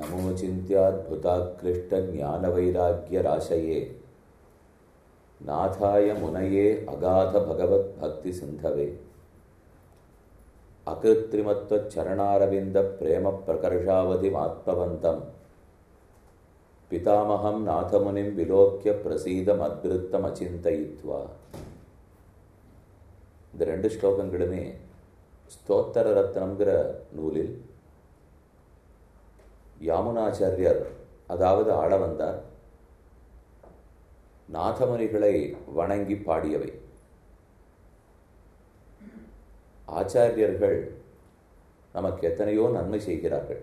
नमोचिन्त्याद्भुताक्लिष्टज्ञानवैराग्यराशये नाथाय मुनये अगाधभगवद्भक्तिसिन्धवे अकृत्रिमत्वच्चरणारविन्दप्रेमप्रकर्षावधिमात्मवन्तं पितामहं नाथमुनिं विलोक्य प्रसीदमद्वृत्तमचिन्तयित्वा இந்த ரெண்டு ஸ்லோகங்களுமே ஸ்தோத்திர ரத்னம்ங்கிற நூலில் யாமுனாச்சாரியர் அதாவது ஆள வந்தார் நாதமுனிகளை வணங்கி பாடியவை ஆச்சாரியர்கள் நமக்கு எத்தனையோ நன்மை செய்கிறார்கள்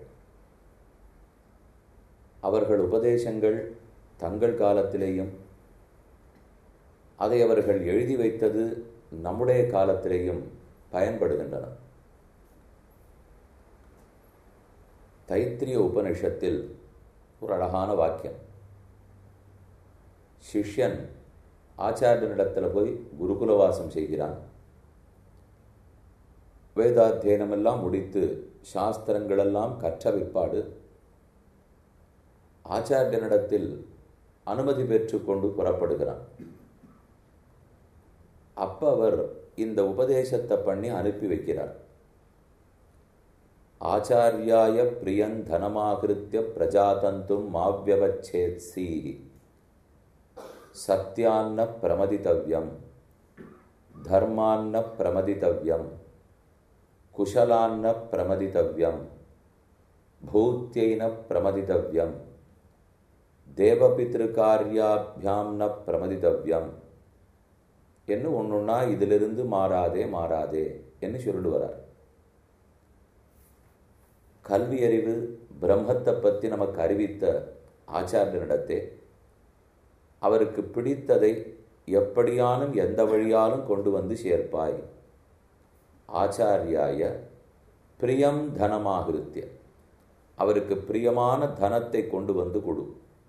அவர்கள் உபதேசங்கள் தங்கள் காலத்திலேயும் அதை அவர்கள் எழுதி வைத்தது நம்முடைய காலத்திலேயும் பயன்படுகின்றன தைத்திரிய உபனிஷத்தில் ஒரு அழகான வாக்கியம் சிஷ்யன் ஆச்சாரியனிடத்தில் போய் குருகுலவாசம் செய்கிறான் வேதாத்தியனமெல்லாம் முடித்து சாஸ்திரங்களெல்லாம் கற்ற பிற்பாடு ஆச்சாரியனிடத்தில் அனுமதி பெற்றுக்கொண்டு புறப்படுகிறான் அப்ப அவர் இந்த உபதேசத்தை பண்ணி அனுப்பி வைக்கிறார் ஆச்சாரியாய பிரியன் தனமாகிருத்திய பிரஜாதந்தும் மாவியவச்சேத்சி சத்யான்ன பிரமதித்தவ்யம் தர்மான்ன பிரமதித்தவ்யம் குஷலான்ன பிரமதித்தவ்யம் பூத்தியைன பிரமதித்தவ்யம் தேவபித்திருக்காரியாபியாம் ந பிரமதித்தவ்யம் என்று ஒன்றுன்னா இதிலிருந்து மாறாதே மாறாதே என்று சொல்லிட்டு வரார் கல்வி அறிவு பிரம்மத்தை பற்றி நமக்கு அறிவித்த ஆச்சாரியனிடத்தே அவருக்கு பிடித்ததை எப்படியானும் எந்த வழியாலும் கொண்டு வந்து சேர்ப்பாய் ஆச்சாரியாய பிரியம் தனமாகிருத்திய அவருக்கு பிரியமான தனத்தை கொண்டு வந்து கொடு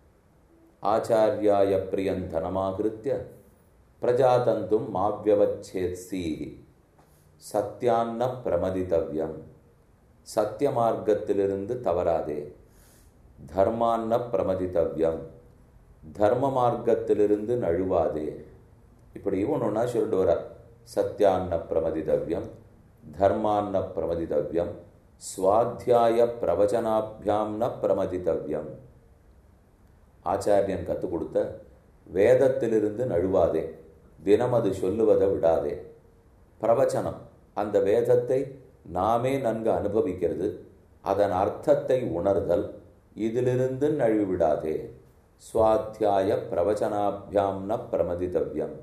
ஆச்சாரியாய பிரியன் தனமாகிருத்திய பிரஜாதந்தும் மாவியவச்சேத்சி சத்தியான்ன பிரமதித்தவ்யம் சத்திய மார்க்கத்திலிருந்து தவறாதே தர்மான்ன பிரமதித்தவ்யம் தர்ம மார்க்கத்திலிருந்து நழுவாதே இப்படி ஒன்று ஒன்றா சொல்லிட்டு வரார் சத்தியான்ன பிரமதித்தவ்யம் தர்மான்ன பிரமதித்தவ்யம் சுவாத்தியாய பிரவச்சனாபியாம் ந பிரமதித்தவ்யம் ஆச்சாரியன் கற்றுக் கொடுத்த வேதத்திலிருந்து நழுவாதே தினம் அது சொல்லுவதை விடாதே பிரவச்சனம் அந்த வேதத்தை நாமே நன்கு அனுபவிக்கிறது அதன் அர்த்தத்தை உணர்தல் இதிலிருந்து நழுவிடாதே சுவாத்தியாய பிரவச்சனாபியாம் ந பிரமதித்தவ்யம்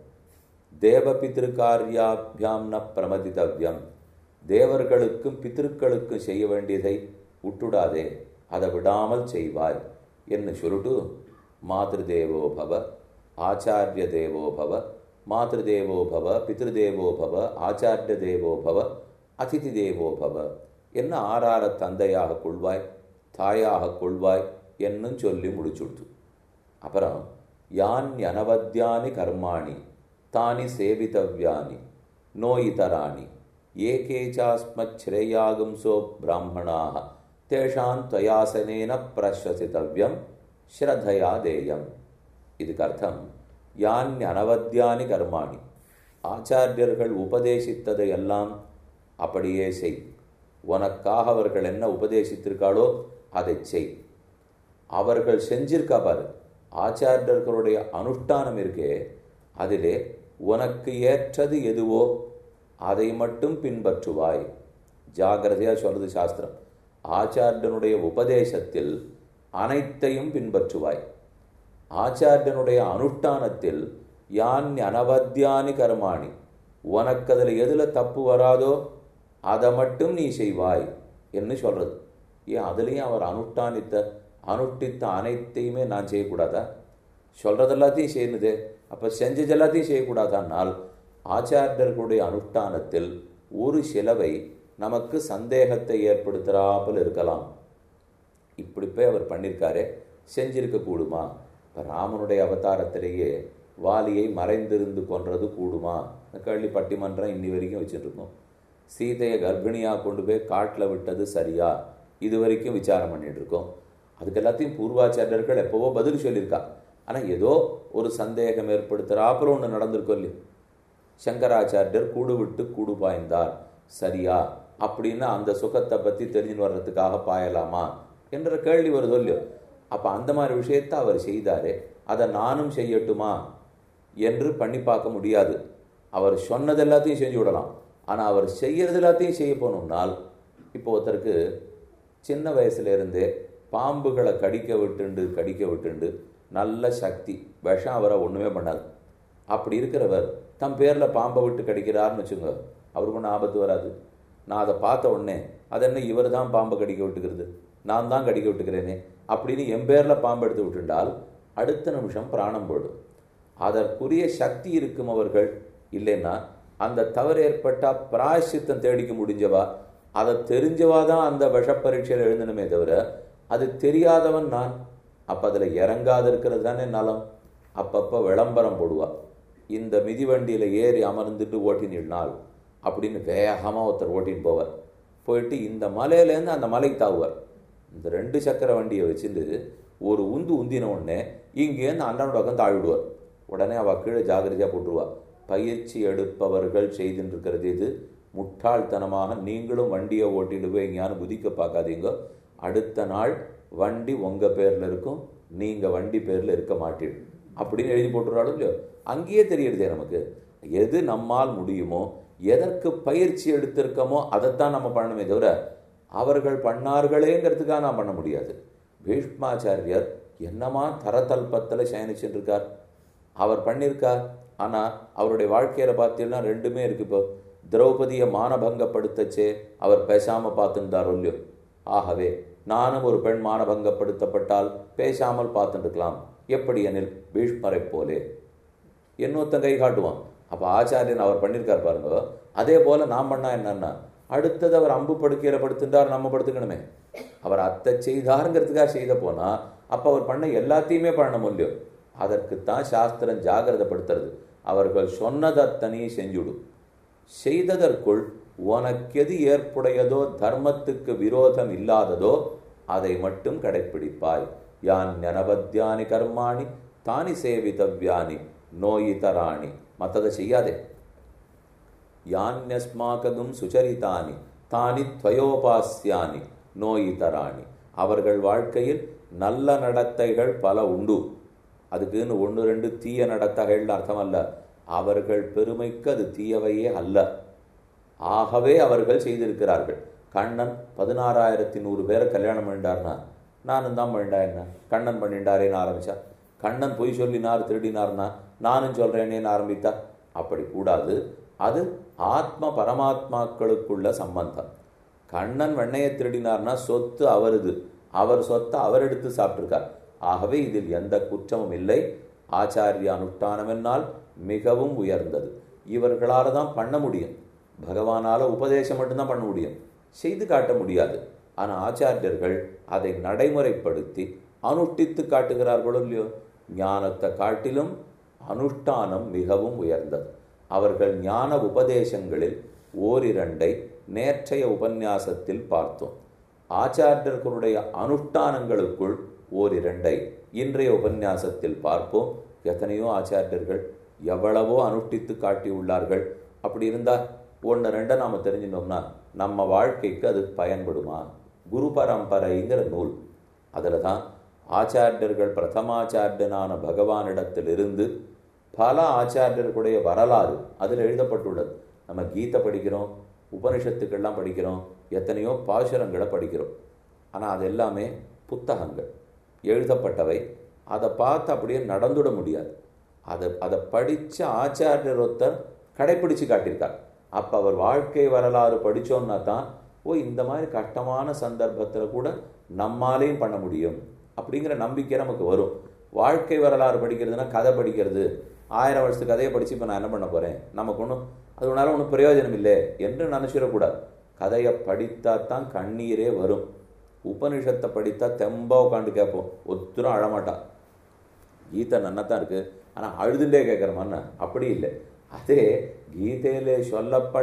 தேவபித்திருக்காரியாபியாம் ந பிரமதித்தவ்யம் தேவர்களுக்கும் பித்திருக்களுக்கும் செய்ய வேண்டியதை விட்டுடாதே அதை விடாமல் செய்வாய் என்று சொல்லிட்டு மாதேவோ பவ ஆச்சாரிய தேவோ பவ மாதேவோ பவ பித்ருதேவோ பவ ஆச்சாரிய தேவோ பவ அதிதி தேவோ பவ என்ன ஆறார தந்தையாக கொள்வாய் தாயாக கொள்வாய் என்னும் சொல்லி முடிச்சுட்டு அப்புறம் யான் அனவத்தியானி கர்மாணி தானி சேவித்தவ்யானி நோயிதராணி ஏகேச்சாஸ்மச்ரேயாகும்சோ பிராமணாக தேஷான் துவயாசனேன பிரஸ்வசித்தவ்யம் ஸ்ரத்தையா தேயம் இதுக்கு அர்த்தம் யான் அனவத்தியானி கர்மாணி ஆச்சாரியர்கள் உபதேசித்ததை எல்லாம் அப்படியே செய் உனக்காக அவர்கள் என்ன உபதேசித்திருக்காளோ அதை செய் அவர்கள் செஞ்சிருக்கா பாரு ஆச்சாரியர்களுடைய அனுஷ்டானம் இருக்கே அதிலே உனக்கு ஏற்றது எதுவோ அதை மட்டும் பின்பற்றுவாய் ஜாகிரதையா சொல்றது சாஸ்திரம் ஆச்சாரியனுடைய உபதேசத்தில் அனைத்தையும் பின்பற்றுவாய் ஆச்சாரியனுடைய அனுஷ்டானத்தில் யான் அனவத்தியானி கர்மாணி உனக்கு அதில் எதில் தப்பு வராதோ அதை மட்டும் நீ செய்வாய் என்று சொல்றது ஏன் அதுலேயும் அவர் அனுஷ்டானித்த அனுஷ்டித்த அனைத்தையுமே நான் செய்யக்கூடாதா சொல்றது எல்லாத்தையும் செய்யணுதே அப்போ செஞ்சது எல்லாத்தையும் செய்யக்கூடாதானால் ஆச்சாரியர்களுடைய அனுஷ்டானத்தில் ஒரு சிலவை நமக்கு சந்தேகத்தை ஏற்படுத்துகிறாப்பில் இருக்கலாம் இப்படி போய் அவர் பண்ணியிருக்காரே செஞ்சிருக்க கூடுமா இப்போ ராமனுடைய அவதாரத்திலேயே வாலியை மறைந்திருந்து கொன்றது கூடுமா கேள்வி பட்டிமன்றம் இன்னி வரைக்கும் வச்சுட்ருக்கோம் சீதையை கர்ப்பிணியாக கொண்டு போய் காட்டில் விட்டது சரியா இது வரைக்கும் விசாரம் பண்ணிட்டு இருக்கோம் அதுக்கு எல்லாத்தையும் பூர்வாச்சாரியர்கள் எப்போவோ பதில் சொல்லியிருக்கா ஆனால் ஏதோ ஒரு சந்தேகம் ஏற்படுத்துகிறாப்புல ஒன்று நடந்திருக்கோம் இல்லையா சங்கராச்சாரியர் கூடு விட்டு கூடு பாய்ந்தார் சரியா அப்படின்னு அந்த சுகத்தை பற்றி தெரிஞ்சுன்னு வர்றதுக்காக பாயலாமா என்ற கேள்வி வருதோ இல்லையோ அப்போ அந்த மாதிரி விஷயத்தை அவர் செய்தாரே அதை நானும் செய்யட்டுமா என்று பண்ணி பார்க்க முடியாது அவர் சொன்னது எல்லாத்தையும் செஞ்சு விடலாம் ஆனால் அவர் செய்யறது எல்லாத்தையும் செய்ய போனோம்னால் இப்போ ஒருத்தருக்கு சின்ன வயசுல இருந்தே பாம்புகளை கடிக்க விட்டுண்டு கடிக்க விட்டுண்டு நல்ல சக்தி விஷம் அவரை ஒன்றுமே பண்ணாது அப்படி இருக்கிறவர் தம் பேரில் பாம்பை விட்டு கடிக்கிறாருன்னு வச்சுங்க அவருக்கு ஒன்றும் ஆபத்து வராது நான் அதை பார்த்த உடனே அது என்ன இவர் தான் பாம்பை கடிக்க விட்டுக்கிறது நான் தான் கடிக்க விட்டுக்கிறேனே அப்படின்னு என் பேரில் பாம்பு எடுத்து விட்டுண்டால் அடுத்த நிமிஷம் பிராணம் போடும் அதற்குரிய சக்தி இருக்கும் அவர்கள் இல்லைன்னா அந்த தவறு ஏற்பட்டால் பிராயசித்தம் தேடிக்க முடிஞ்சவா அதை தெரிஞ்சவா தான் அந்த விஷப்பரீட்சையில் எழுந்தணுமே தவிர அது தெரியாதவன் நான் அப்போ அதில் இறங்காது இருக்கிறது தானே நலம் அப்பப்போ விளம்பரம் போடுவா இந்த மிதிவண்டியில் ஏறி அமர்ந்துட்டு ஓட்டினிடனால் அப்படின்னு வேகமாக ஒருத்தர் ஓட்டின்னு போவார் போயிட்டு இந்த மலையிலேருந்து அந்த மலைக்கு தாவுவார் இந்த ரெண்டு சக்கர வண்டியை வச்சுட்டு ஒரு உந்து உந்தின உடனே இங்கேருந்து அண்ணனோட பக்கம் தாழ்விடுவார் உடனே அவள் கீழே ஜாகிரதையாக போட்டுருவா பயிற்சி எடுப்பவர்கள் செய்துட்டு இருக்கிறது இது முட்டாள்தனமாக நீங்களும் வண்டியை ஓட்டிட்டு போய் எங்கேயானு குதிக்க பார்க்காதீங்க அடுத்த நாள் வண்டி உங்கள் பேரில் இருக்கும் நீங்கள் வண்டி பேரில் இருக்க மாட்டீங்க அப்படின்னு எழுதி போட்டுறாலும் இல்லையோ அங்கேயே தெரியுறதே நமக்கு எது நம்மால் முடியுமோ எதற்கு பயிற்சி எடுத்திருக்கோமோ அதைத்தான் நம்ம பண்ணணுமே தவிர அவர்கள் பண்ணார்களேங்கிறதுக்காக நான் பண்ண முடியாது பீஷ்மாச்சாரியர் என்னமா தரதல்பத்தில் சயனிச்சுட்டு இருக்கார் அவர் பண்ணியிருக்கார் ஆனால் அவருடைய வாழ்க்கையில் பார்த்தீங்கன்னா ரெண்டுமே இருக்கு இப்போ திரௌபதியை மானபங்கப்படுத்தச்சே அவர் பேசாமல் பார்த்துருந்தாரோ இல்லையோ ஆகவே நானும் ஒரு பெண் மானபங்கப்படுத்தப்பட்டால் பேசாமல் பார்த்துட்டுருக்கலாம் எப்படி எனில் பீஷ்மரை போலே இன்னொருத்தன் கை காட்டுவான் அப்போ ஆச்சாரியன் அவர் பண்ணியிருக்கார் பாருங்க அதே போல நாம் பண்ணா என்னன்னா அடுத்தது அவர் அம்பு படுக்கையில படுத்துட்டார் நம்ம படுத்துக்கணுமே அவர் அத்தை செய்தாருங்கிறதுக்காக செய்த போனா அப்போ அவர் பண்ண எல்லாத்தையுமே பண்ண முடியும் அதற்குத்தான் சாஸ்திரம் ஜாகிரதப்படுத்துறது அவர்கள் சொன்னதத்தனையும் செஞ்சுடும் செய்ததற்குள் உனக்கெது ஏற்புடையதோ தர்மத்துக்கு விரோதம் இல்லாததோ அதை மட்டும் கடைப்பிடிப்பாய் யான் ஞனபத்யானி கர்மாணி தானி சேவிதவ்யானி நோயிதராணி மற்றதை செய்யாதே யான்யஸ்மாகதும் சுச்சரித்தானி தானி துவயோபாஸ்யானி நோயிதராணி அவர்கள் வாழ்க்கையில் நல்ல நடத்தைகள் பல உண்டு அதுக்குன்னு ஒன்று ரெண்டு தீய நடத்தைகள்னு அர்த்தம் அல்ல அவர்கள் பெருமைக்கு அது தீயவையே அல்ல ஆகவே அவர்கள் செய்திருக்கிறார்கள் கண்ணன் பதினாறாயிரத்தி நூறு பேரை கல்யாணம் பண்ணிட்டார்னா நானும் தான் பண்ணிட்டா என்ன கண்ணன் பண்ணிட்டாரேன்னு ஆரம்பிச்சா கண்ணன் பொய் சொல்லினார் திருடினார்னா நானும் சொல்றேனேன்னு ஆரம்பித்தா அப்படி கூடாது அது ஆத்ம பரமாத்மாக்களுக்குள்ள சம்பந்தம் கண்ணன் வெண்ணையை திருடினார்னா சொத்து அவருது அவர் சொத்தை அவர் எடுத்து சாப்பிட்டிருக்கார் ஆகவே இதில் எந்த குற்றமும் இல்லை ஆச்சாரிய அனுஷ்டானம் என்னால் மிகவும் உயர்ந்தது இவர்களால் தான் பண்ண முடியும் பகவானால உபதேசம் மட்டும்தான் பண்ண முடியும் செய்து காட்ட முடியாது ஆனால் ஆச்சாரியர்கள் அதை நடைமுறைப்படுத்தி அனுஷ்டித்து காட்டுகிறார்களோ இல்லையோ ஞானத்தை காட்டிலும் அனுஷ்டானம் மிகவும் உயர்ந்தது அவர்கள் ஞான உபதேசங்களில் ஓரிரண்டை நேற்றைய உபன்யாசத்தில் பார்த்தோம் ஆச்சாரியர்களுடைய அனுஷ்டானங்களுக்குள் ஓரிரண்டை இன்றைய உபன்யாசத்தில் பார்ப்போம் எத்தனையோ ஆச்சாரியர்கள் எவ்வளவோ அனுஷ்டித்து காட்டியுள்ளார்கள் அப்படி இருந்தால் ஒன்று ரெண்டை நாம் தெரிஞ்சினோம்னா நம்ம வாழ்க்கைக்கு அது பயன்படுமா குரு பரம்பரைங்கிற நூல் அதில் தான் ஆச்சாரியர்கள் பிரதமாச்சாரியனான பகவானிடத்திலிருந்து பல ஆச்சாரியர்களுடைய வரலாறு அதில் எழுதப்பட்டுள்ளது நம்ம கீதை படிக்கிறோம் உபனிஷத்துக்கள்லாம் படிக்கிறோம் எத்தனையோ பாசுரங்களை படிக்கிறோம் ஆனால் அது எல்லாமே புத்தகங்கள் எழுதப்பட்டவை அதை பார்த்து அப்படியே நடந்துட முடியாது அதை அதை படித்த ஆச்சாரியர் ஒருத்தர் கடைப்பிடிச்சு காட்டியிருக்கார் அப்போ அவர் வாழ்க்கை வரலாறு படித்தோன்னா தான் ஓ இந்த மாதிரி கஷ்டமான சந்தர்ப்பத்தில் கூட நம்மாலேயும் பண்ண முடியும் அப்படிங்கிற நம்பிக்கை நமக்கு வரும் வாழ்க்கை வரலாறு படிக்கிறதுனா கதை படிக்கிறது ஆயிரம் வருஷத்து கதையை படித்து இப்போ நான் என்ன பண்ண போகிறேன் நமக்கு ஒன்றும் அது ஒன்றால் ஒன்றும் பிரயோஜனம் இல்லை என்று நினச்சிடக்கூடாது கதையை படித்தா தான் கண்ணீரே வரும் உபனிஷத்தை படித்தா தெம்பா உட்காந்து கேட்போம் ஒத்துரும் அழமாட்டா கீதை நன்னத்தான் இருக்குது ஆனால் அழுதுண்டே கேட்குற மன்ன அப்படி இல்லை அதே கீதையிலே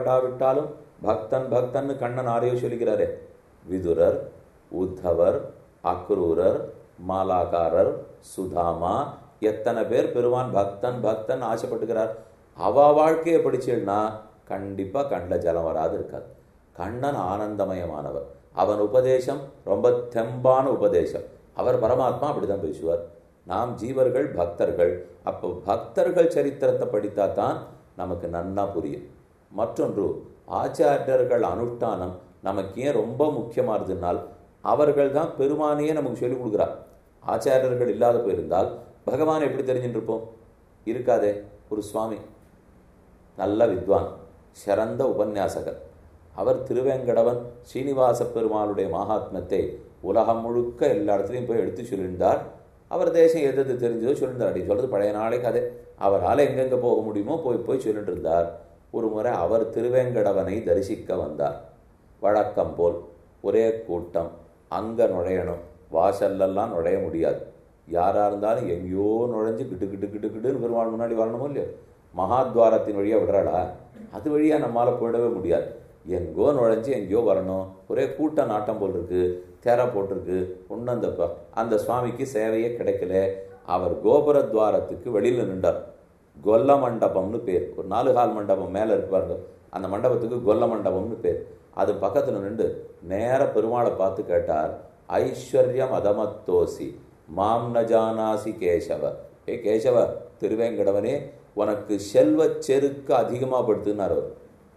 சொல்லப்படாவிட்டாலும் பக்தன் பக்தன் கண்ணன் ஆரையோ சொல்லிக்கிறாரே விதுரர் உத்தவர் அக்ரூரர் மாலாகாரர் சுதாமா எத்தனை பேர் பெருமான் பக்தன் பக்தன் ஆசைப்பட்டுக்கிறார் அவ வாழ்க்கையை படிச்சேன்னா கண்டிப்பா கண்ணில் ஜலம் வராது இருக்காது கண்ணன் ஆனந்தமயமானவர் அவன் உபதேசம் ரொம்ப தெம்பான உபதேசம் அவர் பரமாத்மா அப்படிதான் பேசுவார் நாம் ஜீவர்கள் பக்தர்கள் அப்போ பக்தர்கள் சரித்திரத்தை படித்தா தான் நமக்கு நன்னா புரியும் மற்றொன்று ஆச்சாரியர்கள் அனுஷ்டானம் நமக்கு ஏன் ரொம்ப முக்கியமானதுனால் அவர்கள் தான் பெருமானையே நமக்கு சொல்லிக் கொடுக்குறார் ஆச்சாரியர்கள் இல்லாத போயிருந்தால் பகவான் எப்படி தெரிஞ்சுட்டு இருப்போம் இருக்காதே ஒரு சுவாமி நல்ல வித்வான் சிறந்த உபன்யாசகர் அவர் திருவேங்கடவன் ஸ்ரீனிவாச பெருமாளுடைய மகாத்மத்தை உலகம் முழுக்க எல்லா இடத்துலையும் போய் எடுத்து சொல்லியிருந்தார் அவர் தேசம் எது எது தெரிஞ்சதோ சொல்லியிருந்தார் அப்படி சொல்றது பழைய நாளை கதை அவரால் எங்கெங்கே போக முடியுமோ போய் போய் சொல்லிட்டு இருந்தார் ஒரு முறை அவர் திருவேங்கடவனை தரிசிக்க வந்தார் வழக்கம் போல் ஒரே கூட்டம் அங்கே நுழையணும் வாசல்லெல்லாம் நுழைய முடியாது யாராக இருந்தாலும் எங்கேயோ நுழைஞ்சு கிட்டு கிட்டு கிட்டு கிட்டுன்னு பெருமாள் முன்னாடி வரணுமோ இல்லையோ மகாத்வாரத்தின் வழியாக விடுறாளா அது வழியாக நம்மளால் போயிடவே முடியாது எங்கோ நுழைஞ்சு எங்கேயோ வரணும் ஒரே கூட்ட நாட்டம் போல் இருக்கு தேரா போட்டிருக்கு ஒன்றும் அந்த ப- அந்த சுவாமிக்கு சேவையே கிடைக்கல அவர் கோபுர துவாரத்துக்கு வெளியில் நின்றார் கொல்ல மண்டபம்னு பேர் ஒரு நாலு கால் மண்டபம் மேலே இருக்கு பாருங்க அந்த மண்டபத்துக்கு கொல்ல மண்டபம்னு பேர் அது பக்கத்தில் நின்று நேர பெருமாளை பார்த்து கேட்டார் ஐஸ்வர்யம் அதமத்தோசி மாம் ந ஜானாசி கேசவ ஏ கேசவ திருவேங்கடவனே உனக்கு செல்வச் செருக்கு அதிகமாக படுத்துனார் அவர்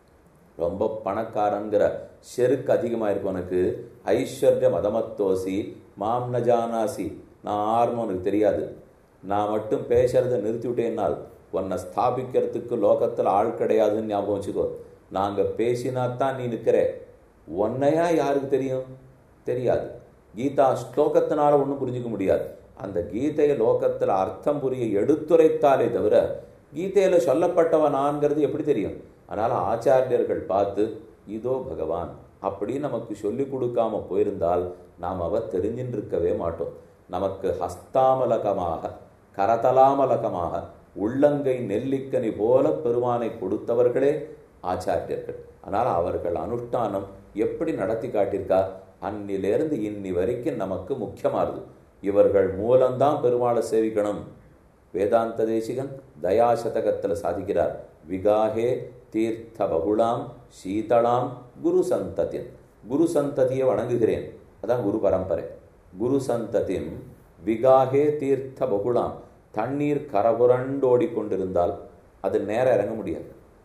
ரொம்ப பணக்காரங்கிற செருக்கு அதிகமாக இருக்கு உனக்கு ஐஸ்வர்யம் அதமத்தோசி மாம் ந ஜானாசி நான் ஆர்னு உனக்கு தெரியாது நான் மட்டும் பேசுறதை நிறுத்தி விட்டேன்னால் உன்னை ஸ்தாபிக்கிறதுக்கு லோகத்தில் ஆள் கிடையாதுன்னு ஞாபகம் வச்சுக்கோ நாங்கள் பேசினா தான் நீ நிற்கிற உன்னையா யாருக்கு தெரியும் தெரியாது கீதா ஸ்லோகத்தினால ஒன்றும் புரிஞ்சுக்க முடியாது அந்த கீதையை லோகத்தில் அர்த்தம் புரிய எடுத்துரைத்தாலே தவிர கீதையில் சொல்லப்பட்டவன் நான்கிறது எப்படி தெரியும் அதனால் ஆச்சாரியர்கள் பார்த்து இதோ பகவான் அப்படி நமக்கு சொல்லிக் கொடுக்காம போயிருந்தால் நாம் அவ தெரிஞ்சுட்டு இருக்கவே மாட்டோம் நமக்கு ஹஸ்தாமலகமாக கரதலாமலகமாக உள்ளங்கை நெல்லிக்கனி போல பெருமானை கொடுத்தவர்களே ஆச்சாரியர்கள் ஆனால் அவர்கள் அனுஷ்டானம் எப்படி நடத்தி காட்டியிருக்கா அன்னிலிருந்து இன்னி வரைக்கும் நமக்கு முக்கியமானது இவர்கள் மூலம்தான் பெருமாளை சேவிக்கணும் வேதாந்த தேசிகன் தயாசதகத்தில் சாதிக்கிறார் விகாஹே தீர்த்த பகுளாம் சீதளாம் குரு சந்ததின் குரு சந்ததியை வணங்குகிறேன் அதான் குரு பரம்பரை குரு சந்ததிம் விகாஹே தீர்த்த பகுளாம் தண்ணீர் கரபுரண்டு ஓடிக்கொண்டிருந்தால் அது நேரம் இறங்க முடியாது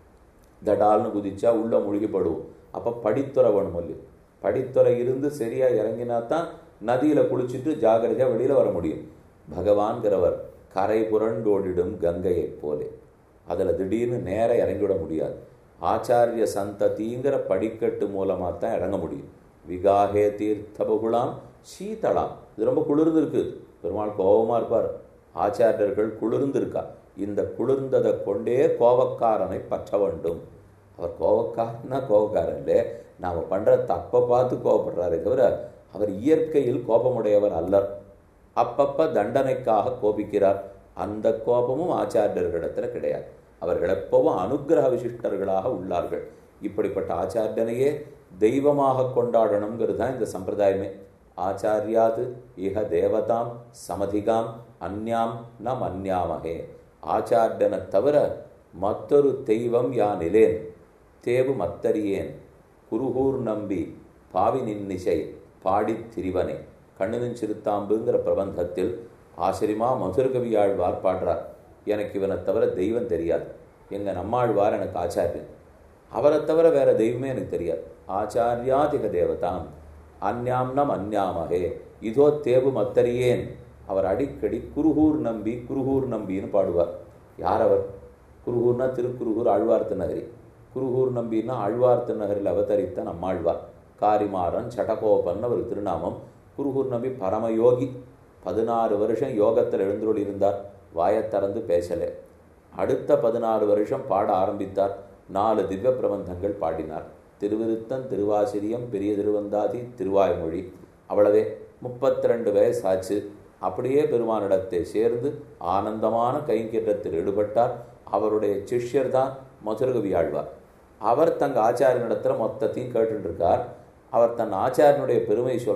தடால்னு குதிச்சா உள்ள மூழ்கிப்படுவோம் அப்போ படித்துறை வேணும் இல்லையோ படித்துறை இருந்து சரியா இறங்கினா தான் நதியில குளிச்சுட்டு ஜாகிரதையா வெளியில வர முடியும் பகவான்கிறவர் கரை புரண்டோடிடும் கங்கையைப் போலே அதுல திடீர்னு நேர இறங்கிவிட முடியாது ஆச்சாரிய சந்ததிங்கிற படிக்கட்டு மூலமா தான் இறங்க முடியும் விகாஹே தீர்த்த பகுலாம் சீதளாம் இது ரொம்ப குளிர்ந்து இருக்கு பெருமாள் கோபமா இருப்பார் ஆச்சாரியர்கள் குளிர்ந்து இருக்கா இந்த குளிர்ந்ததை கொண்டே கோபக்காரனை பற்ற வேண்டும் அவர் கோபக்காரன்னா கோபக்காரன் இல்லை நாம் பண்ற தப்பை பார்த்து கோபப்படுறாரே தவிர அவர் இயற்கையில் கோபமுடையவர் அல்லர் அப்பப்ப தண்டனைக்காக கோபிக்கிறார் அந்த கோபமும் ஆச்சாரியர்களிடத்துல கிடையாது அவர்கள் எப்பவும் அனுக்கிரக விசிஷ்டர்களாக உள்ளார்கள் இப்படிப்பட்ட ஆச்சாரியனையே தெய்வமாக கொண்டாடணுங்கிறது தான் இந்த சம்பிரதாயமே ஆச்சாரியாது இஹ தேவதாம் சமதிகாம் அந்யாம் ந மன்யாமகே ஆச்சாரியனை தவிர மற்றொரு தெய்வம் யானிலேன் தேவு மத்தறியேன் குருகூர் நம்பி பாவி நின்னிசை பாடித் திரிவனே கண்ணுனின் சிறுத்தாம்புங்கிற பிரபந்தத்தில் ஆசிரியமா மதுரகவியாழ்வார் பாடுறார் எனக்கு இவனை தவிர தெய்வம் தெரியாது எங்க நம்மாழ்வார் எனக்கு ஆச்சாரியன் அவரை தவிர வேற தெய்வமே எனக்கு தெரியாது ஆச்சாரியாதிக தேவதாம் அந்யாம்னம் அந்யாமகே இதோ தேவு மத்தறியேன் அவர் அடிக்கடி குருகூர் நம்பி குருகூர் நம்பின்னு பாடுவார் யார் அவர் குருகூர்னா திருக்குருகூர் ஆழ்வார் திருநகரி குருகூர் நம்பின்னா ஆழ்வார் திருநகரில் அவதரித்த நம்மாழ்வார் காரிமாறன் சடகோபன் அவர் திருநாமம் குருகூர் நம்பி பரமயோகி பதினாறு வருஷம் யோகத்தில் எழுந்துருள் இருந்தார் வாயைத் திறந்து பேசலே அடுத்த பதினாறு வருஷம் பாட ஆரம்பித்தார் நாலு திவ்ய பிரபந்தங்கள் பாடினார் திருவிருத்தம் திருவாசிரியம் பெரிய திருவந்தாதி திருவாய்மொழி அவ்வளவே முப்பத்தி ரெண்டு வயசாச்சு அப்படியே பெருமானிடத்தை சேர்ந்து ஆனந்தமான கைங்கரியத்தில் ஈடுபட்டார் அவருடைய சிஷ்யர் தான் மதுரகவி ஆழ்வார் அவர் தங்க ஆச்சாரியனிடத்துல மொத்தத்தையும் கேட்டுட்டு இருக்கார் அவர் தன் ஆச்சாரியனுடைய பெருமை சொல்றார்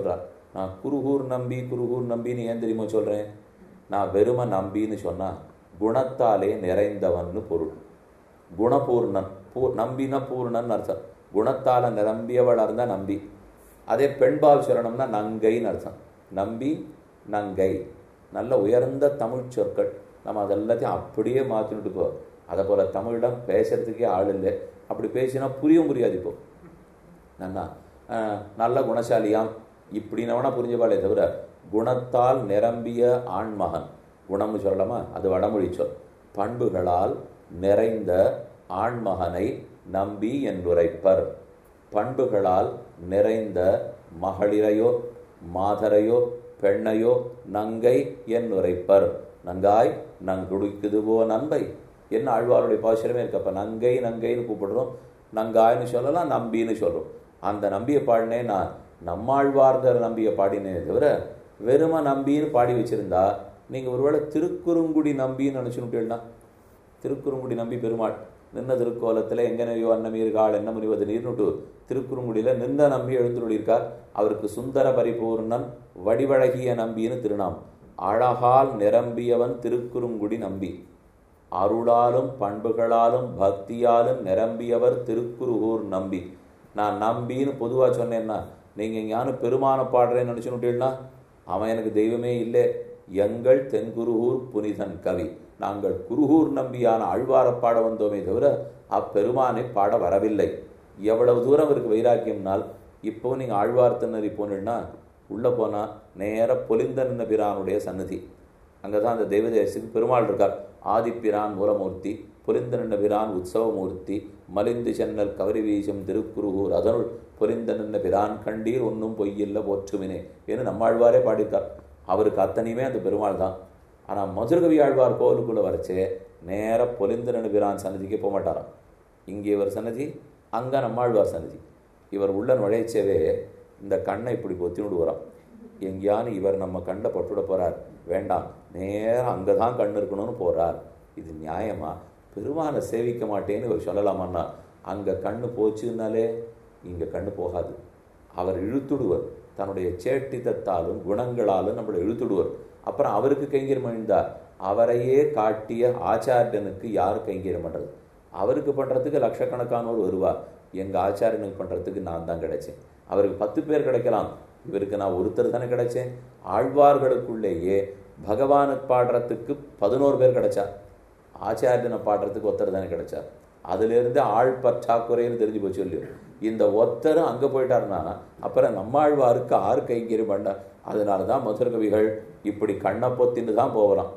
நான் குருகூர் நம்பி குருகூர் நம்பின்னு ஏன் தெரியுமா சொல்கிறேன் நான் வெறும நம்பின்னு சொன்னால் குணத்தாலே நிறைந்தவன்னு பொருள் குணபூர்ணன் பூ நம்பினா பூர்ணன் அர்த்தம் குணத்தால் நிரம்பியவள் இருந்தால் நம்பி அதே பெண்பால் சொல்லணும்னா நங்கைன்னு அர்த்தம் நம்பி நங்கை நல்ல உயர்ந்த தமிழ் சொற்கள் நம்ம அதெல்லாத்தையும் அப்படியே மாற்றிட்டு போ அதை போல் தமிழிடம் பேசுறதுக்கே ஆள் இல்லை அப்படி பேசினா புரியும் புரியாது இப்போ நன்னா நல்ல குணசாலியாம் இப்படின்னு வேணா புரிஞ்சவாளே தவிர குணத்தால் நிரம்பிய ஆண்மகன் குணம்னு சொல்லலாமா அது வடமொழி சொல் பண்புகளால் நிறைந்த ஆண்மகனை நம்பி என்றுரைப்பர் பண்புகளால் நிறைந்த மகளிரையோ மாதரையோ பெண்ணையோ நங்கை என்னுரைப்பர் நங்காய் நங்குடிக்குதுவோ நம்பை என்ன ஆழ்வாருடைய பாசுரமே இருக்கப்ப நங்கை நங்கைன்னு கூப்பிடுறோம் நங்காய்னு சொல்லலாம் நம்பின்னு சொல்கிறோம் அந்த நம்பிய பாடினே நான் நம்மாழ்வார்தர் நம்பிய பாடினே தவிர வெறும நம்பின்னு பாடி வச்சிருந்தா நீங்கள் ஒருவேளை திருக்குறுங்குடி நம்பின்னு நினச்சுட்டீங்கன்னா திருக்குறுங்குடி நம்பி பெருமாள் நின்ன திருக்கோலத்தில் எங்கனையோ அன்னமீர்கால் என்ன முனிவது நீர்னுட்டு திருக்குறுங்குடியில் நின்ற நம்பி எழுந்துள்ளிருக்கார் அவருக்கு சுந்தர பரிபூர்ணன் வடிவழகிய நம்பின்னு திருநாம் அழகால் நிரம்பியவன் திருக்குறுங்குடி நம்பி அருளாலும் பண்புகளாலும் பக்தியாலும் நிரம்பியவர் திருக்குறுகூர் நம்பி நான் நம்பின்னு பொதுவாக சொன்னேன்னா நீங்கள் எங்கேயானு பெருமான பாடுறேன்னு நினச்சுன்னுட்டீங்கன்னா அவன் எனக்கு தெய்வமே இல்லை எங்கள் தென்குருகூர் புனிதன் கவி நாங்கள் குருகூர் நம்பியான ஆழ்வார பாட வந்தோமே தவிர அப்பெருமானை பாட வரவில்லை எவ்வளவு தூரம் இருக்கு வைராக்கியம்னால் இப்போ நீங்கள் ஆழ்வார் திண்ணறி போனீங்கன்னா உள்ளே போனால் நேர பொலிந்த நின்ன பிரானுடைய சன்னதி அங்கே தான் அந்த தெய்வதேசத்துக்கு பெருமாள் இருக்கார் ஆதிப்பிரான் மூலமூர்த்தி பொலிந்த நின்ன பிரான் உற்சவமூர்த்தி மலிந்து சென்னல் கவரி வீசும் திருக்குருகூர் அதனுள் பொலிந்த நின்ன பிரான் கண்டீர் ஒன்றும் பொய்யில்ல போற்றுமினே என்று நம்மாழ்வாரே பாடியிருக்கார் அவருக்கு அத்தனையுமே அந்த பெருமாள் தான் ஆனால் மதுரகவி ஆழ்வார் கோவிலுக்குள்ளே வரைச்சே நேராக பொலிந்த நின்று பிரான் சன்னதிக்கு போக மாட்டாராம் இங்கே இவர் சன்னதி அங்கே நம்மாழ்வார் சன்னதி இவர் உள்ள நுழைச்சவே இந்த கண்ணை இப்படி பொத்தி விடுவாராம் எங்கேயானு இவர் நம்ம கண்ணை பட்டுவிட போகிறார் வேண்டாம் நேரம் அங்கே தான் கண் இருக்கணும்னு போகிறார் இது நியாயமா பெருமானை சேவிக்க மாட்டேன்னு இவர் சொல்லலாமான்னா அங்கே கண்ணு போச்சுன்னாலே இங்கே கண்ணு போகாது அவர் இழுத்துடுவர் தன்னுடைய சேட்டித்தத்தாலும் குணங்களாலும் நம்மளை இழுத்துடுவர் அப்புறம் அவருக்கு கைங்கரியம் அணிந்தார் அவரையே காட்டிய ஆச்சாரியனுக்கு யார் கைங்கரியம் பண்ணுறது அவருக்கு பண்ணுறதுக்கு லட்சக்கணக்கானோர் வருவார் எங்கள் ஆச்சாரியனுக்கு பண்ணுறதுக்கு நான் தான் கிடைச்சேன் அவருக்கு பத்து பேர் கிடைக்கலாம் இவருக்கு நான் ஒருத்தர் தானே கிடைச்சேன் ஆழ்வார்களுக்குள்ளேயே பகவானுக்கு பாடுறதுக்கு பதினோரு பேர் கிடைச்சா ஆச்சாரியனை பாடுறதுக்கு ஒருத்தர் தானே கிடைச்சார் அதுலேருந்து ஆள் பற்றாக்குறைன்னு தெரிஞ்சு போச்சு இல்லையோ இந்த ஒத்தரும் அங்கே போயிட்டாருன்னா அப்புறம் நம்மாழ்வாருக்கு ஆறு கைங்கரியம் பண்ண அதனால தான் மதுர கவிகள் இப்படி கண்ணை பொத்தின்னு தான் போகிறான்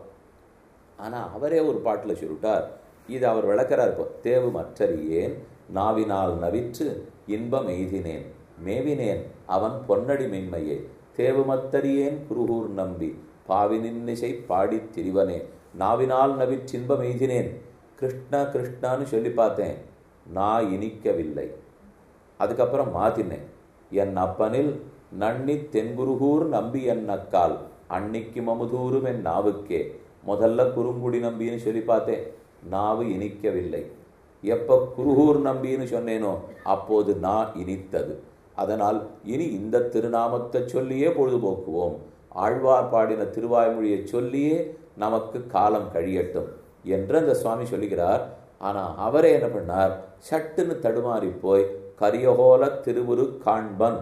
ஆனால் அவரே ஒரு பாட்டில் சொல்லிட்டார் இது அவர் விளக்கிறார் இப்போ தேவு மற்றறியேன் நாவினால் நவிற்று இன்பம் எய்தினேன் மேவினேன் அவன் பொன்னடி மென்மையே தேவுமத்தறியேன் குருகூர் நம்பி பாவினின்னிசை பாடித் திரிவனே நாவினால் நவிற்றின்பம் எய்தினேன் கிருஷ்ணா கிருஷ்ணான்னு சொல்லி பார்த்தேன் நான் இனிக்கவில்லை அதுக்கப்புறம் மாத்தினேன் என் அப்பனில் நன்னி தென்குருகூர் நம்பி என் நக்கால் அன்னிக்கு மமுதூரும் என் நாவுக்கே முதல்ல குறுங்குடி நம்பின்னு சொல்லி பார்த்தேன் நாவு இனிக்கவில்லை எப்போ குருகூர் நம்பின்னு சொன்னேனோ அப்போது நான் இனித்தது அதனால் இனி இந்த திருநாமத்தை சொல்லியே பொழுதுபோக்குவோம் ஆழ்வார் பாடின திருவாய்மொழியை சொல்லியே நமக்கு காலம் கழியட்டும் என்று அந்த சுவாமி சொல்லுகிறார் ஆனால் அவரே என்ன பண்ணார் சட்டுன்னு தடுமாறி போய் கரியகோல திருவுரு காண்பன்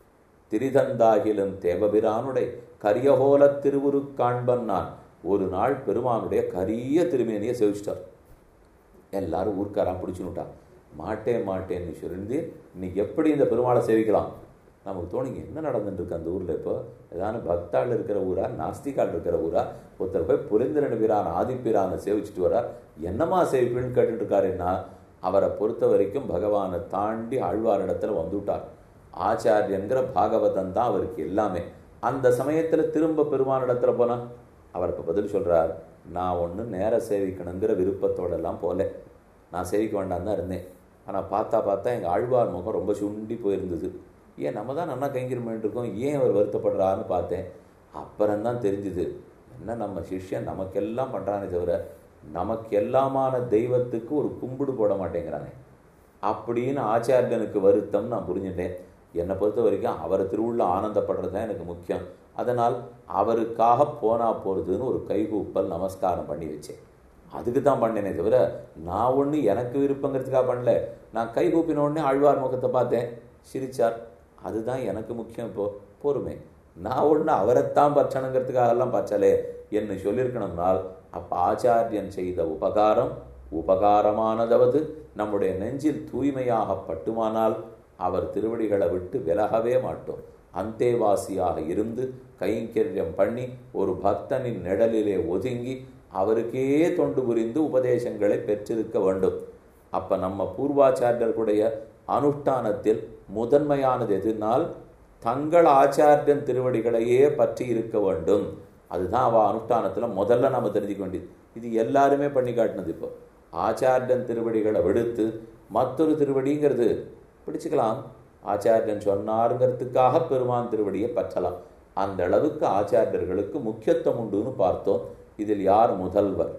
திரிதந்தாகிலும் தேவபிரானுடைய கரியகோல திருவுரு காண்பன் நான் ஒரு நாள் பெருமானுடைய கரிய திருமேனியை சேவிச்சிட்டார் எல்லாரும் ஊர்க்காரா பிடிச்சுனுட்டான் மாட்டேன் மாட்டேன்னு சொல்லி இன்னைக்கு எப்படி இந்த பெருமாளை சேவிக்கலாம் நமக்கு தோணிங்க என்ன நடந்துட்டு இருக்கு அந்த ஊரில் இப்போ ஏதாவது பக்தாள் இருக்கிற ஊரா நாஸ்திகால் இருக்கிற ஊரா ஒருத்தர் போய் புரிந்திரன் பிரான் ஆதிப்பிரானை சேவிச்சுட்டு வரார் என்னமா சேவிப்புன்னு கேட்டுட்டு இருக்காருன்னா அவரை பொறுத்த வரைக்கும் பகவானை தாண்டி ஆழ்வாரிடத்துல வந்துவிட்டார் ஆச்சாரியங்கிற பாகவதன் தான் அவருக்கு எல்லாமே அந்த சமயத்தில் திரும்ப பெருமானிடத்துல போனால் அவர் இப்போ பதில் சொல்கிறார் நான் ஒன்று நேர சேவிக்கணுங்கிற விருப்பத்தோடெல்லாம் போல நான் சேவிக்க வேண்டாம் தான் இருந்தேன் ஆனால் பார்த்தா பார்த்தா எங்கள் ஆழ்வார் முகம் ரொம்ப சுண்டி போயிருந்தது ஏன் நம்ம தான் நல்லா கைங்கரியம் பண்ணிட்டு இருக்கோம் ஏன் அவர் வருத்தப்படுறாருன்னு பார்த்தேன் அப்புறம்தான் தெரிஞ்சுது என்ன நம்ம சிஷ்யன் நமக்கெல்லாம் பண்ணுறானே தவிர நமக்கு எல்லாமான தெய்வத்துக்கு ஒரு கும்பிடு போட மாட்டேங்கிறானே அப்படின்னு ஆச்சாரியனுக்கு வருத்தம் நான் புரிஞ்சுட்டேன் என்னை பொறுத்த வரைக்கும் அவர் திருவுள்ள ஆனந்தப்படுறது தான் எனக்கு முக்கியம் அதனால் அவருக்காக போனா போகிறதுன்னு ஒரு கைகூப்பல் நமஸ்காரம் பண்ணி வச்சேன் அதுக்கு தான் பண்ணேனே தவிர நான் ஒன்று எனக்கு விருப்பங்கிறதுக்காக பண்ணல நான் கை கூப்பின உடனே ஆழ்வார் முகத்தை பார்த்தேன் சிரிச்சார் அதுதான் எனக்கு முக்கியம் இப்போ பொறுமை நான் ஒன்று அவரைத்தான் பற்றணுங்கிறதுக்காகலாம் பற்றலே என்று சொல்லியிருக்கணும்னால் அப்போ ஆச்சாரியன் செய்த உபகாரம் உபகாரமானதாவது நம்முடைய நெஞ்சில் தூய்மையாக பட்டுமானால் அவர் திருவடிகளை விட்டு விலகவே மாட்டோம் அந்தேவாசியாக இருந்து கைங்கரியம் பண்ணி ஒரு பக்தனின் நிழலிலே ஒதுங்கி அவருக்கே தொண்டு புரிந்து உபதேசங்களை பெற்றிருக்க வேண்டும் அப்ப நம்ம பூர்வாச்சாரியர்களுடைய அனுஷ்டானத்தில் முதன்மையானது எதுனால் தங்கள் ஆச்சாரியன் திருவடிகளையே பற்றி இருக்க வேண்டும் அதுதான் அவ அனுஷ்டானத்துல முதல்ல நம்ம தெரிஞ்சுக்க வேண்டியது இது எல்லாருமே பண்ணி காட்டினது இப்போ ஆச்சாரியன் திருவடிகளை விடுத்து மற்றொரு திருவடிங்கிறது பிடிச்சுக்கலாம் ஆச்சாரியன் சொன்னாருங்கிறதுக்காக பெருமான் திருவடியை பற்றலாம் அந்த அளவுக்கு ஆச்சாரியர்களுக்கு முக்கியத்துவம் உண்டுன்னு பார்த்தோம் இதில் யார் முதல்வர்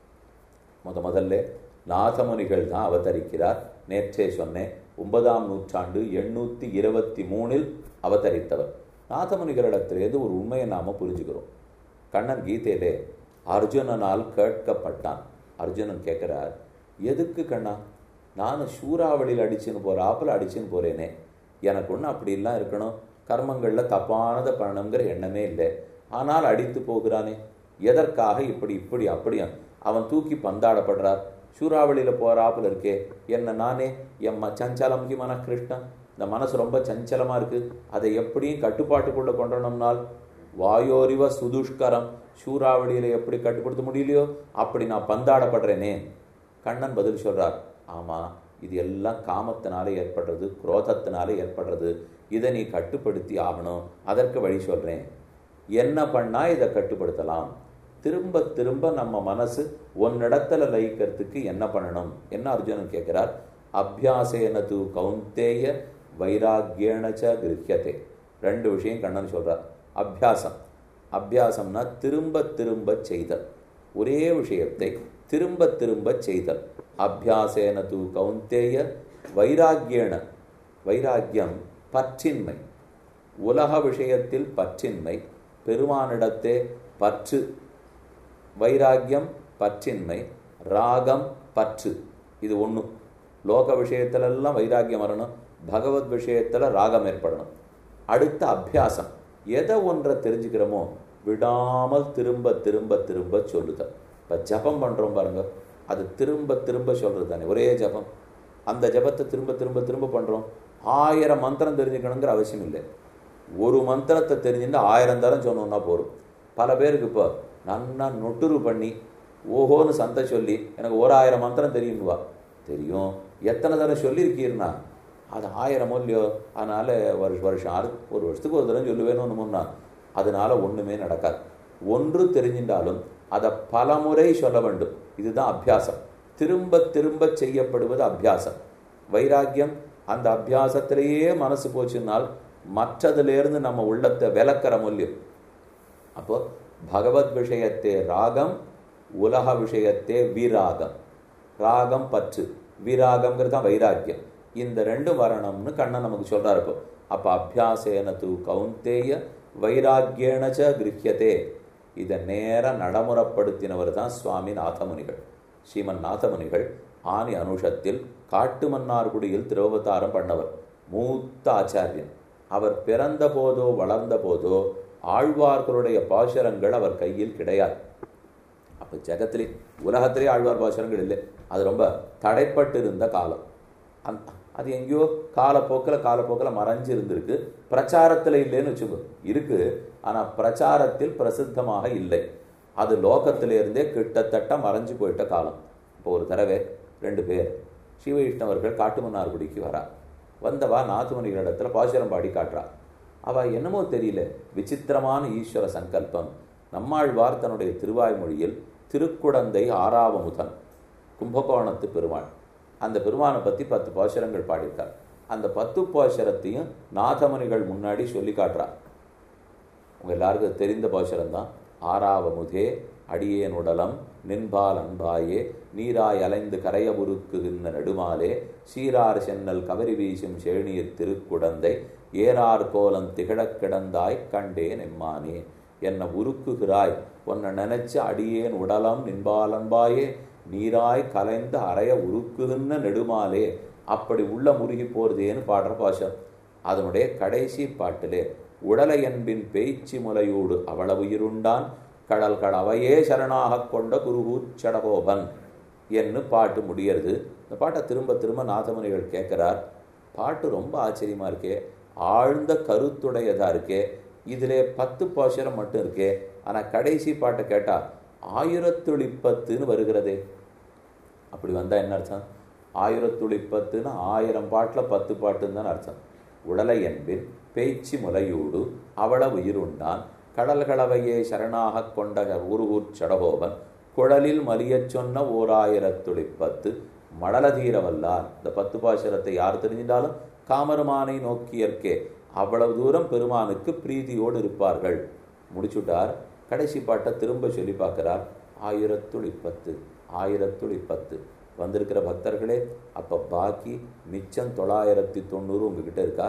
முத முதல்ல நாதமுனிகள் தான் அவதரிக்கிறார் நேற்றே சொன்னேன் ஒன்பதாம் நூற்றாண்டு எண்ணூற்றி இருபத்தி மூணில் அவதரித்தவர் நாதமுனிகளிடத்திலேருந்து ஒரு உண்மையை நாம புரிஞ்சுக்கிறோம் கண்ணன் கீதையிலே அர்ஜுனனால் கேட்கப்பட்டான் அர்ஜுனன் கேட்கிறார் எதுக்கு கண்ணா நான் சூறாவளியில் அடிச்சுன்னு போற ஆப்பில் அடிச்சுன்னு போறேனே எனக்கு ஒன்று அப்படிலாம் இருக்கணும் கர்மங்களில் தப்பானதை பண்ணணுங்கிற எண்ணமே இல்லை ஆனால் அடித்து போகிறானே எதற்காக இப்படி இப்படி அப்படியா அவன் தூக்கி பந்தாடப்படுறார் சூறாவளியில் போகிற ஆப்பில் இருக்கே என்ன நானே என் ம சஞ்சலம் மன கிருஷ்ணன் இந்த மனசு ரொம்ப சஞ்சலமாக இருக்குது அதை எப்படியும் கட்டுப்பாட்டுக்குள்ளே கொண்டணும்னால் வாயோரிவ சுதுஷ்கரம் சூறாவளியில் எப்படி கட்டுப்படுத்த முடியலையோ அப்படி நான் பந்தாடப்படுறேனே கண்ணன் பதில் சொல்றார் ஆமாம் இது எல்லாம் காமத்தினால ஏற்படுறது குரோதத்தினால ஏற்படுறது இதை நீ கட்டுப்படுத்தி ஆகணும் அதற்கு வழி சொல்கிறேன் என்ன பண்ணால் இதை கட்டுப்படுத்தலாம் திரும்ப திரும்ப நம்ம மனசு ஒன்னிடத்துல லயிக்கிறதுக்கு என்ன பண்ணணும் என்ன அர்ஜுனன் கேட்கிறார் அபியாசேன தூ கௌந்தேய வைராக்கியனச்ச கிருஹியதே ரெண்டு விஷயம் கண்ணன் சொல்றார் அபியாசம் அபியாசம்னா திரும்ப திரும்ப செய்தல் ஒரே விஷயத்தை திரும்ப திரும்ப செய்தல் அபியாசேன தூ கௌந்தேய வைராக்கியன வைராக்கியம் பற்றின்மை உலக விஷயத்தில் பற்றின்மை பெருமானிடத்தே பற்று வைராக்கியம் பற்றின்மை ராகம் பற்று இது ஒன்று லோக விஷயத்திலெல்லாம் வைராக்கியம் வரணும் பகவத் விஷயத்தில் ராகம் ஏற்படணும் அடுத்த அபியாசம் எதை ஒன்றை தெரிஞ்சுக்கிறோமோ விடாமல் திரும்ப திரும்ப திரும்ப சொல்லுதல் இப்போ ஜபம் பண்ணுறோம் பாருங்க அது திரும்ப திரும்ப சொல்கிறது தானே ஒரே ஜபம் அந்த ஜபத்தை திரும்ப திரும்ப திரும்ப பண்ணுறோம் ஆயிரம் மந்திரம் தெரிஞ்சுக்கணுங்கிற அவசியம் இல்லை ஒரு மந்திரத்தை தெரிஞ்சுட்டு ஆயிரம் தரம் சொன்னோம்னா போதும் பல பேருக்கு இப்போ நன்னா நொட்டுரு பண்ணி ஓஹோன்னு சந்தை சொல்லி எனக்கு ஒரு ஆயிரம் மந்திரம் தெரியும்வா தெரியும் எத்தனை தடவை சொல்லியிருக்கீர்னா அது ஆயிரமோ இல்லையோ அதனால் வருஷ வருஷம் ஆறு ஒரு வருஷத்துக்கு ஒரு தடவை சொல்லுவேன்னு ஒன்றுமுன்னா அதனால ஒன்றுமே நடக்காது ஒன்று தெரிஞ்சின்றாலும் அதை பலமுறை சொல்ல வேண்டும் இதுதான் அபியாசம் திரும்ப திரும்ப செய்யப்படுவது அபியாசம் வைராக்கியம் அந்த அபியாசத்திலேயே மனசு போச்சுன்னால் மற்றதுலேருந்து நம்ம உள்ளத்தை விளக்கிற மூலியம் அப்போ பகவத் விஷயத்தே ராகம் உலக விஷயத்தே விராகம் ராகம் பற்று விராகம்ங்கிறது தான் வைராக்கியம் இந்த ரெண்டு வரணும்னு கண்ணன் நமக்கு சொல்றாரு இப்போ அப்போ அபியாசேன தூ கவுந்தேய வைராக்கியனச்ச கிரகியதே இதை நேரம் நடைமுறைப்படுத்தினவர் தான் சுவாமி நாதமுனிகள் ஸ்ரீமன் நாதமுனிகள் ஆனி அனுஷத்தில் காட்டுமன்னார்குடியில் திருவதாரம் பண்ணவர் மூத்த ஆச்சாரியன் அவர் பிறந்த போதோ வளர்ந்த போதோ ஆழ்வார்களுடைய பாசுரங்கள் அவர் கையில் கிடையாது அப்போ ஜெகத்திலே உலகத்திலே ஆழ்வார் பாசுரங்கள் இல்லை அது ரொம்ப தடைப்பட்டு இருந்த காலம் அந் அது எங்கேயோ காலப்போக்கில் காலப்போக்கில் மறைஞ்சு இருந்திருக்கு பிரச்சாரத்தில் இல்லைன்னு வச்சுக்கோ இருக்கு ஆனால் பிரச்சாரத்தில் பிரசித்தமாக இல்லை அது லோகத்திலிருந்தே கிட்டத்தட்ட மறைஞ்சு போயிட்ட காலம் இப்போ ஒரு தடவை ரெண்டு பேர் சிவ வைஷ்ணவர்கள் காட்டுமன்னார்குடிக்கு வரா வந்தவா நாத்துமணிகளிடத்துல பாசுரம் பாடி காட்டுறா அவ என்னமோ தெரியல விசித்திரமான ஈஸ்வர சங்கல்பம் நம்மாழ்வார் தன்னுடைய திருவாய்மொழியில் திருக்குடந்தை ஆறாவமுதன் கும்பகோணத்து பெருமாள் அந்த பெருமானை பற்றி பத்து பாசுரங்கள் பாடியிருக்கார் அந்த பத்து பாசுரத்தையும் நாதமுனிகள் முன்னாடி சொல்லி காட்டுறார் உங்க எல்லாருக்கும் தெரிந்த பாசுரம் தான் ஆறாவமுதே அடியேன் உடலம் நின்பால் அன்பாயே நீராய் அலைந்து கரைய உருக்குகின்ற நெடுமாலே சீரார் சென்னல் கவரி வீசும் செழுநீர் திருக்குடந்தை ஏறார் கோலம் திகழக் கிடந்தாய் கண்டேன் எம்மானே என்னை உருக்குகிறாய் உன்னை நினைச்சு அடியேன் உடலம் நின்பால் அன்பாயே நீராய் கலைந்து அறைய உருக்குகின்ற நெடுமாலே அப்படி உள்ள முருகி போறதேன்னு பாடுற பாஷம் அதனுடைய கடைசி பாட்டிலே உடலை என்பின் பேச்சு முலையோடு அவள உயிருண்டான் கடல் கடவையே சரணாகக் கொண்ட குருகூர் சடகோபன் என்று பாட்டு முடியறது இந்த பாட்டை திரும்ப திரும்ப நாதமுனிகள் கேட்கிறார் பாட்டு ரொம்ப ஆச்சரியமா இருக்கே ஆழ்ந்த கருத்துடையதா இருக்கே இதிலே பத்து பாசுரம் மட்டும் இருக்கே ஆனா கடைசி பாட்டை கேட்டா ஆயிரத்துளிப்பத்துன்னு வருகிறதே அப்படி வந்தா என்ன அர்த்தம் ஆயிரத்துளிப்பத்துன்னு ஆயிரம் பாட்டில் பத்து பாட்டுன்னு தான் அர்த்தம் உடலை என்பின் பேச்சு முலையூடு அவள உயிருண்டான் கடல்களவையே சரணாகக் கொண்ட உருகூர் சடகோபன் குழலில் மலியச் சொன்ன ஓர் ஆயிரத்துளிப்பத்து மடலதீர வல்லார் இந்த பத்து பாசுரத்தை யார் தெரிஞ்சின்றாலும் காமருமானை நோக்கியற்கே அவ்வளவு தூரம் பெருமானுக்கு பிரீதியோடு இருப்பார்கள் முடிச்சுட்டார் கடைசி பாட்டை திரும்ப சொல்லி பார்க்கிறார் ஆயிரத்துள் இப்பத்து ஆயிரத்துள் இப்பத்து வந்திருக்கிற பக்தர்களே அப்போ பாக்கி மிச்சம் தொள்ளாயிரத்தி தொண்ணூறு உங்ககிட்ட இருக்கா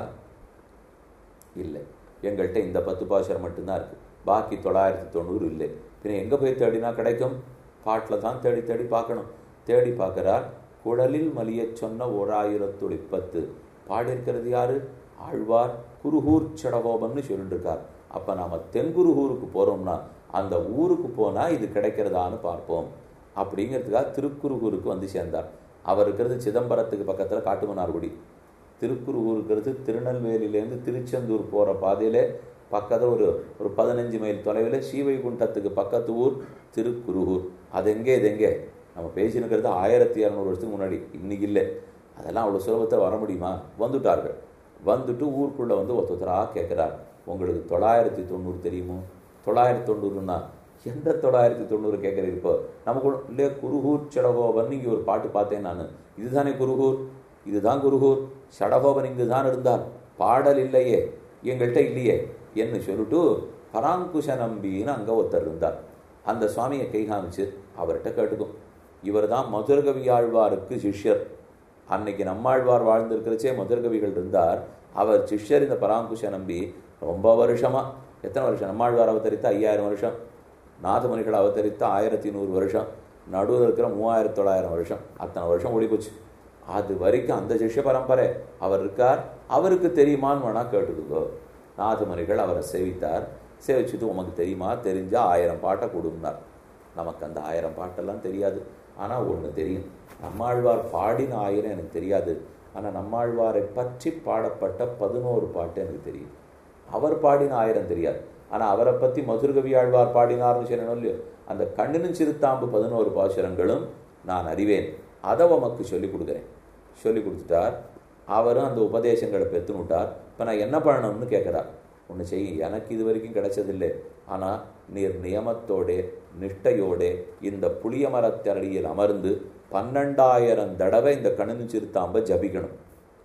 இல்லை எங்கள்கிட்ட இந்த பத்து பாசுரம் மட்டும்தான் இருக்கு பாக்கி தொள்ளாயிரத்தி தொண்ணூறு இல்லை பின்ன எங்கே போய் தேடினா கிடைக்கும் பாட்டில் தான் தேடி தேடி பார்க்கணும் தேடி பார்க்குறார் குழலில் மலியச் சொன்ன ஓர் ஆயிரத்துள் இப்பத்து பாடியிருக்கிறது யாரு ஆழ்வார் குருகூர் சடகோபன்னு சொல்லிட்டு இருக்கார் அப்போ நாம் தென்குருகூருக்கு போகிறோம்னா அந்த ஊருக்கு போனால் இது கிடைக்கிறதான்னு பார்ப்போம் அப்படிங்கிறதுக்காக திருக்குறுகூருக்கு வந்து சேர்ந்தார் அவர் இருக்கிறது சிதம்பரத்துக்கு பக்கத்தில் காட்டுமன்னார்குடி திருக்குறுகூர் இருக்கிறது திருநெல்வேலியிலேருந்து திருச்செந்தூர் போகிற பாதையிலே பக்கத்தில் ஒரு ஒரு பதினஞ்சு மைல் தொலைவில் ஸ்ரீவைகுண்டத்துக்கு பக்கத்து ஊர் திருக்குறுகூர் அது எங்கே இது எங்கே நம்ம பேசினுக்கிறது ஆயிரத்தி இரநூறு வருஷத்துக்கு முன்னாடி இன்னைக்கு இல்லை அதெல்லாம் அவ்வளோ சுலபத்தில் வர முடியுமா வந்துட்டார்கள் வந்துட்டு ஊருக்குள்ளே வந்து ஒருத்தராக கேட்குறார் உங்களுக்கு தொள்ளாயிரத்தி தொண்ணூறு தெரியுமோ தொள்ளாயிரத்தி தொண்ணூறுன்னா எந்த தொள்ளாயிரத்தி தொண்ணூறு கேட்குறது இப்போ நமக்கு இல்லையே குருகூர் சடகோபன் இங்கே ஒரு பாட்டு பார்த்தேன் நான் இதுதானே குருகூர் இதுதான் குருகூர் சடகோபன் இங்கு தான் இருந்தார் பாடல் இல்லையே எங்கள்கிட்ட இல்லையே என்று சொல்லிட்டு பராங்குஷ நம்பின்னு அங்கே ஒருத்தர் இருந்தார் அந்த சுவாமியை கை காமிச்சு அவர்கிட்ட கேட்டுக்கும் இவர் தான் மதுரகவி ஆழ்வாருக்கு சிஷ்யர் அன்னைக்கு நம்மாழ்வார் வாழ்ந்திருக்கிறச்சே மதுரகவிகள் இருந்தார் அவர் சிஷ்யர் இந்த பராங்குஷ நம்பி ரொம்ப வருஷமா எத்தனை வருஷம் நம்மாழ்வார் அவதரித்த ஐயாயிரம் வருஷம் நாதமுனிகள் அவதரித்த ஆயிரத்தி நூறு வருஷம் நடுவில் இருக்கிற மூவாயிரத்தி தொள்ளாயிரம் வருஷம் அத்தனை வருஷம் ஓடி போச்சு அது வரைக்கும் அந்த சிஷ்ய பரம்பரை அவர் இருக்கார் அவருக்கு தெரியுமான்னு வேணா கேட்டுக்கோ நாதமுனிகள் அவரை சேவித்தார் சேவிச்சுட்டு உமக்கு தெரியுமா தெரிஞ்சா ஆயிரம் பாட்டை கொடுன்னார் நமக்கு அந்த ஆயிரம் பாட்டெல்லாம் தெரியாது ஆனால் ஒன்று தெரியும் நம்மாழ்வார் பாடின ஆயிரம் எனக்கு தெரியாது ஆனால் நம்மாழ்வாரை பற்றி பாடப்பட்ட பதினோரு பாட்டு எனக்கு தெரியும் அவர் பாடின ஆயிரம் தெரியாது ஆனால் அவரை பற்றி மதுர்கவி ஆழ்வார் பாடினார்னு சொல்லணும் இல்லையோ அந்த கண்ணினும் சிறுத்தாம்பு பதினோரு பாசுரங்களும் நான் அறிவேன் அதை உமக்கு சொல்லிக் கொடுக்குறேன் சொல்லி கொடுத்துட்டார் அவரும் அந்த உபதேசங்களை பெற்றுன்னு விட்டார் இப்போ நான் என்ன பண்ணணும்னு கேட்குறார் ஒன்று செய் எனக்கு இது வரைக்கும் கிடைச்சதில்லை ஆனால் நீர் நியமத்தோடே நிஷ்டையோடே இந்த புளிய மரத்தடியில் அமர்ந்து பன்னெண்டாயிரம் தடவை இந்த கணினு சிறுத்தாம்ப ஜபிக்கணும்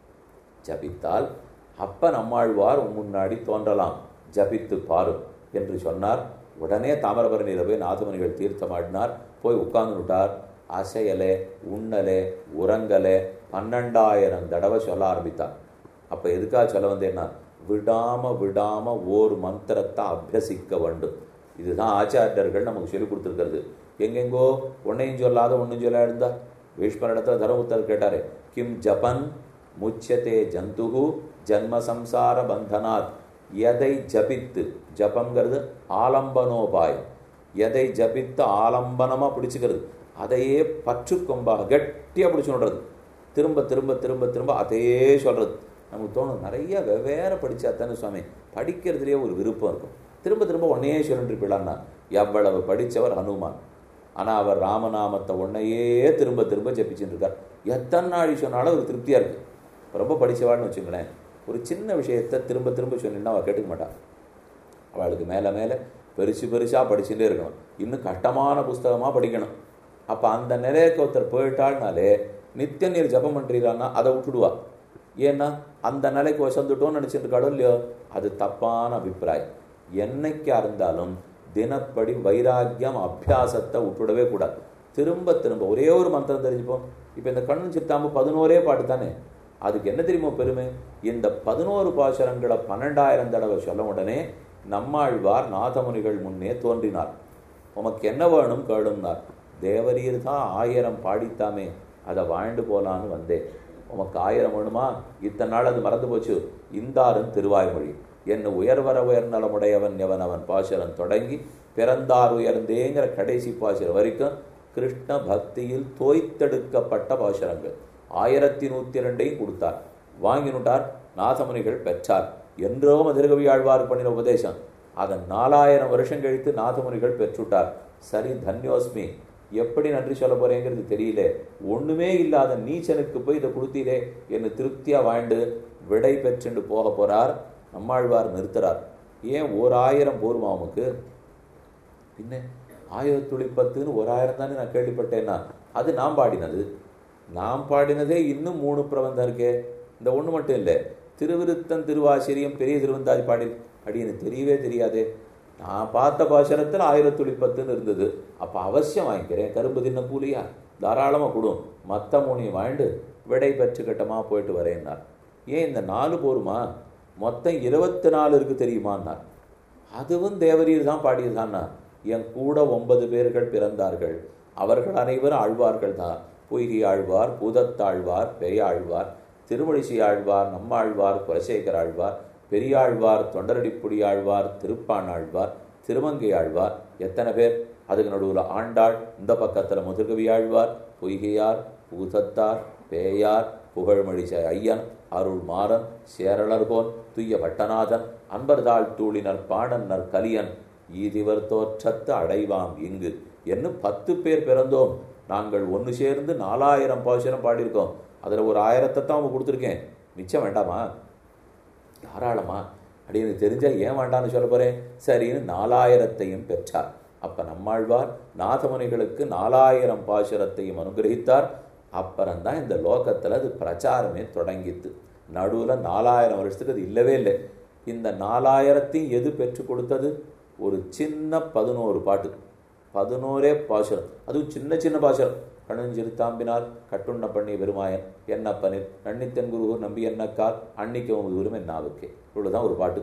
ஜபித்தால் அப்ப நம்மாழ்வார் முன்னாடி தோன்றலாம் ஜபித்து பாரும் என்று சொன்னார் உடனே தாமிரபரணியில் போய் நாதமுனிகள் தீர்த்தமாடினார் போய் உட்கார்ந்துட்டார் அசையலே உண்ணலே உறங்கலே பன்னெண்டாயிரம் தடவை சொல்ல ஆரம்பித்தார் அப்ப எதுக்காக சொல்ல வந்தேன்னா விடாம விடாம ஓர் மந்திரத்தை அபியசிக்க வேண்டும் இதுதான் ஆச்சாரியர்கள் நமக்கு சொல்லிக் கொடுத்துருக்கிறது எங்கெங்கோ ஒன்னையும் சொல்லாத ஒன்றும் சொல்ல இருந்தா பீஷ்மர் இடத்துல தர்மபுத்தர் கேட்டாரு கிம் ஜபன் முச்சதே ஜந்துகு ஜன்ம சம்சார பந்தனாத் எதை ஜபித்து ஜபங்கிறது ஆலம்பனோபாயம் எதை ஜபித்து ஆலம்பனமாக பிடிச்சுக்கிறது அதையே பற்று கொம்பாக கட்டியாக பிடிச்சு விடுறது திரும்ப திரும்ப திரும்ப திரும்ப அதையே சொல்கிறது நமக்கு தோணும் நிறைய வெவ்வேறு படித்தா தானே சுவாமி படிக்கிறதுலேயே ஒரு விருப்பம் இருக்கும் திரும்ப திரும்ப ஒன்னையே சொல்லிட்டு இருப்பிடலான்னா எவ்வளவு படித்தவர் ஹனுமான் ஆனால் அவர் ராமநாமத்தை ஒன்னையே திரும்ப திரும்ப ஜபிச்சுட்டு இருக்கார் எத்தனை நாள் சொன்னாலும் ஒரு திருப்தியாக இருக்குது ரொம்ப படித்தவாள்னு வச்சுங்களேன் ஒரு சின்ன விஷயத்தை திரும்ப திரும்ப சொன்னீங்கன்னா அவள் கேட்டுக்க மாட்டாள் அவளுக்கு மேலே மேலே பெருசு பெருசாக படிச்சுட்டே இருக்கணும் இன்னும் கஷ்டமான புஸ்தகமாக படிக்கணும் அப்போ அந்த நிலையக்கு ஒருத்தர் போயிட்டாள்னாலே நித்திய நீர் ஜபம் பண்ணுறீங்கன்னா அதை விட்டுடுவா ஏன்னா அந்த நிலைக்கு வசந்துட்டோம்னு நினச்சிட்டு இருக்காளோ இல்லையோ அது தப்பான அபிப்பிராயம் என்னைக்கா இருந்தாலும் தினப்படி வைராக்கியம் அபியாசத்தை விட்டுடவே கூடாது திரும்ப திரும்ப ஒரே ஒரு மந்திரம் தெரிஞ்சுப்போம் இப்போ இந்த கண்ணு சித்தாம்பு பதினோரே பாட்டு தானே அதுக்கு என்ன தெரியுமோ பெருமை இந்த பதினோரு பாசுரங்களை பன்னெண்டாயிரம் தடவை சொல்ல உடனே நம்மாழ்வார் நாதமுனிகள் முன்னே தோன்றினார் உமக்கு என்ன வேணும் கேளும்னார் தேவரீர் தான் ஆயிரம் பாடித்தாமே அதை வாழ்ந்து போலான்னு வந்தேன் உமக்கு ஆயிரம் வேணுமா இத்தனை நாள் அது மறந்து போச்சு இந்தாரும் திருவாய்மொழி என்ன உயர்வர உயர்நலமுடையவன் எவன் அவன் பாசுரம் தொடங்கி பிறந்தார் உயர்ந்தேங்கிற கடைசி பாசுரம் வரைக்கும் கிருஷ்ண பக்தியில் தோய்த்தெடுக்கப்பட்ட பாசுரங்கள் ஆயிரத்தி நூத்தி ரெண்டையும் கொடுத்தார் வாங்கினுட்டார் நாதமுனிகள் பெற்றார் என்றோ மதுரகவி ஆழ்வார் பண்ணின உபதேசம் அதன் நாலாயிரம் வருஷம் கழித்து நாதமுனிகள் பெற்றுட்டார் சரி தன்யோஸ்மி எப்படி நன்றி சொல்ல போறேங்கிறது தெரியல ஒண்ணுமே இல்லாத நீச்சனுக்கு போய் இதை கொடுத்தீரே என்று திருப்தியா வாழ்ந்து விடை பெற்றுண்டு போக போறார் நம்மாழ்வார் நிறுத்துறார் ஏன் ஓர் ஆயிரம் போருமா அவனுக்கு பின்ன ஆயிரத்துளி பத்துன்னு ஒரு ஆயிரம் தானே நான் கேள்விப்பட்டேன்னா அது நான் பாடினது நான் பாடினதே இன்னும் மூணு பிரபந்தம் இருக்கே இந்த ஒன்று மட்டும் இல்லை திருவிருத்தம் திருவாசிரியம் பெரிய திருவந்தாதி பாடி அப்படி எனக்கு தெரியவே தெரியாதே நான் பார்த்த பாசனத்தில் ஆயிரத்துளி பத்துன்னு இருந்தது அப்போ அவசியம் வாங்கிக்கிறேன் கரும்பு தின்ன கூலியா தாராளமாக கொடும் மற்ற மூணையும் வாழ்ந்து விடை பெற்றுக்கிட்டமா போயிட்டு வரேன்னார் ஏன் இந்த நாலு போருமா மொத்தம் இருபத்தி நாலு இருக்கு தெரியுமான்னார் அதுவும் தேவரீர் தான் பாடியதுதான்னா என் கூட ஒன்பது பேர்கள் பிறந்தார்கள் அவர்கள் அனைவரும் ஆழ்வார்கள் தான் பொய்கி ஆழ்வார் பூதத்தாழ்வார் பெரியாழ்வார் திருமழிசை ஆழ்வார் நம்மாழ்வார் குலசேகர் ஆழ்வார் பெரியாழ்வார் தொண்டரடிப்புடி ஆழ்வார் திருப்பான் ஆழ்வார் திருமங்கை ஆழ்வார் எத்தனை பேர் அதுக்கு நடுவில் ஆண்டாள் இந்த பக்கத்தில் முதுகவி ஆழ்வார் பொய்கையார் பூதத்தார் பேயார் புகழ்மழிசை ஐயன் அருள் மாறன் சேரளர்கோன் துய்ய பட்டநாதன் அன்பர்தாள் தூளினர் பாடன்னர் கலியன் ஈதிவர் தோற்றத்து அடைவாம் இங்கு என்ன பத்து பேர் பிறந்தோம் நாங்கள் ஒன்று சேர்ந்து நாலாயிரம் பாசுரம் பாடியிருக்கோம் அதில் ஒரு ஆயிரத்தை தான் அவங்க கொடுத்துருக்கேன் மிச்சம் வேண்டாமா தாராளமா அப்படின்னு தெரிஞ்சால் ஏன் வேண்டாம்னு சொல்ல போகிறேன் சரின்னு நாலாயிரத்தையும் பெற்றார் அப்போ நம்மாழ்வார் நாதமுனிகளுக்கு நாலாயிரம் பாசுரத்தையும் அனுகிரகித்தார் அப்புறம்தான் இந்த லோகத்தில் அது பிரச்சாரமே தொடங்கித்து நடுவில் நாலாயிரம் வருஷத்துக்கு அது இல்லவே இல்லை இந்த நாலாயிரத்தையும் எது பெற்று கொடுத்தது ஒரு சின்ன பதினோரு பாட்டு பதினோரே பாசுரம் அதுவும் சின்ன சின்ன பாசுரம் கணுஞ்சிறுத்தாம்பினால் கட்டுண்ண பண்ணி பெருமாயன் என்னப்பனில் நன்னித்தன் குருகூர் நம்பி என்னக்கால் அன்னிக்கவும் தூரம் என்னாவுக்கே இவ்வளோதான் ஒரு பாட்டு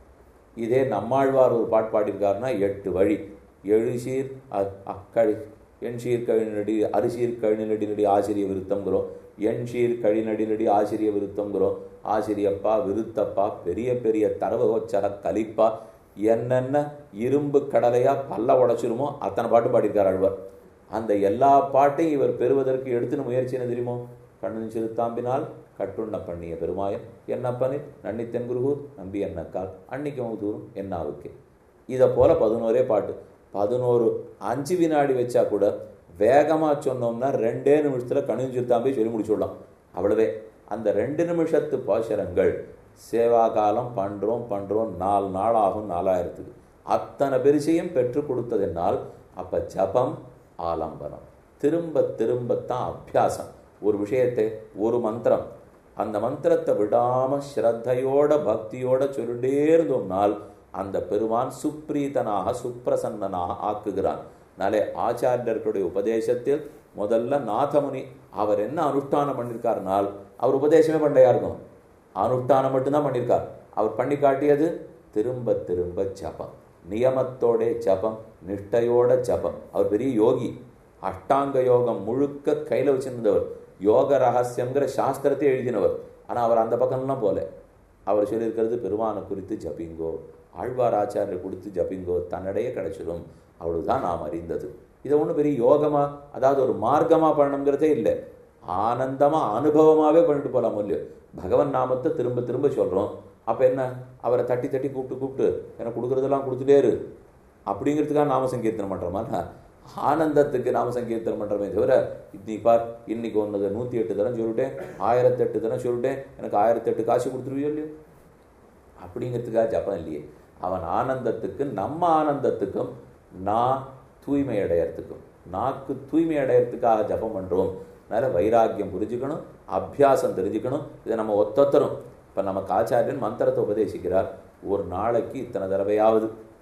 இதே நம்மாழ்வார் ஒரு பாட்டு பாடியிருக்காருன்னா எட்டு வழி எழுசீர் அக்கழி எண்சீர் கழிநடி அரிசீர் கழிநடி நடி ஆசிரிய விருத்தங்கிறோம் எண்சீர் கழிநடிநடி ஆசிரிய விருத்தங்கிறோம் ஆசிரியப்பா விருத்தப்பா பெரிய பெரிய தரவகோச்சர கலிப்பா என்னென்ன இரும்பு கடலையா பல்ல உடைச்சிருமோ அத்தனை பாட்டு பாடியிருக்கார் ஆழ்வார் அந்த எல்லா பாட்டையும் இவர் பெறுவதற்கு எடுத்துன்னு முயற்சி என்ன தெரியுமோ கண்ணன் சிறுத்தாம்பினால் கட்டுண்ண பண்ணிய பெருமாயன் என்னப்பனே நன்னித்தன் குருகூர் நம்பி என்னக்கால் அன்னிக்கு தூரம் என்னாவுக்கு இதை போல பதினோரே பாட்டு பதினோரு அஞ்சு வினாடி வச்சா கூட வேகமாக சொன்னோம்னா ரெண்டே நிமிஷத்தில் கணினி சிறுத்தாம்பி சொல்லி முடிச்சுடலாம் அவ்வளவே அந்த ரெண்டு நிமிஷத்து பாசுரங்கள் சேவா காலம் பண்ணுறோம் பண்ணுறோம் நாலு நாள் ஆகும் நாலாயிரத்துக்கு அத்தனை பெருசையும் பெற்று கொடுத்ததுனால் அப்போ ஜபம் ஆலம்பனம் திரும்ப திரும்பத்தான் அபியாசம் ஒரு விஷயத்தை ஒரு மந்திரம் அந்த மந்திரத்தை விடாம ஸ்ரத்தையோட பக்தியோட சொல்லிட்டே இருந்தோம்னால் அந்த பெருமான் சுப்ரீதனாக சுப்பிரசன்னனாக ஆக்குகிறான் நாளே ஆச்சாரியர்களுடைய உபதேசத்தில் முதல்ல நாதமுனி அவர் என்ன அனுஷ்டானம் பண்ணியிருக்காருனால் அவர் உபதேசமே பண்ணையா இருக்கும் அனுஷ்டானம் மட்டும்தான் பண்ணியிருக்கார் அவர் பண்ணி காட்டியது திரும்ப திரும்ப ஜபம் நியமத்தோட ஜபம் நிஷ்டையோட ஜபம் அவர் பெரிய யோகி அஷ்டாங்க யோகம் முழுக்க கையில் வச்சிருந்தவர் யோக ரகசியங்கிற சாஸ்திரத்தை எழுதினவர் ஆனால் அவர் அந்த பக்கம்லாம் போல அவர் சொல்லியிருக்கிறது பெருமானை குறித்து ஜபிங்கோ ஆழ்வார் ஆச்சாரியர் கொடுத்து ஜபிங்கோ தன்னடையே கிடைச்சிடும் அவ்வளவுதான் நாம் அறிந்தது இதை ஒன்றும் பெரிய யோகமா அதாவது ஒரு மார்க்கமா பண்ணணுங்கிறதே இல்லை ஆனந்தமா அனுபவமாவே பண்ணிட்டு போலாம் இல்லையோ பகவன் நாமத்தை திரும்ப திரும்ப சொல்றோம் அப்ப என்ன அவரை தட்டி தட்டி கூப்பிட்டு கூப்பிட்டு எனக்கு கொடுக்குறதெல்லாம் கொடுத்துட்டே இரு அப்படிங்கிறதுக்காக நாம சங்கீர்த்தனம் பண்றோமா ஆனந்தத்துக்கு நாம சங்கீர்த்தனம் பண்றோமே தவிர இன்னைக்கு பார் இன்னைக்கு ஒன்று நூற்றி எட்டு தரம் சொல்லிட்டேன் ஆயிரத்தி எட்டு தரம் சொல்லிட்டேன் எனக்கு ஆயிரத்தி எட்டு காசு கொடுத்துருவியோ இல்லையோ அப்படிங்கிறதுக்காக ஜப்பம் இல்லையே அவன் ஆனந்தத்துக்கு நம்ம ஆனந்தத்துக்கும் நான் தூய்மை அடையறதுக்கும் நாக்கு தூய்மை அடையறதுக்காக ஜபம் பண்ணுறோம் அதனால் வைராக்கியம் புரிஞ்சுக்கணும் அபியாசம் தெரிஞ்சுக்கணும் இதை நம்ம ஒத்தொத்தரும் இப்போ நமக்கு ஆச்சாரியன் மந்திரத்தை உபதேசிக்கிறார் ஒரு நாளைக்கு இத்தனை தடவையாவது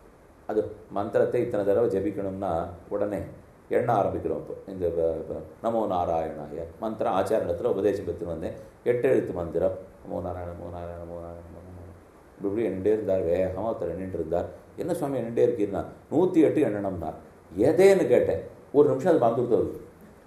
அது மந்திரத்தை இத்தனை தடவை ஜபிக்கணும்னா உடனே எண்ண ஆரம்பிக்கிறோம் இப்போ இந்த ப- ப- நமோ நாராயணாய மந்திரம் ஆச்சாரணத்தில் உபதேசம் பெற்று வந்தேன் எட்டு எழுத்து மந்திரம் நமோ நாராயண நமோ நாராயண நமோ நாராயண நமோ நாராயண இப்படி இப்படி எண்ணிட்டே இருந்தார் வேகமாக ஒருத்தர் எண்ணிட்டு இருந்தார் என்ன சுவாமி எண்ணிட்டே இருக்கீர்னா நூற்றி எட்டு எண்ணணும்னார் எதேன்னு கேட்டேன் ஒரு நிமிஷம் அது மறந்துட்டு வருது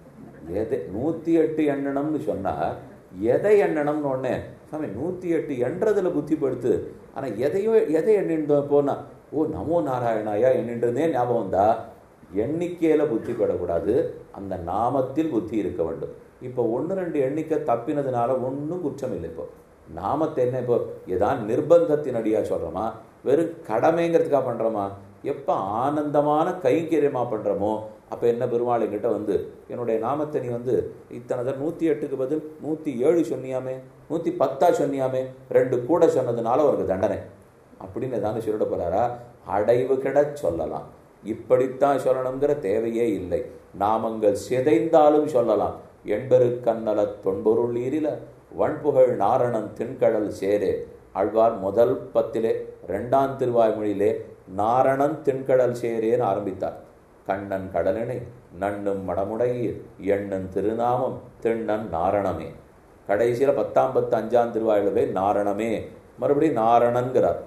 எதை நூற்றி எட்டு எண்ணணும்னு சொன்னால் எதை எண்ணணும்னு ஒன்னே சாமி நூற்றி எட்டு எண்றதுல புத்தி படுத்து ஆனால் எதையோ எதை எண்ணிட்டு போனா ஓ நமோ நாராயணாயா எண்ணின்றதே ஞாபகம் வந்தா எண்ணிக்கையில் புத்தி படக்கூடாது அந்த நாமத்தில் புத்தி இருக்க வேண்டும் இப்போ ஒன்று ரெண்டு எண்ணிக்கை தப்பினதுனால ஒன்றும் குற்றம் இல்லை இப்போ நாமத்தை என்ன இப்போ ஏதான் நிர்பந்தத்தின் அடியா சொல்கிறோமா வெறும் கடமைங்கிறதுக்காக பண்ணுறோமா எப்போ ஆனந்தமான கைங்கரியமாக பண்ணுறோமோ அப்போ என்ன பெருமாள் என்கிட்ட வந்து என்னுடைய நாமத்தை நீ வந்து இத்தனை தடவை நூற்றி எட்டுக்கு பதில் நூற்றி ஏழு சொன்னியாமே நூற்றி பத்தா சொன்னியாமே ரெண்டு கூட சொன்னதுனால உனக்கு தண்டனை அப்படின்னு ஏதாவது சொல்லிட போறாரா அடைவு கிட சொல்லலாம் இப்படித்தான் சொல்லணுங்கிற தேவையே இல்லை நாமங்கள் சிதைந்தாலும் சொல்லலாம் எண்பெரு கண்ணல தொன்பொருள் ஈரில வண்புகழ் நாரணன் திண்கடல் சேரே ஆழ்வார் முதல் பத்திலே ரெண்டாம் திருவாய்மொழியிலே நாரணன் திண்கடல் சேரேன்னு ஆரம்பித்தார் கண்ணன் கடலினை நண்ணும் மடமுடையீர் எண்ணன் திருநாமம் திண்ணன் நாரணமே கடைசியில பத்தாம் பத்து அஞ்சாம் திருவாயிலவே நாரணமே மறுபடியும் நாரணன்கிறார்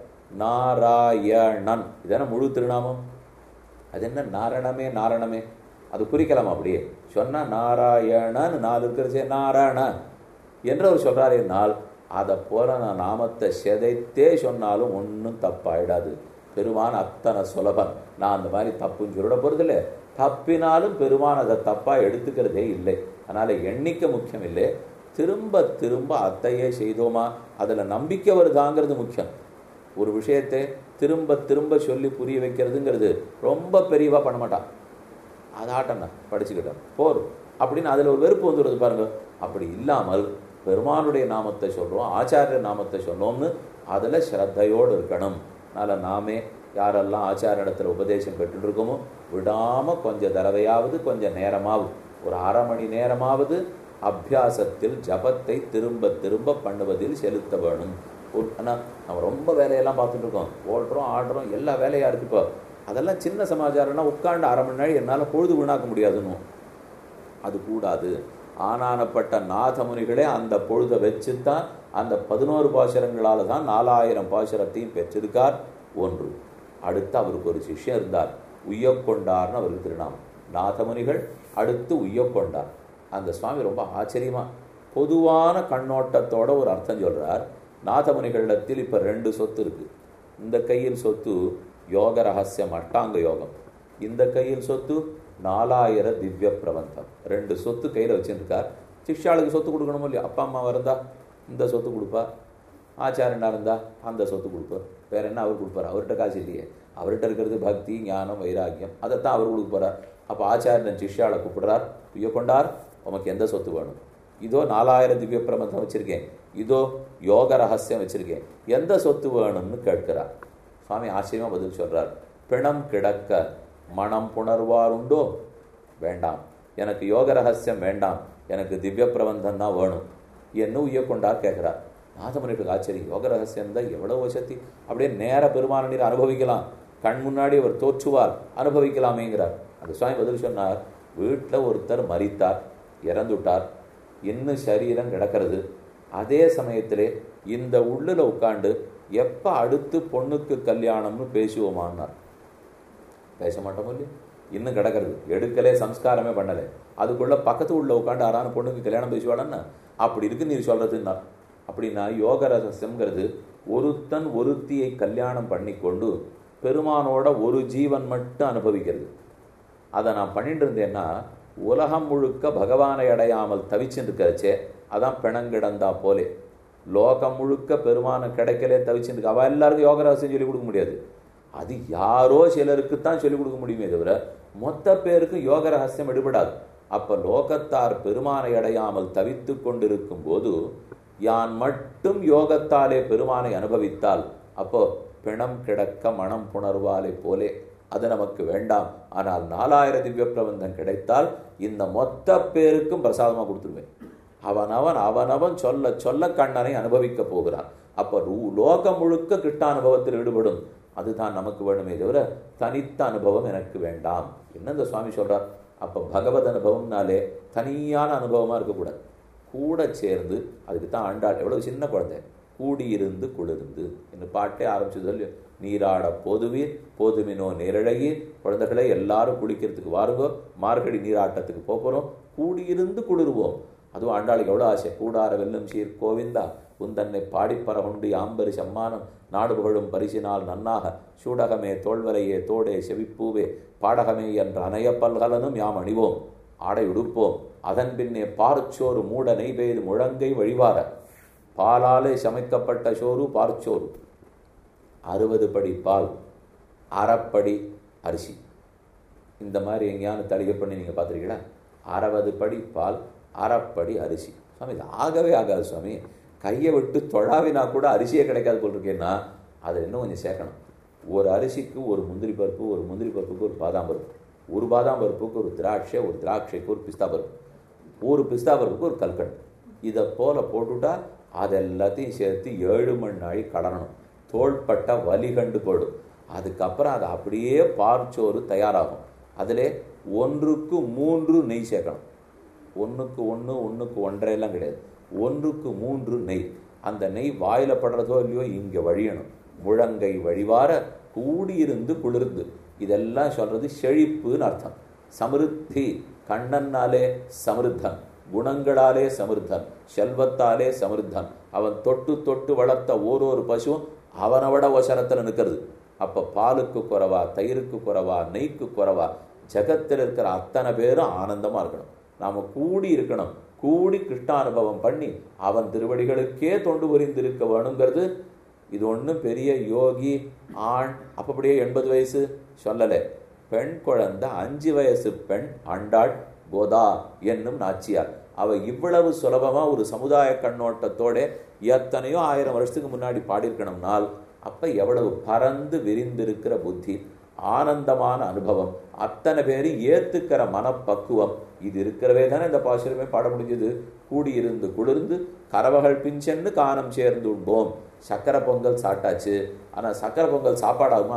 நாராயணன் இதான முழு திருநாமம் அது என்ன நாரணமே நாரணமே அது குறிக்கலாம் அப்படியே சொன்னா நாராயணன் நாலு இருக்கிறச்சே நாராயண என்று அவர் சொல்றாரு நாள் அதை போல நான் நாமத்தை செதைத்தே சொன்னாலும் ஒன்றும் தப்பாயிடாது பெருமான் அத்தனை சுலபன் நான் அந்த மாதிரி தப்புன்னு சொல்லிட போறதில்லை தப்பினாலும் பெருமான் அதை தப்பா எடுத்துக்கிறதே இல்லை அதனால எண்ணிக்கை முக்கியம் இல்லை திரும்ப திரும்ப அத்தையே செய்தோமா அதுல நம்பிக்கை வருதாங்கிறது முக்கியம் ஒரு விஷயத்தை திரும்ப திரும்ப சொல்லி புரிய வைக்கிறதுங்கிறது ரொம்ப பெரியவா பண்ண மாட்டான் அதாட்டம் தான் படிச்சுக்கிட்டேன் போரும் அப்படின்னு அதில் ஒரு வெறுப்பு வந்துடுது பாருங்க அப்படி இல்லாமல் பெருமானுடைய நாமத்தை சொல்கிறோம் ஆச்சாரிய நாமத்தை சொன்னோம்னு அதில் ஸ்ரத்தையோடு இருக்கணும் அதனால் நாமே யாரெல்லாம் ஆச்சார இடத்துல உபதேசம் பெற்றுட்டு இருக்கோமோ விடாமல் கொஞ்சம் தடவையாவது கொஞ்சம் நேரமாவது ஒரு அரை மணி நேரமாவது அபியாசத்தில் ஜபத்தை திரும்ப திரும்ப பண்ணுவதில் செலுத்த வேணும் ஒரு- ஆனா நம்ம ரொம்ப வேலையெல்லாம் பார்த்துட்டு இருக்கோம் ஓடுறோம் ஆடுறோம் எல்லா வேலையா இருக்கு இப்போ அதெல்லாம் சின்ன சமாச்சாரம்னா உட்காந்து அரை மணி நேரம் என்னால் பொழுது வீணாக்க முடியாதுன்னு அது கூடாது ஆனானப்பட்ட நாதமுனிகளே அந்த பொழுதை வச்சு தான் அந்த பதினோரு பாசுரங்களால தான் நாலாயிரம் பாசுரத்தையும் பெற்றிருக்கார் ஒன்று அடுத்து அவருக்கு ஒரு சிஷ்யன் இருந்தார் உய்யக்கொண்டார்னு அவருக்கு திருநாமம் நாதமுனிகள் அடுத்து உய்யக்கொண்டார் அந்த சுவாமி ரொம்ப ஆச்சரியமா பொதுவான கண்ணோட்டத்தோட ஒரு அர்த்தம் சொல்றார் நாதமுனிகளிடத்தில் இப்ப ரெண்டு சொத்து இருக்கு இந்த கையில் சொத்து யோக ரகசியம் அஷ்டாங்க யோகம் இந்த கையில் சொத்து நாலாயிர திவ்ய பிரபந்தம் ரெண்டு சொத்து கையில் வச்சுருக்கார் சிஷ்யாளுக்கு சொத்து கொடுக்கணும் இல்லையா அப்பா அம்மா இருந்தா இந்த சொத்து கொடுப்பா ஆச்சாரியனா இருந்தா அந்த சொத்து கொடுப்பார் வேற என்ன அவர் கொடுப்பார் அவர்கிட்ட காசு இல்லையே அவர்கிட்ட இருக்கிறது பக்தி ஞானம் வைராக்கியம் அதைத்தான் அவர் கொடுக்க போறார் அப்போ ஆச்சாரியன் சிஷ்யாளை கூப்பிடுறார் ஐயோ கொண்டார் உமக்கு எந்த சொத்து வேணும் இதோ நாலாயிரம் திவ்ய பிரபந்தம் வச்சிருக்கேன் இதோ யோக ரகசியம் வச்சிருக்கேன் எந்த சொத்து வேணும்னு கேட்கிறார் சுவாமி ஆச்சரியமா பதில் சொல்றார் பிணம் கிடக்க மனம் புணர்வார் உண்டோ வேண்டாம் எனக்கு யோக ரகசியம் வேண்டாம் எனக்கு திவ்ய பிரபந்தம் தான் வேணும் என்ன உய்ய கொண்டார் கேட்கிறார் நாதமுனிகளுக்கு ஆச்சரியம் யோக ரகசியம் தான் எவ்வளவு வசதி அப்படியே நேர பெருமான நீர் அனுபவிக்கலாம் கண் முன்னாடி அவர் தோற்றுவார் அனுபவிக்கலாமேங்கிறார் அந்த சுவாமி பதில் சொன்னார் வீட்டில் ஒருத்தர் மரித்தார் இறந்துட்டார் இன்னும் சரீரம் கிடக்கிறது அதே சமயத்திலே இந்த உள்ளுல உட்காண்டு எப்ப அடுத்து பொண்ணுக்கு கல்யாணம்னு பேசுவோமான்னார் பேச மாட்டோமோ இல்லையா இன்னும் கிடக்கிறது எடுக்கலே சம்ஸ்காரமே பண்ணலை அதுக்குள்ள பக்கத்து உள்ள உட்காந்து ஆறான பொண்ணுக்கு கல்யாணம் பேசுவாளன்னா அப்படி இருக்கு நீர் சொல்றதுன்னா அப்படின்னா யோக ரகசியம்ங்கிறது ஒருத்தன் ஒருத்தியை கல்யாணம் பண்ணி கொண்டு பெருமானோட ஒரு ஜீவன் மட்டும் அனுபவிக்கிறது அதை நான் பண்ணிட்டு இருந்தேன்னா உலகம் முழுக்க பகவானை அடையாமல் தவிச்சுட்டு இருக்கிறச்சே அதான் பிணங்கிடந்தா போலே லோகம் முழுக்க பெருமான கிடைக்கலே தவிச்சுட்டு இருக்கு அவ எல்லாருக்கும் யோக ரகசியம் சொல்லிக் கொடுக்க முடியாது அது யாரோ சிலருக்கு தான் சொல்லிக் கொடுக்க முடியுமே தவிர மொத்த பேருக்கு யோக ரகசியம் எடுபடாது அப்ப லோகத்தார் பெருமானை அடையாமல் தவித்து கொண்டிருக்கும் போது யான் மட்டும் யோகத்தாலே பெருமானை அனுபவித்தால் அப்போ பிணம் கிடக்க மனம் புணர்வாலே போலே அது நமக்கு வேண்டாம் ஆனால் நாலாயிரம் திவ்ய பிரபந்தம் கிடைத்தால் இந்த மொத்த பேருக்கும் பிரசாதமா கொடுத்துருவேன் அவனவன் அவனவன் சொல்ல சொல்ல கண்ணனை அனுபவிக்க போகிறான் அப்ப ரூ- லோகம் முழுக்க கிருஷ்டானுபவத்தில் ஈடுபடும் அதுதான் நமக்கு வேணுமே தவிர தனித்த அனுபவம் எனக்கு வேண்டாம் என்ன இந்த சுவாமி சொல்றார் அப்ப பகவத் அனுபவம்னாலே தனியான அனுபவமா இருக்கக்கூடாது கூட சேர்ந்து அதுக்கு தான் ஆண்டாள் எவ்வளவு சின்ன குழந்தை கூடியிருந்து குளிர்ந்து இந்த பாட்டே ஆரம்பிச்சது இல்லையோ நீராட போதுவீர் போதுமினோ நேரழகீர் குழந்தைகளை எல்லாரும் குளிக்கிறதுக்கு வாருங்கோ மார்கழி நீராட்டத்துக்கு போப் போறோம் கூடியிருந்து குளிர்வோம் அதுவும் ஆண்டாளுக்கு எவ்வளோ ஆசை கூடார வெல்லும் சீர் கோவிந்தா உந்தன்னை பாடிப்பறகுண்டு ஆம்பரி சம்மானம் நாடு புகழும் பரிசினால் நன்னாக சூடகமே தோல்வரையே தோடே செவிப்பூவே பாடகமே என்ற அணைய பல்கலனும் யாம் அணிவோம் ஆடை உடுப்போம் அதன் பின்னே பார்ச்சோறு மூட நெய்பெய்து முழங்கை வழிவார பாலாலே சமைக்கப்பட்ட சோறு பார்ச்சோறு அறுபது படி பால் அரைப்படி அரிசி இந்த மாதிரி எங்கேயாவது தளிகை பண்ணி நீங்கள் பார்த்துருக்கீங்களா அறுபது படி பால் அரைப்படி அரிசி சுவாமி இது ஆகவே ஆகாது சுவாமி கையை விட்டு தொழாவினா கூட அரிசியே கிடைக்காது போல் இருக்கேன்னா அதை இன்னும் கொஞ்சம் சேர்க்கணும் ஒரு அரிசிக்கு ஒரு முந்திரி பருப்பு ஒரு முந்திரி பருப்புக்கு ஒரு பாதாம் பருப்பு ஒரு பாதாம் பருப்புக்கு ஒரு திராட்சை ஒரு திராட்சைக்கு ஒரு பிஸ்தா பருப்பு ஒரு பிஸ்தா பருப்புக்கு ஒரு கல்கண்டு இதை போல போட்டுட்டா அது எல்லாத்தையும் சேர்த்து ஏழு மணி நாழி கடனணும் தோள்பட்ட வலி கண்டு போடும் அதுக்கப்புறம் அது அப்படியே பார்ச்சோறு தயாராகும் அதிலே ஒன்றுக்கு மூன்று நெய் சேர்க்கணும் ஒன்றுக்கு ஒன்று ஒன்றுக்கு ஒன்றரை எல்லாம் கிடையாது ஒன்றுக்கு மூன்று நெய் அந்த நெய் வாயில படுறதோ இல்லையோ இங்கே வழியணும் முழங்கை வழிவார கூடியிருந்து குளிர்ந்து இதெல்லாம் சொல்றது செழிப்புன்னு அர்த்தம் சமிருத்தி கண்ணன்னாலே சமிருத்தன் குணங்களாலே சமிருத்தன் செல்வத்தாலே சமிருத்தன் அவன் தொட்டு தொட்டு வளர்த்த ஓரொரு பசுவும் அவனை விட ஒசரத்தில் நிற்கிறது அப்ப பாலுக்கு குறைவா தயிருக்கு குறைவா நெய்க்கு குறைவா ஜகத்தில் இருக்கிற அத்தனை பேரும் ஆனந்தமா இருக்கணும் நாம கூடி இருக்கணும் கூடி கிருஷ்டானுபவம் பண்ணி அவன் திருவடிகளுக்கே தொண்டு புரிந்திருக்க வேணுங்கிறது இது ஒன்றும் பெரிய யோகி ஆண் அப்ப அப்படியே எண்பது வயசு சொல்லலை பெண் குழந்தை அஞ்சு வயசு பெண் ஆண்டாள் கோதா என்னும் நாச்சியார் அவ இவ்வளவு சுலபமா ஒரு சமுதாய கண்ணோட்டத்தோட எத்தனையோ ஆயிரம் வருஷத்துக்கு முன்னாடி பாடியிருக்கணும்னால் அப்ப எவ்வளவு பறந்து விரிந்திருக்கிற புத்தி ஆனந்தமான அனுபவம் அத்தனை பேரும் ஏத்துக்கிற மனப்பக்குவம் இது இருக்கிறவே தானே இந்த பாசுரமே பாட முடிஞ்சது கூடியிருந்து குளிர்ந்து கரவகள் பிஞ்சென்னு கானம் சேர்ந்து உண்போம் சக்கரை பொங்கல் சாப்பிட்டாச்சு ஆனா சக்கரை பொங்கல் சாப்பாடாகுமா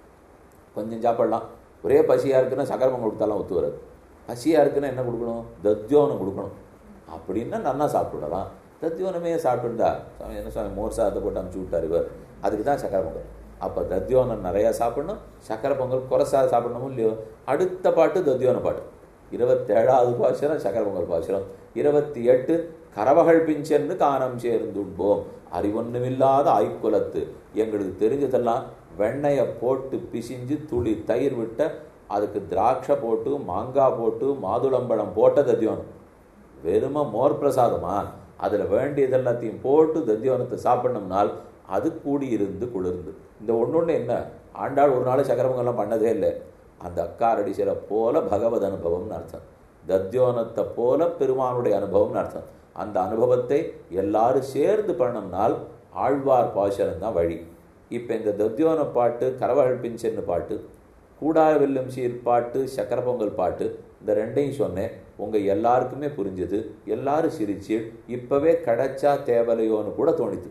கொஞ்சம் சாப்பிடலாம் ஒரே பசியா இருக்குன்னா சக்கரை பொங்கல் கொடுத்தாலும் ஒத்து வராது பசியா இருக்குன்னா என்ன கொடுக்கணும் தத்தியோனம் கொடுக்கணும் அப்படின்னா நன்னா சாப்பிட்டுடலாம் தத்தியோனமே சாப்பிட்டுருந்தா சுவாமி என்ன சுவாமி மோர் சாதத்தை போட்டு அமுச்சு விட்டார் இவர் அதுக்கு தான் சக்கரை பொங்கல் அப்போ தத்தியோனம் நிறையா சாப்பிடணும் சக்கரை பொங்கல் குறைசா சாப்பிடணும் இல்லையோ அடுத்த பாட்டு தத்தியோன பாட்டு இருபத்தேழாவது பாசுரம் சக்கரை பொங்கல் பாசுரம் இருபத்தி எட்டு கரவகள் பிஞ்சென்று காணம் சேர்ந்துண்போம் அறிவொன்னுமில்லாத ஆய்க்குலத்து எங்களுக்கு தெரிஞ்சதெல்லாம் வெண்ணெயை போட்டு பிசிஞ்சு துளி தயிர் விட்ட அதுக்கு திராட்சை போட்டு மாங்காய் போட்டு மாதுளம்பழம் போட்ட தத்தியோனம் வெறும மோர் பிரசாதமா அதுல வேண்டியது எல்லாத்தையும் போட்டு தத்தியோனத்தை சாப்பிடணும்னால் அது கூடி இருந்து குளிர்ந்து இந்த ஒண்ணொண்ணு என்ன ஆண்டாள் ஒரு நாள் சக்கரமங்கலம் பண்ணதே இல்லை அந்த அக்காரடி சில போல பகவத் அனுபவம்னு அர்த்தம் தத்தியோனத்தை போல பெருமானுடைய அனுபவம்னு அர்த்தம் அந்த அனுபவத்தை எல்லாரும் சேர்ந்து பண்ணோம்னால் ஆழ்வார் பாசுரம் தான் வழி இப்போ இந்த தத்தியோன பாட்டு கரவழல் பிஞ்சன்னு பாட்டு கூடார வெல்லும் சீர் பாட்டு சக்கர பொங்கல் பாட்டு இந்த ரெண்டையும் சொன்னேன் உங்க எல்லாருக்குமே புரிஞ்சது எல்லாரும் சிரிச்சு இப்பவே கிடைச்சா தேவலையோன்னு கூட தோணித்து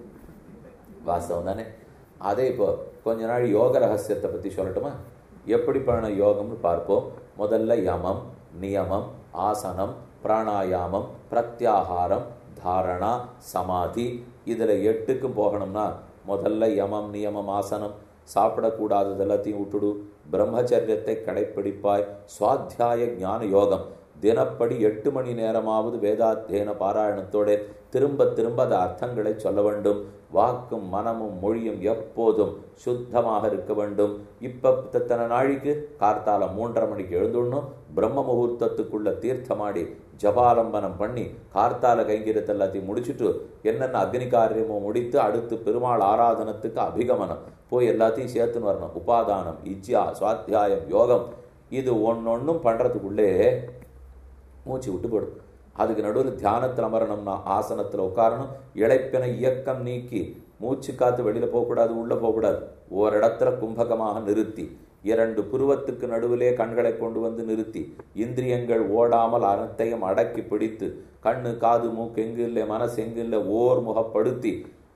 வாஸ்தவம் தானே அதே இப்போ கொஞ்ச நாள் யோக ரகசியத்தை பத்தி சொல்லட்டுமா எப்படி பண்ண யோகம்னு பார்ப்போம் முதல்ல யமம் நியமம் ஆசனம் பிராணாயாமம் பிரத்யாகாரம் தாரணா சமாதி இதுல எட்டுக்கும் போகணும்னா முதல்ல யமம் நியமம் ஆசனம் சாப்பிடக்கூடாதது எல்லாத்தையும் விட்டுடு பிரம்மச்சரியத்தை கடைப்பிடிப்பாய் சுவாத்தியாய ஞான யோகம் தினப்படி எட்டு மணி நேரமாவது வேதாத்தியன பாராயணத்தோட திரும்ப திரும்ப அந்த அர்த்தங்களை சொல்ல வேண்டும் வாக்கும் மனமும் மொழியும் எப்போதும் சுத்தமாக இருக்க வேண்டும் இப்ப இத்தனை நாளைக்கு கார்த்தால மூன்றரை மணிக்கு எழுந்துடணும் பிரம்ம முகூர்த்தத்துக்குள்ள தீர்த்தமாடி ஜபாலம்பனம் பண்ணி கார்த்தால கைங்கரியத்தை எல்லாத்தையும் முடிச்சுட்டு என்னென்ன அக்னி காரியமோ முடித்து அடுத்து பெருமாள் ஆராதனத்துக்கு அபிகமனம் போய் எல்லாத்தையும் சேர்த்துன்னு வரணும் உபாதானம் இஜ்யா சுவாத்தியாயம் யோகம் இது ஒன்னொன்னும் பண்றதுக்குள்ளே மூச்சு விட்டு போடும் அதுக்கு நடுவில் தியானத்தில் அமரணும்னா ஆசனத்தில் உட்காரணும் இழைப்பின இயக்கம் நீக்கி மூச்சு காத்து வெளியில போகக்கூடாது உள்ள போகக்கூடாது ஓரிடத்துல கும்பகமாக நிறுத்தி இரண்டு புருவத்துக்கு நடுவிலே கண்களை கொண்டு வந்து நிறுத்தி இந்திரியங்கள் ஓடாமல் அனைத்தையும் அடக்கி பிடித்து கண்ணு காது மூக்கு எங்கு இல்லை மனசு எங்கு இல்லை ஓர் முகப்படுத்தி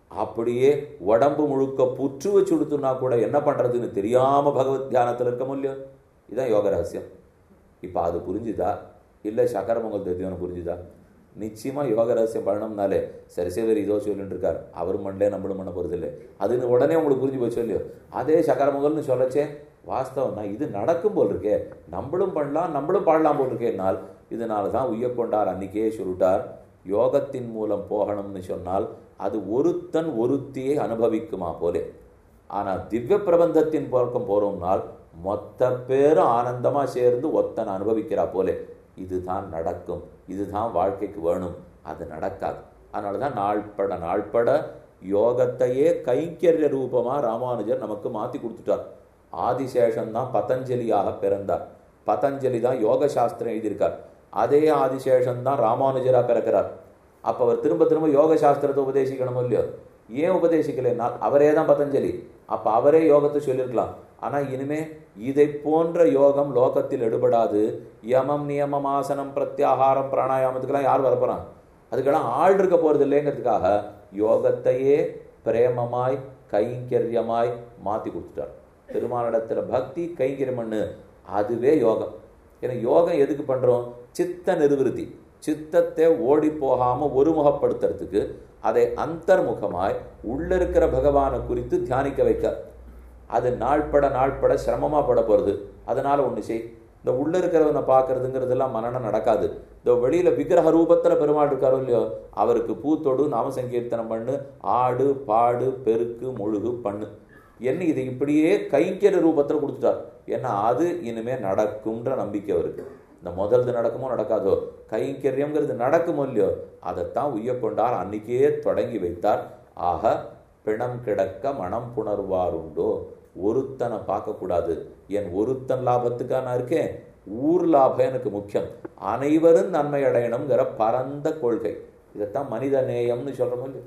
அப்படியே உடம்பு முழுக்க புற்று வச்சு கொடுத்துனா கூட என்ன பண்றதுன்னு தெரியாம பகவத் தியானத்தில் இருக்க முடியும் இதுதான் யோக ரகசியம் இப்போ அது புரிஞ்சுதா இல்லை சக்கரமங்கல் தெரியும் புரிஞ்சுதா நிச்சயமா யோக ரகசியம் பண்ணணும்னாலே சரி சரி இதோ சொல்லிட்டு இருக்கார் அவர் மண்டே நம்மளும் பண்ண போறது இல்லை அதுன்னு உடனே உங்களுக்கு புரிஞ்சு போச்சு இல்லையோ அதே சக்கரமங்கல்னு சொல்லச்சே வாஸ்தவம் தான் இது நடக்கும் போல் இருக்கே நம்மளும் பண்ணலாம் நம்மளும் பாடலாம் போல் இருக்கேனால் இதனால தான் உய்ய கொண்டார் அன்னைக்கே சொல்லிட்டார் யோகத்தின் மூலம் போகணும்னு சொன்னால் அது ஒருத்தன் ஒருத்தியை அனுபவிக்குமா போலே ஆனா திவ்ய பிரபந்தத்தின் பக்கம் போறோம்னால் மொத்த பேரும் ஆனந்தமா சேர்ந்து ஒத்தன் அனுபவிக்கிறா போலே இதுதான் நடக்கும் இதுதான் வாழ்க்கைக்கு வேணும் அது நடக்காது அதனாலதான் நாள்பட நாள்பட யோகத்தையே கைங்கரிய ரூபமா ராமானுஜர் நமக்கு மாத்தி கொடுத்துட்டார் ஆதிசேஷன் தான் பதஞ்சலியாக பிறந்தார் பதஞ்சலி தான் யோக சாஸ்திரம் எழுதியிருக்கார் அதே ஆதிசேஷன் தான் ராமானுஜரா பிறக்கிறார் அப்ப அவர் திரும்ப திரும்ப யோக சாஸ்திரத்தை உபதேசிக்கணும் இல்லையோ ஏன் உபதேசிக்கலைன்னா அவரே தான் பதஞ்சலி அப்ப அவரே யோகத்தை சொல்லியிருக்கலாம் ஆனா இனிமே இதை போன்ற யோகம் லோகத்தில் எடுபடாது யமம் நியமம் ஆசனம் பிரத்யாகாரம் பிராணாயாமத்துக்கெல்லாம் யார் வரப்போறான் அதுக்கெல்லாம் ஆள் இருக்க போறது இல்லைங்கிறதுக்காக யோகத்தையே பிரேமமாய் கைங்கரியமாய் மாத்தி கொடுத்துட்டார் பெருமானிடத்துல பக்தி கைங்கரியம் பண்ணு அதுவே யோகம் ஏன்னா யோகம் எதுக்கு பண்றோம் சித்த நிர்விருத்தி சித்தத்தை ஓடி போகாம ஒருமுகப்படுத்துறதுக்கு அதை அந்தர்முகமாய் உள்ள இருக்கிற பகவானை குறித்து தியானிக்க வைக்க அது நாள்பட நாள்பட சிரமமா பட போறது அதனால ஒண்ணு செய் இந்த உள்ள இருக்கிறவனை பார்க்கறதுங்கிறதெல்லாம் மனநம் நடக்காது இந்த வெளியில விக்கிரக ரூபத்துல பெருமாள் இருக்காரோ இல்லையோ அவருக்கு பூத்தொடு நாம சங்கீர்த்தனம் பண்ணு ஆடு பாடு பெருக்கு முழுகு பண்ணு என்ன இது இப்படியே கைங்கர ரூபத்துல கொடுத்துட்டார் ஏன்னா அது இனிமே நடக்கும்ன்ற நம்பிக்கை அவருக்கு இந்த முதல்து நடக்குமோ நடக்காதோ கைங்கரியம்ங்கிறது நடக்குமோ இல்லையோ அதைத்தான் உய்ய கொண்டார் அன்னைக்கே தொடங்கி வைத்தார் ஆக பிணம் கிடக்க மனம் புணர்வாருண்டோ ஒருத்தனை பார்க்கக்கூடாது என் ஒருத்தன் லாபத்துக்கா நான் இருக்கேன் ஊர் லாபம் எனக்கு முக்கியம் அனைவரும் நன்மை அடையணுங்கிற பரந்த கொள்கை இதைத்தான் மனித நேயம்னு சொல்றோம் இல்லையோ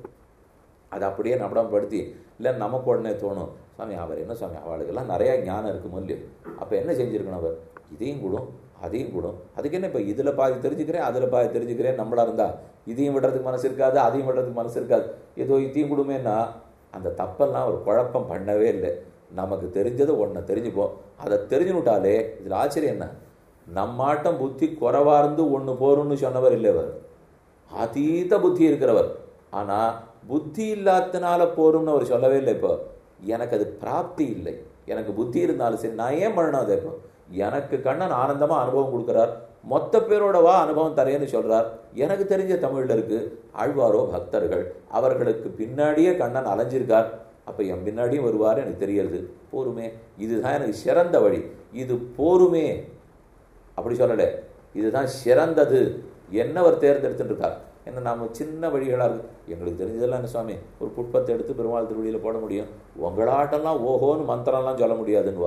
அதை அப்படியே நபடப்படுத்தி இல்லை நமக்கு உடனே தோணும் சாமி அவர் என்ன சாமி அவளுக்கெல்லாம் நிறைய ஞானம் இருக்குமோ இல்லையோ அப்போ என்ன செஞ்சிருக்கணும் அவர் இதையும் கூடும் அதையும் கூடும் அதுக்கு என்ன இப்போ இதில் பாதி தெரிஞ்சுக்கிறேன் அதில் பாதி தெரிஞ்சுக்கிறேன் நம்மளா இருந்தா இதையும் விடுறதுக்கு மனசு இருக்காது அதையும் விடுறதுக்கு மனசு இருக்காது ஏதோ இதையும் கூடுமேன்னா அந்த தப்பெல்லாம் ஒரு குழப்பம் பண்ணவே இல்லை நமக்கு தெரிஞ்சதை ஒன்றை தெரிஞ்சுப்போம் அதை தெரிஞ்சுனுட்டாலே இதில் ஆச்சரியம் என்ன நம்மாட்டம் புத்தி குறைவா இருந்து ஒன்று போரும்னு சொன்னவர் இல்லை அவர் அதீத புத்தி இருக்கிறவர் ஆனா புத்தி இல்லாதனால போரும்னு அவர் சொல்லவே இல்லை இப்போ எனக்கு அது பிராப்தி இல்லை எனக்கு புத்தி இருந்தாலும் சரி நான் ஏன் பண்ணணும் அதை இப்போ எனக்கு கண்ணன் ஆனந்தமா அனுபவம் கொடுக்குறார் மொத்த பேரோட வா அனுபவம் தரேன்னு சொல்றார் எனக்கு தெரிஞ்ச தமிழ்ல இருக்கு ஆழ்வாரோ பக்தர்கள் அவர்களுக்கு பின்னாடியே கண்ணன் அலைஞ்சிருக்கார் அப்ப என் பின்னாடியும் வருவார் எனக்கு தெரியுது போருமே இதுதான் எனக்கு சிறந்த வழி இது போருமே அப்படி சொல்லலை இதுதான் சிறந்தது என்ன அவர் தேர்ந்தெடுத்துட்டு இருக்கார் என்ன நாம சின்ன வழிகளாக இருக்கு எங்களுக்கு தெரிஞ்சதெல்லாம் என்ன சுவாமி ஒரு புட்பத்தை எடுத்து பெருமாள் திருவடியில் போட முடியும் உங்களாட்டெல்லாம் ஓஹோன்னு மந்திரம்லாம் சொல்ல முடியாதுன்னுவா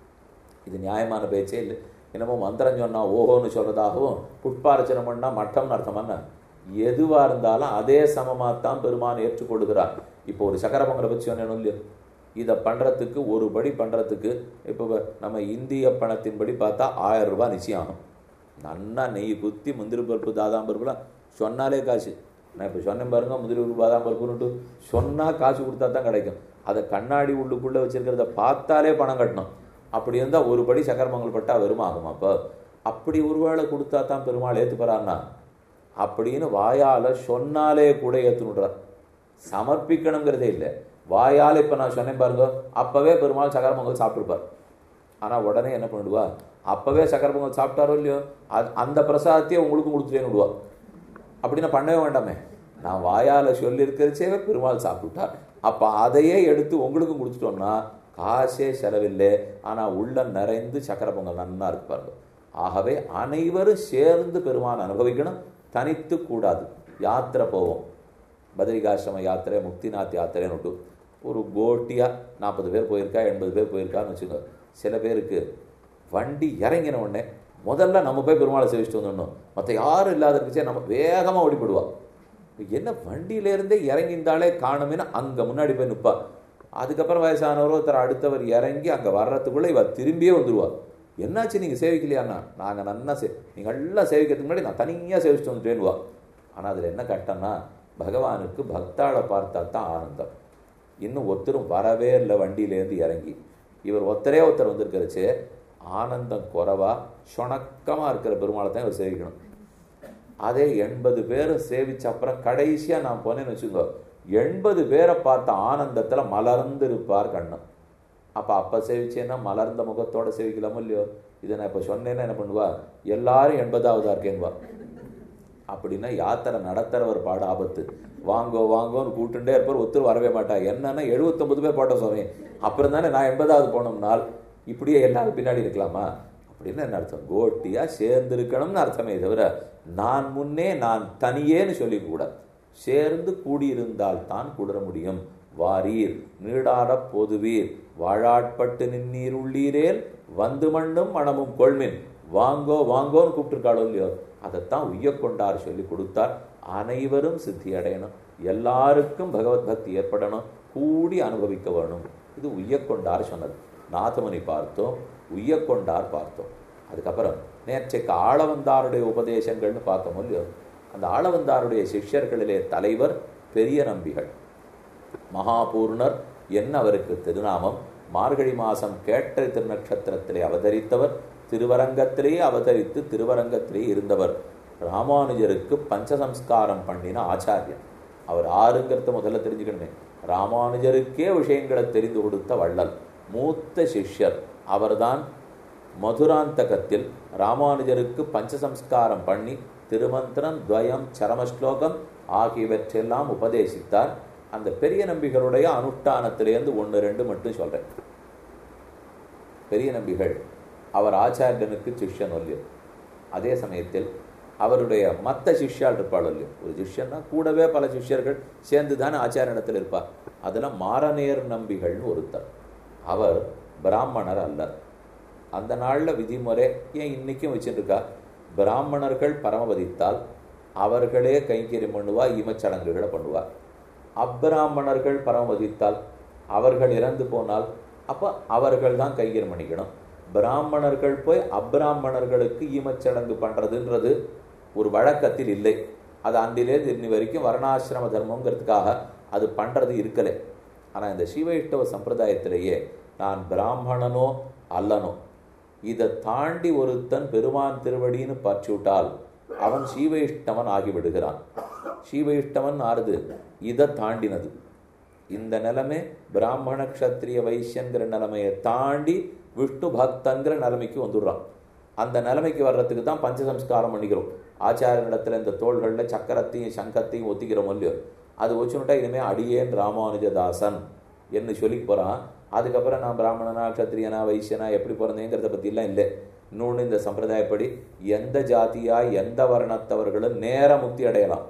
இது நியாயமான பேச்சே இல்லை என்னமோ மந்திரம் சொன்னா ஓஹோன்னு சொல்றதாகவும் புட்பாரச்சனை பண்ணா மட்டம்னு அர்த்தமான எதுவா இருந்தாலும் அதே சமமாத்தான் பெருமான் ஏற்றுக்கொள்கிறார் இப்போ ஒரு சக்கர பொங்கலை பற்றி சொன்னேன் இல்லையோ இதை பண்றதுக்கு ஒரு படி பண்றதுக்கு இப்போ நம்ம இந்திய பணத்தின்படி பார்த்தா ஆயிரம் ரூபாய் நிச்சயம் ஆகும் நன்னா நெய் குத்தி முந்திரி பருப்பு தாதாம் பருப்புலாம் சொன்னாலே காசு நான் இப்போ சொன்னேன் பாருங்க முந்திரி பருப்பு பாதாம் பருப்புன்னுட்டு சொன்னால் காசு கொடுத்தா தான் கிடைக்கும் அதை கண்ணாடி உள்ளுக்குள்ளே வச்சிருக்கிறத பார்த்தாலே பணம் கட்டணும் அப்படி இருந்தால் ஒரு படி சக்கரமங்கல் பட்டா வெறும் ஆகும் அப்போ அப்படி ஒருவேளை கொடுத்தா தான் பெருமாள் ஏற்றுப்பறான்னா அப்படின்னு வாயால் சொன்னாலே கூட ஏற்றுனுடுறார் சமர்ப்பிக்கணுங்கிறதே இல்லை வாயால் இப்போ நான் சொன்னேன் பாருங்க அப்போவே பெருமாள் சக்கர பொங்கல் சாப்பிட்டுருப்பார் ஆனால் உடனே என்ன பண்ணிடுவா அப்போவே சக்கர பொங்கல் சாப்பிட்டாரோ இல்லையோ அது அந்த பிரசாதத்தையே உங்களுக்கும் கொடுத்துட்டேன்னு விடுவா அப்படின்னு பண்ணவே வேண்டாமே நான் வாயால் சொல்லியிருக்கிறச்சேவே பெருமாள் சாப்பிட்டுட்டார் அப்போ அதையே எடுத்து உங்களுக்கும் கொடுத்துட்டோம்னா காசே செலவில்லை ஆனால் உள்ள நிறைந்து சக்கர பொங்கல் நன்னா இருக்கு பாருங்க ஆகவே அனைவரும் சேர்ந்து பெருமான் அனுபவிக்கணும் தனித்து கூடாது யாத்திரை போவோம் பத்ரிகாசிரம யாத்திரை முக்திநாத் யாத்திரைன்னு விட்டு ஒரு கோட்டியாக நாற்பது பேர் போயிருக்கா எண்பது பேர் போயிருக்கான்னு வச்சுக்கோங்க சில பேருக்கு வண்டி இறங்கின உடனே முதல்ல நம்ம போய் பெருமாளை சேவிச்சுட்டு வந்துடணும் மற்ற யாரும் இல்லாத இருந்துச்சே நம்ம வேகமாக ஓடிப்படுவா என்ன வண்டியிலேருந்தே இறங்கியிருந்தாலே காணுமேனு அங்கே முன்னாடி போய் நிற்பா அதுக்கப்புறம் வயசானவர் ஒருத்தர் அடுத்தவர் இறங்கி அங்கே வர்றதுக்குள்ளே இவ திரும்பியே வந்துடுவா என்னாச்சு நீங்கள் சேவிக்கலையாண்ணா நாங்கள் நன்னா சே நீங்கள் எல்லாம் சேவிக்கிறதுக்கு முன்னாடி நான் தனியாக சேவிச்சுட்டு வந்துட்டேன்னுவா ஆனால் அதில் என்ன கட்டம்னா பகவானுக்கு பக்தாளை பார்த்தா தான் ஆனந்தம் இன்னும் ஒருத்தரும் வரவே இல்லை வண்டியிலேருந்து இறங்கி இவர் ஒருத்தரே ஒருத்தர் வந்திருக்கிறச்சு ஆனந்தம் குறைவா சொணக்கமாக இருக்கிற பெருமாளை தான் இவர் சேவிக்கணும் அதே எண்பது பேரை சேவிச்ச அப்புறம் கடைசியாக நான் போனேன்னு வச்சுக்கோ எண்பது பேரை பார்த்த ஆனந்தத்தில் மலர்ந்து இருப்பார் கண்ணன் அப்போ அப்போ சேவிச்சேன்னா மலர்ந்த முகத்தோட சேவிக்கலாமோ இல்லையோ இதை நான் இப்போ சொன்னேன்னா என்ன பண்ணுவா எல்லாரும் எண்பதாவதா இருக்கேன்வா அப்படின்னா யாத்திரை நடத்துறவர் பாட ஆபத்து வாங்கோ வாங்கோன்னு கூட்டுண்டே இருப்பார் ஒருத்தர் வரவே மாட்டாங்க என்னன்னா எழுபத்தொன்பது பேர் போட்டோம் சுவாமி அப்புறம் தானே நான் எண்பதாவது போனோம்னால் இப்படியே எல்லாரும் பின்னாடி இருக்கலாமா அப்படின்னு என்ன அர்த்தம் கோட்டியா சேர்ந்து இருக்கணும்னு அர்த்தமே தவிர நான் முன்னே நான் தனியேன்னு சொல்லிக்க கூடாது சேர்ந்து கூடியிருந்தால் தான் குளிர முடியும் வாரீர் நீடாடப் பொதுவீர் வாழாட்பட்டு நின்னீர் உள்ளீரேல் வந்து மண்ணும் மனமும் கொள்மின் வாங்கோ வாங்கோன்னு கூப்பிட்டுருக்காளோ இல்லையோ அதைத்தான் உய்ய கொண்டார் சொல்லி கொடுத்தார் அனைவரும் சித்தி அடையணும் எல்லாருக்கும் பகவத் பக்தி ஏற்படணும் கூடி அனுபவிக்க வேணும் இது உய்ய கொண்டார் சொன்னது நாதமுனி பார்த்தோம் உய்ய கொண்டார் பார்த்தோம் அதுக்கப்புறம் நேற்றைக்கு ஆளவந்தாருடைய உபதேசங்கள்னு பார்த்தோம் இல்லையோ அந்த ஆளவந்தாருடைய சிஷ்யர்களிலே தலைவர் பெரிய நம்பிகள் மகாபூர்ணர் என்ன அவருக்கு திருநாமம் மார்கழி மாசம் கேட்ட திருநட்சத்திரத்திலே அவதரித்தவர் திருவரங்கத்திலேயே அவதரித்து திருவரங்கத்திலே இருந்தவர் ராமானுஜருக்கு பஞ்சசம்ஸ்காரம் பண்ணின ஆச்சாரியன் அவர் ஆறுங்கிறத முதல்ல தெரிஞ்சுக்கணுமே ராமானுஜருக்கே விஷயங்களை தெரிந்து கொடுத்த வள்ளல் மூத்த சிஷ்யர் அவர்தான் மதுராந்தகத்தில் ராமானுஜருக்கு பஞ்சசம்ஸ்காரம் பண்ணி திருமந்திரம் துவயம் சரமஸ்லோகம் ஆகியவற்றெல்லாம் உபதேசித்தார் அந்த பெரிய நம்பிகளுடைய அனுஷ்டானத்திலேருந்து ஒன்று ரெண்டு மட்டும் சொல்றேன் பெரிய நம்பிகள் அவர் ஆச்சாரியனுக்கு சிஷ்யன் இல்லையோ அதே சமயத்தில் அவருடைய மற்ற சிஷ்யால் இருப்பாள் இல்லையோ ஒரு சிஷ்யன்னா கூடவே பல சிஷ்யர்கள் சேர்ந்து தானே ஆச்சாரியனத்தில் இருப்பார் அதில் மாரநேர் நம்பிகள்னு ஒருத்தர் அவர் பிராமணர் அல்ல அந்த நாளில் விதிமுறை ஏன் இன்னைக்கும் வச்சுருக்கா பிராமணர்கள் பரமபதித்தால் அவர்களே கைங்கரியம் பண்ணுவா ஈமச்சடங்குகளை பண்ணுவா அப்பிராமணர்கள் பரமபதித்தால் அவர்கள் இறந்து போனால் அப்போ அவர்கள் தான் கைங்கரியம் பண்ணிக்கணும் பிராமணர்கள் போய் அப்பிராமணர்களுக்கு ஈமச்சடங்கு பண்ணுறதுன்றது ஒரு வழக்கத்தில் இல்லை அது அன்றிலேருந்து இன்னி வரைக்கும் வர்ணாசிரம தர்மங்கிறதுக்காக அது பண்ணுறது இருக்கலை ஆனால் இந்த சிவைஷ்டவ சம்பிரதாயத்திலேயே நான் பிராமணனோ அல்லனோ இதை தாண்டி ஒருத்தன் பெருமான் திருவடின்னு பற்றிவிட்டால் அவன் சீவைஷ்டவன் ஆகிவிடுகிறான் சீவைஷ்டவன் ஆறுது இதை தாண்டினது இந்த நிலைமை பிராமண க்ஷத்ரிய வைசியங்கிற நிலைமையை தாண்டி விஷ்ணு பக்தங்கிற நிலைமைக்கு வந்துடுறான் அந்த நிலைமைக்கு வர்றதுக்கு தான் பஞ்சசம்ஸ்காரம் பண்ணிக்கிறோம் ஆச்சாரியனிடத்துல இந்த தோள்களில் சக்கரத்தையும் சங்கத்தையும் ஒத்திக்கிறோம் இல்லையோ அது வச்சுனுட்டா இனிமேல் அடியேன் ராமானுஜதாசன் என்று சொல்லி போகிறான் அதுக்கப்புறம் நான் பிராமணனா க்ஷத்ரியனா வைசியனா எப்படி பிறந்தேங்கிறத பற்றிலாம் இல்லை இன்னொன்று இந்த சம்பிரதாயப்படி எந்த ஜாதியா எந்த வர்ணத்தவர்களும் நேர முக்தி அடையலாம்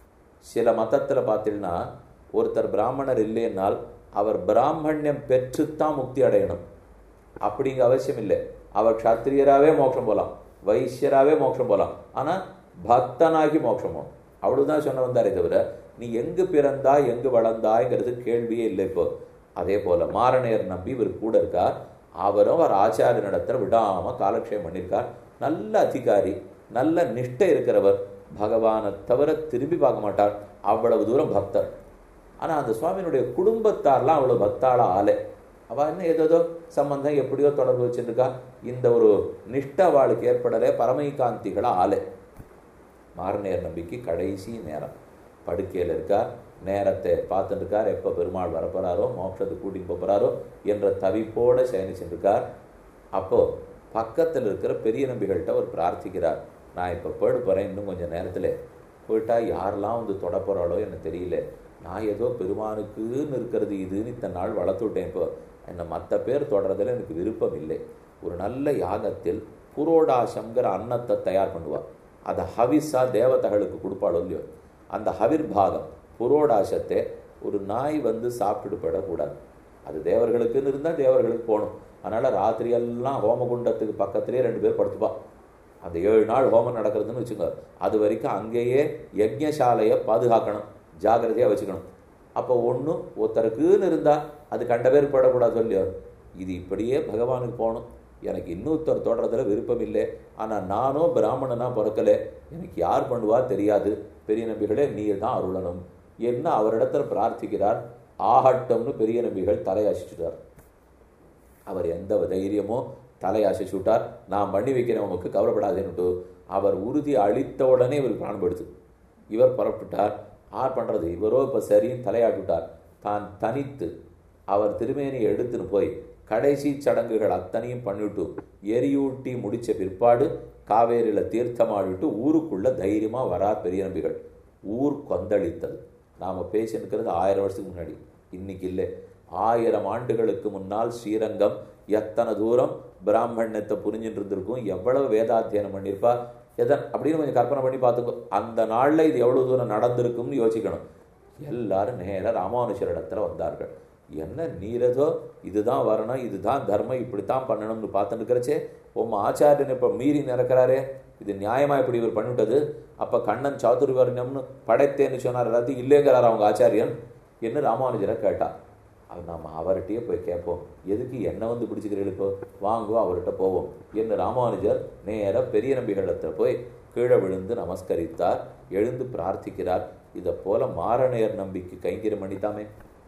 சில மதத்தில் பார்த்தீங்கன்னா ஒருத்தர் பிராமணர் இல்லைன்னால் அவர் பிராமணியம் பெற்றுத்தான் முக்தி அடையணும் அப்படிங்க அவசியம் இல்லை அவர் க்ஷத்திரியராகவே மோட்சம் போகலாம் வைசியராகவே மோட்சம் போகலாம் ஆனால் பக்தனாகி மோட்சம் போகணும் அவ்வளவுதான் சொன்ன வந்தாரே தவிர நீ எங்கு பிறந்தா எங்கு வளர்ந்தாய்ங்கிறது கேள்வியே இல்லை இப்போ அதே போல மாரணையர் நம்பி இவர் கூட இருக்கார் அவரும் அவர் ஆச்சாரிய நடத்த விடாம காலக்ஷேபம் பண்ணியிருக்கார் நல்ல அதிகாரி நல்ல நிஷ்டை இருக்கிறவர் பகவானை தவிர திரும்பி பார்க்க மாட்டார் அவ்வளவு தூரம் பக்தர் ஆனா அந்த சுவாமியினுடைய குடும்பத்தார்லாம் அவ்வளவு பக்தாளா ஆலை அவ என்ன ஏதோ சம்பந்தம் எப்படியோ தொடர்பு வச்சுருக்கா இந்த ஒரு நிஷ்ட அவளுக்கு ஏற்படலே பரமைகாந்திகளா ஆலை மாரநேர் நம்பிக்கை கடைசி நேரம் படுக்கையில் இருக்கார் நேரத்தை பார்த்துட்டு இருக்கார் எப்போ பெருமாள் வரப்போறாரோ மோட்சத்துக்கு கூட்டிட்டு போகிறாரோ என்ற தவிப்போட சயனிச்சுருக்கார் அப்போ பக்கத்தில் இருக்கிற பெரிய நம்பிகள்கிட்ட அவர் பிரார்த்திக்கிறார் நான் இப்போ போயிட போகிறேன் இன்னும் கொஞ்சம் நேரத்தில் போயிட்டா யாரெல்லாம் வந்து தொட போகிறாளோ எனக்கு தெரியல நான் ஏதோ பெருமானுக்குன்னு இருக்கிறது இதுன்னு இத்தனை நாள் வளர்த்து விட்டேன் இப்போ என்னை மற்ற பேர் தொடர்றதுல எனக்கு விருப்பம் இல்லை ஒரு நல்ல யாகத்தில் புரோடாசம்ங்கிற அன்னத்தை தயார் பண்ணுவாள் அதை ஹவிஸா தேவதைகளுக்கு கொடுப்பாளோ இல்லையோ அந்த ஹவிர் பாகம் புரோடாசத்தை ஒரு நாய் வந்து சாப்பிட்டுட்டு போயிடக்கூடாது அது தேவர்களுக்குன்னு இருந்தால் தேவர்களுக்கு போகணும் அதனால் ராத்திரியெல்லாம் ஹோமகுண்டத்துக்கு பக்கத்துலேயே ரெண்டு பேர் படுத்துப்பா அந்த ஏழு நாள் ஹோமம் நடக்கிறதுன்னு வச்சுக்கோ அது வரைக்கும் அங்கேயே யஜ்யசாலையை பாதுகாக்கணும் ஜாகிரதையாக வச்சுக்கணும் அப்போ ஒன்றும் ஒருத்தருக்குன்னு இருந்தால் அது கண்ட பேர் போடக்கூடாது இல்லையோ இது இப்படியே பகவானுக்கு போகணும் எனக்கு இன்னொருத்தர் தொடர்றதுல விருப்பம் இல்லை ஆனால் நானும் பிராமணனாக பிறக்கலை எனக்கு யார் பண்ணுவா தெரியாது பெரிய நம்பிகளே நீர் தான் அருளணும் என்ன அவரிடத்துல பிரார்த்திக்கிறார் ஆகட்டும்னு பெரிய நம்பிகள் தலையாசிச்சுட்டார் அவர் எந்த தைரியமோ தலையாசிச்சு விட்டார் நான் பண்ணி வைக்கிறேன் உமக்கு கவலைப்படாதேன்னுட்டு அவர் உறுதி அளித்த உடனே இவர் பிராணப்படுத்து இவர் புறப்பட்டார் ஆர் பண்றது இவரோ இப்ப சரின்னு தலையாட்டுட்டார் தான் தனித்து அவர் திருமேனியை எடுத்துன்னு போய் கடைசி சடங்குகள் அத்தனையும் பண்ணிவிட்டு எரியூட்டி முடிச்ச பிற்பாடு காவேரியில தீர்த்தமாடிட்டு ஊருக்குள்ள தைரியமா வரார் பெரிய நம்பிகள் ஊர் கொந்தளித்தது நாம பேசினுக்கிறது ஆயிரம் வருஷத்துக்கு முன்னாடி இன்னைக்கு இல்லை ஆயிரம் ஆண்டுகளுக்கு முன்னால் ஸ்ரீரங்கம் எத்தனை தூரம் பிராமணத்தை புரிஞ்சுட்டு இருந்திருக்கும் எவ்வளவு வேதாத்தியனம் பண்ணியிருப்பா எதன் அப்படின்னு கொஞ்சம் கற்பனை பண்ணி பார்த்துக்கோ அந்த நாள்ல இது எவ்வளவு தூரம் நடந்திருக்கும்னு யோசிக்கணும் எல்லாரும் நேர ராமானுஜர் இடத்துல வந்தார்கள் என்ன நீரதோ இதுதான் வரணும் இதுதான் தர்மம் இப்படித்தான் பண்ணணும்னு பார்த்துட்டு இருக்கிறச்சே உம்ம ஆச்சாரியன் இப்ப மீறி நிறக்கிறாரே இது நியாயமா இப்படி இவர் பண்ணிவிட்டது அப்ப கண்ணன் சாதுர்வர்ணம்னு படைத்தேன்னு சொன்னார் எல்லாத்தையும் இல்லைங்கிறார் அவங்க ஆச்சாரியன் என்ன ராமானுஜரை கேட்டா அது நாம அவர்கிட்டயே போய் கேட்போம் எதுக்கு என்ன வந்து பிடிச்சிக்கிறீர்கள் இப்போ வாங்குவோம் அவர்கிட்ட போவோம் என்ன ராமானுஜர் நேர பெரிய நம்பிகளிடத்துல போய் கீழே விழுந்து நமஸ்கரித்தார் எழுந்து பிரார்த்திக்கிறார் இதை போல மாரணேயர் நம்பிக்கை கைங்கிரம் பண்ணித்தாமே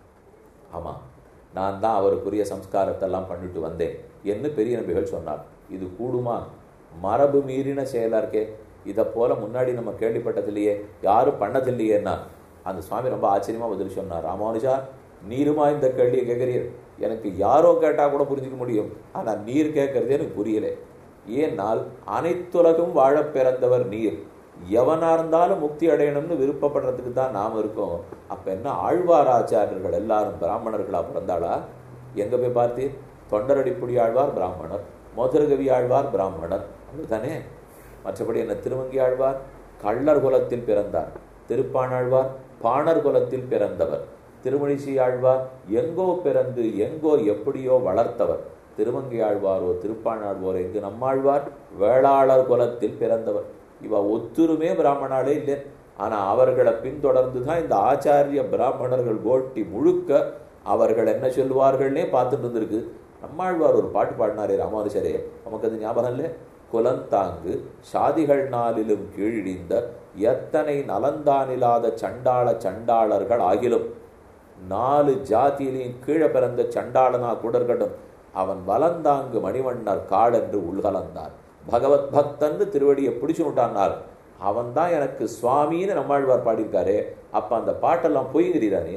ஆமா நான் தான் அவருக்குரிய சம்ஸ்காரத்தெல்லாம் பண்ணிட்டு வந்தேன் என்று பெரிய நம்பிகள் சொன்னார் இது கூடுமா மரபு மீறின செயலா இருக்கே இதை போல முன்னாடி நம்ம கேள்விப்பட்டதில்லையே யாரும் பண்ணதில்லையேன்னா அந்த சுவாமி ரொம்ப ஆச்சரியமா பதில் சொன்னார் ராமானுஜா நீருமா இந்த கேள்வியை கேட்கிறீர் எனக்கு யாரோ கேட்டா கூட புரிஞ்சுக்க முடியும் ஆனா நீர் கேட்கறது எனக்கு புரியல ஏனால் அனைத்துலகும் வாழ பிறந்தவர் நீர் எவனா இருந்தாலும் முக்தி அடையணும்னு விருப்பப்படுறதுக்கு தான் நாம் இருக்கோம் அப்ப என்ன ஆழ்வாராச்சாரியர்கள் எல்லாரும் பிராமணர்களா பிறந்தாளா எங்க போய் பார்த்தீர் தொண்டரடிப்புடி ஆழ்வார் பிராமணர் மதுரகவி ஆழ்வார் பிராமணர் அப்படித்தானே மற்றபடி என்ன திருவங்கி ஆழ்வார் கள்ளர் குலத்தில் பிறந்தார் திருப்பாணாழ்வார் பாணர் குலத்தில் பிறந்தவர் திருமணிசி ஆழ்வார் எங்கோ பிறந்து எங்கோ எப்படியோ வளர்த்தவர் திருமங்கை ஆழ்வாரோ திருப்பாணாழ்வாரோ எங்கு நம்மாழ்வார் வேளாளர் குலத்தில் பிறந்தவர் இவ ஒத்துருமே பிராமணாலே இல்லை ஆனா அவர்களை பின்தொடர்ந்து தான் இந்த ஆச்சாரிய பிராமணர்கள் கோட்டி முழுக்க அவர்கள் என்ன சொல்லுவார்கள்னே பார்த்துட்டு இருந்திருக்கு நம்மாழ்வார் ஒரு பாட்டு பாடினாரே ராமானுஜரே நமக்கு அது ஞாபகம் இல்லை குலந்தாங்கு சாதிகள் நாளிலும் கீழிடிந்த எத்தனை நலந்தானில்லாத சண்டாள சண்டாளர்கள் ஆகிலும் நாலு ஜாதியிலையும் கீழே பிறந்த சண்டாளனா கூட இருக்கட்டும் அவன் வலந்தாங்கு மணிவண்ணர் காடென்று உள்கலந்தார் பகவத் பக்தன்னு திருவடியை பிடிச்சு விட்டான்னார் அவன் தான் எனக்கு சுவாமின்னு நம்மாழ்வார் பாடியிருக்காரு அப்ப அந்த பாட்டெல்லாம் பொய்கிறீரானே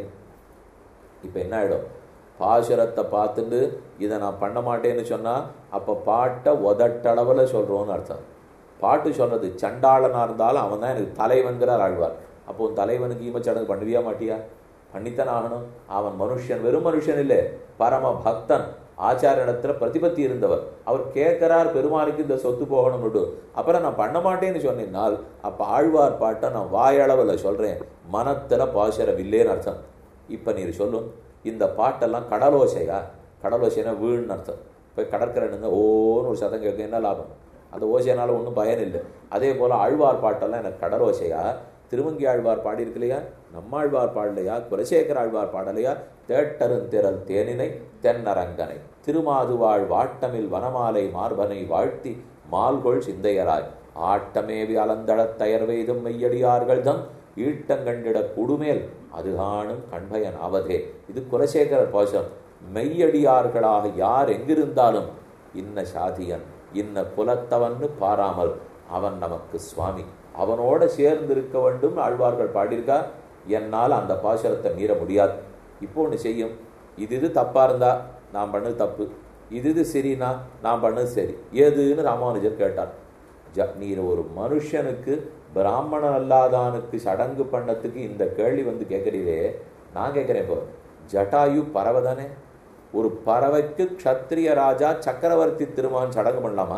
இப்ப என்ன ஆயிடும் பாசுரத்தை பார்த்துட்டு இதை நான் பண்ண மாட்டேன்னு சொன்னா அப்ப பாட்டை உதட்டளவுல சொல்றோம்னு அர்த்தம் பாட்டு சொல்றது சண்டாளனா இருந்தாலும் அவன் தான் எனக்கு தலைவன்கிறார் ஆழ்வார் அப்போ உன் தலைவனுக்கு ஈமச்சடங்கு பண்ணுவியா மாட்டியா பண்ணித்தான் ஆகணும் அவன் மனுஷன் வெறும் மனுஷன் இல்லை பரம பக்தன் ஆச்சாரியத்துல பிரதிபத்தி இருந்தவர் அவர் கேட்கிறார் பெருமாளுக்கு இந்த சொத்து போகணும் அப்புறம் நான் பண்ண மாட்டேன்னு சொன்னால் அப்ப ஆழ்வார் பாட்டை நான் வாயளவுல சொல்றேன் மனத்துல பாசுரம் இல்லேன்னு அர்த்தம் இப்ப நீர் சொல்லும் இந்த பாட்டெல்லாம் கடலோசையா கடலோசைனா வீழ்னு அர்த்தம் இப்போ கடற்கரைனுங்க ஓன்னு ஒரு சதம் கேட்க என்ன லாபம் அந்த ஓசையினால ஒன்றும் பயன் இல்லை அதே போல ஆழ்வார் பாட்டெல்லாம் எனக்கு கடலோசையா திருவங்கி ஆழ்வார் பாடியிருக்கு இல்லையா நம்மாழ்வார் பாடலையா குலசேகர ஆழ்வார் பாடலையா தேட்டருந்திரல் தேனினை தென்னரங்கனை திருமாதுவாழ் வாட்டமில் வனமாலை மார்பனை வாழ்த்தி மால்கொள் சிந்தையராய் ஆட்டமேவி அலந்தளத் தயர் வெய்தும் மெய்யடியார்கள் தம் ஈட்டங்கண்டிட குடுமேல் அது காணும் கண்பயன் ஆவதே இது குலசேகரர் பாசம் மெய்யடியார்களாக யார் எங்கிருந்தாலும் இன்ன சாதியன் இன்ன குலத்தவன்னு பாராமல் அவன் நமக்கு சுவாமி அவனோட சேர்ந்து இருக்க வேண்டும் ஆழ்வார்கள் பாடியிருக்கா என்னால் அந்த பாசுரத்தை மீற முடியாது இப்போ ஒன்று செய்யும் இது இது தப்பா இருந்தா நான் பண்ணது தப்பு இது இது சரினா நான் பண்ணது சரி எதுன்னு ராமானுஜர் கேட்டார் ஜ நீர் ஒரு மனுஷனுக்கு பிராமணன் அல்லாதானுக்கு சடங்கு பண்ணத்துக்கு இந்த கேள்வி வந்து கேட்குறீரே நான் கேட்குறேன் இப்போ ஜட்டாயு பறவை தானே ஒரு பறவைக்கு க்ஷத்ரிய ராஜா சக்கரவர்த்தி திருமான் சடங்கு பண்ணலாமா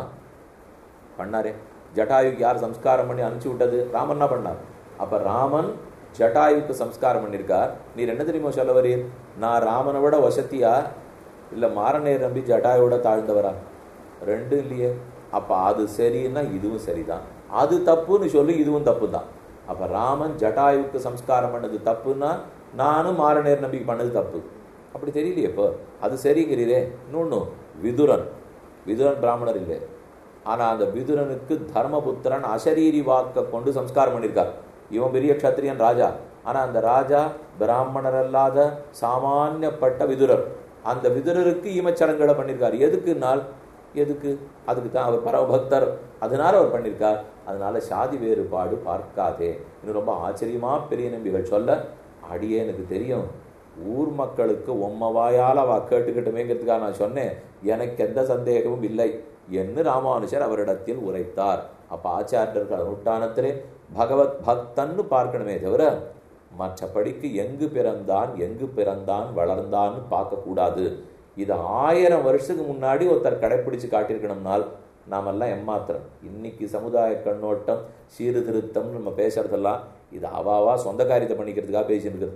பண்ணாரே ஜட்டாயுக்கு யார் சம்ஸ்காரம் பண்ணி அனுப்பிச்சு விட்டது ராமன் என்ன பண்ணார் அப்ப ராமன் ஜட்டாயுக்கு சம்ஸ்காரம் பண்ணியிருக்கார் நீர் என்ன தெரியுமா சொல்ல வரீர் நான் ராமனை விட வசத்தியா இல்ல மாரநேர் நம்பி ஜட்டாயோட தாழ்ந்தவரா ரெண்டும் இல்லையே அப்ப அது சரின்னா இதுவும் சரிதான் அது தப்புன்னு சொல்லி இதுவும் தப்பு தான் அப்ப ராமன் ஜட்டாயுக்கு சம்ஸ்காரம் பண்ணது தப்புன்னா நானும் மாரநேர் நம்பிக்கை பண்ணது தப்பு அப்படி தெரியலையே இப்போ அது சரிங்கிறீரே இன்னொன்னு விதுரன் விதுரன் பிராமணர் இல்லை ஆனா அந்த விதுரனுக்கு தர்மபுத்திரன் அசரீரி வாக்க கொண்டு சம்ஸ்காரம் பண்ணியிருக்கார் இவன் பெரிய க்ஷத்திரியன் ராஜா ஆனா அந்த ராஜா பிராமணர் அல்லாத சாமானியப்பட்ட விதுரர் அந்த விதுரருக்கு ஈமச்சடங்குகளை பண்ணியிருக்காரு எதுக்குனால் எதுக்கு அதுக்கு தான் அவர் பரமபக்தர் அதனால அவர் பண்ணியிருக்கார் அதனால சாதி வேறுபாடு பார்க்காதே இன்னும் ரொம்ப ஆச்சரியமா பெரிய நம்பிகள் சொல்ல அடியே எனக்கு தெரியும் ஊர் மக்களுக்கு உம்ம வாயால் அவ கேட்டுக்கிட்டுமேங்கிறதுக்காக நான் சொன்னேன் எனக்கு எந்த சந்தேகமும் இல்லை என்று ராமானுஜர் அவரிடத்தில் உரைத்தார் அப்ப ஆச்சாரியர்கள் அனுஷ்டானத்திலே பகவத் பக்தன்னு பார்க்கணுமே தவிர மற்றபடிக்கு எங்கு பிறந்தான் எங்கு பிறந்தான் வளர்ந்தான்னு பார்க்கக்கூடாது இது ஆயிரம் வருஷத்துக்கு முன்னாடி ஒருத்தர் கடைப்பிடிச்சு காட்டியிருக்கணும்னால் நாமெல்லாம் எம்மாத்திரம் இன்னைக்கு சமுதாய கண்ணோட்டம் சீர்திருத்தம் நம்ம பேசுறதெல்லாம் இது அவாவா சொந்த காரியத்தை பண்ணிக்கிறதுக்காக பேசிட்டு இருக்குது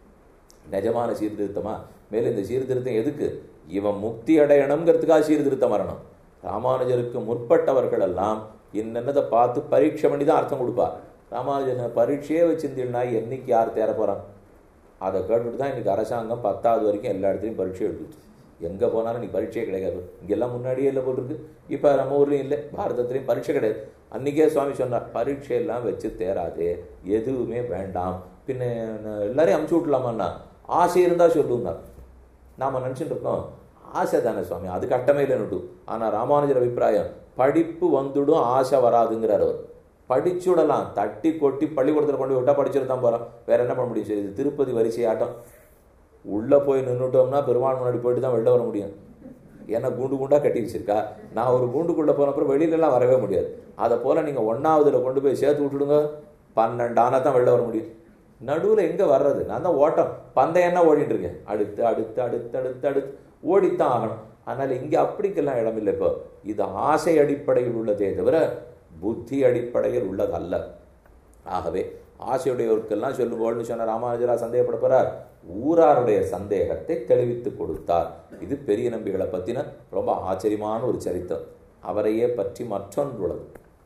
நிஜமான சீர்திருத்தமா மேலும் இந்த சீர்திருத்தம் எதுக்கு இவன் முக்தி அடையணுங்கிறதுக்காக சீர்திருத்தம் வரணும் ராமானுஜருக்கு முற்பட்டவர்கள் எல்லாம் என்னென்னதை பார்த்து பரீட்சை பண்ணி தான் அர்த்தம் கொடுப்பார் ராமானுஜன் பரீட்சையே வச்சிருந்தீங்கன்னா என்னைக்கு யார் தேர போறான் அதை கேட்டுட்டு தான் இன்னைக்கு அரசாங்கம் பத்தாவது வரைக்கும் எல்லா இடத்துலையும் பரீட்சை எழுதுச்சு எங்கே போனாலும் நீ பரீட்சையே கிடையாது இங்கெல்லாம் முன்னாடியே இல்லை போட்டிருக்கு இப்போ நம்ம ஊர்லேயும் இல்லை பாரதத்துலேயும் பரீட்சை கிடையாது அன்றைக்கே சுவாமி சொன்னார் பரீட்சையெல்லாம் வச்சு தேராதே எதுவுமே வேண்டாம் பின்ன எல்லாரையும் அமுச்சு விட்லாமான்னா ஆசை இருந்தால் சொல்லுங்க நாம் நினச்சிட்டு இருக்கோம் ஆசை தானே சுவாமி அது கட்டமே இல்லைன்னு ஆனால் ராமானுஜர் அபிப்பிராயம் படிப்பு வந்துடும் ஆசை வராதுங்கிறார் அவர் படிச்சு விடலாம் தட்டி கொட்டி பள்ளிக்கூடத்தில் கொண்டு விட்டா படிச்சுட்டு தான் போகிறோம் வேற என்ன பண்ண முடியும் சரி இது திருப்பதி வரிசை ஆட்டம் உள்ளே போய் நின்றுட்டோம்னா பெருமாள் முன்னாடி போயிட்டு தான் வெளில வர முடியும் ஏன்னா குண்டு குண்டாக கட்டி வச்சிருக்கா நான் ஒரு குண்டுக்குள்ளே போன அப்புறம் வெளியிலலாம் வரவே முடியாது அதை போல் நீங்கள் ஒன்றாவதுல கொண்டு போய் சேர்த்து விட்டுடுங்க பன்னெண்டு ஆனால் தான் வெளில வர முடியும் நடுவில் எங்கே வர்றது நான் தான் ஓட்டம் பந்தயம் என்ன ஓடிட்டு இருக்கேன் அடுத்து அடுத்து அடுத்து அடுத்து அடுத்து ஓடித்தான் ஆகணும் அதனால் இங்கே அப்படிக்கெல்லாம் இடமில்லை இப்போ இது ஆசை அடிப்படையில் உள்ளதே தவிர புத்தி அடிப்படையில் உள்ளதல்ல ஆகவே ஆசையுடையவருக்கெல்லாம் சொல்லுவோம்னு சொன்ன ராமானுஜரா சந்தேகப்பட போறார் ஊராருடைய சந்தேகத்தை தெளிவித்து கொடுத்தார் இது பெரிய நம்பிகளை பற்றின ரொம்ப ஆச்சரியமான ஒரு சரித்திரம் அவரையே பற்றி மற்றொன்றுள்ளது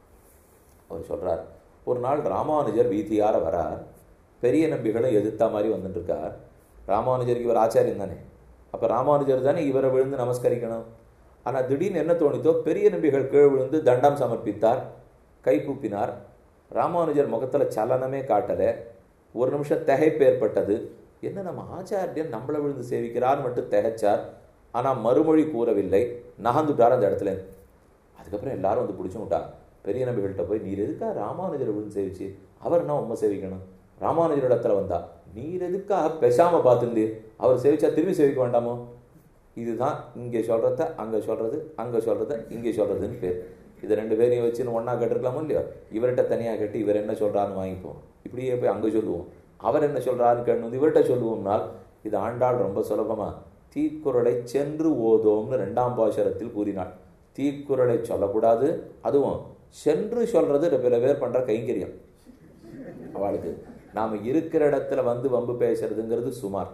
அவர் சொல்றார் ஒரு நாள் ராமானுஜர் வீதியார வரார் பெரிய நம்பிகளும் எதிர்த்த மாதிரி வந்துட்டு இருக்கார் ராமானுஜருக்கு இவர் ஆச்சாரியன் தானே அப்போ ராமானுஜர் தானே இவரை விழுந்து நமஸ்கரிக்கணும் ஆனால் திடீர்னு என்ன தோணித்தோ பெரிய நம்பிகள் கீழ் விழுந்து தண்டம் சமர்ப்பித்தார் கை கூப்பினார் ராமானுஜர் முகத்தில் சலனமே காட்டலை ஒரு நிமிஷம் திகைப்பு ஏற்பட்டது என்ன நம்ம ஆச்சாரியன் நம்மளை விழுந்து சேவிக்கிறார் மட்டும் திகைச்சார் ஆனால் மறுமொழி கூறவில்லை நகர்ந்துட்டார் அந்த இடத்துல அதுக்கப்புறம் எல்லாரும் வந்து பிடிச்சு விட்டார் பெரிய நம்பிகள்கிட்ட போய் நீர் எதுக்கா ராமானுஜரை விழுந்து சேவிச்சு அவர் என்ன உண்மை சேவிக்கணும் ராமானுஜர் இடத்துல வந்தா நீர் எதுக்காக பெசாம பார்த்துருந்தீர் அவர் சேவிச்சா திரும்பி சேவிக்க வேண்டாமோ இதுதான் இங்கே சொல்கிறத அங்கே சொல்கிறது அங்கே சொல்கிறத இங்கே சொல்கிறதுன்னு பேர் இது ரெண்டு பேரையும் வச்சுன்னு ஒன்றா கேட்டிருக்கலாமோ இல்லையோ இவர்கிட்ட தனியாக கட்டி இவர் என்ன சொல்கிறான்னு வாங்கிப்போம் இப்படியே போய் அங்கே சொல்லுவோம் அவர் என்ன சொல்கிறாருன்னு கேட்டு இவர்கிட்ட சொல்லுவோம்னால் இது ஆண்டாள் ரொம்ப சுலபமாக தீக்குறளை சென்று ஓதோம்னு ரெண்டாம் பாசுரத்தில் கூறினாள் தீக்குறளை சொல்லக்கூடாது அதுவும் சென்று சொல்கிறது பல பேர் பண்ணுற கைங்கரியம் அவளுக்கு நாம் இருக்கிற இடத்துல வந்து வம்பு பேசுறதுங்கிறது சுமார்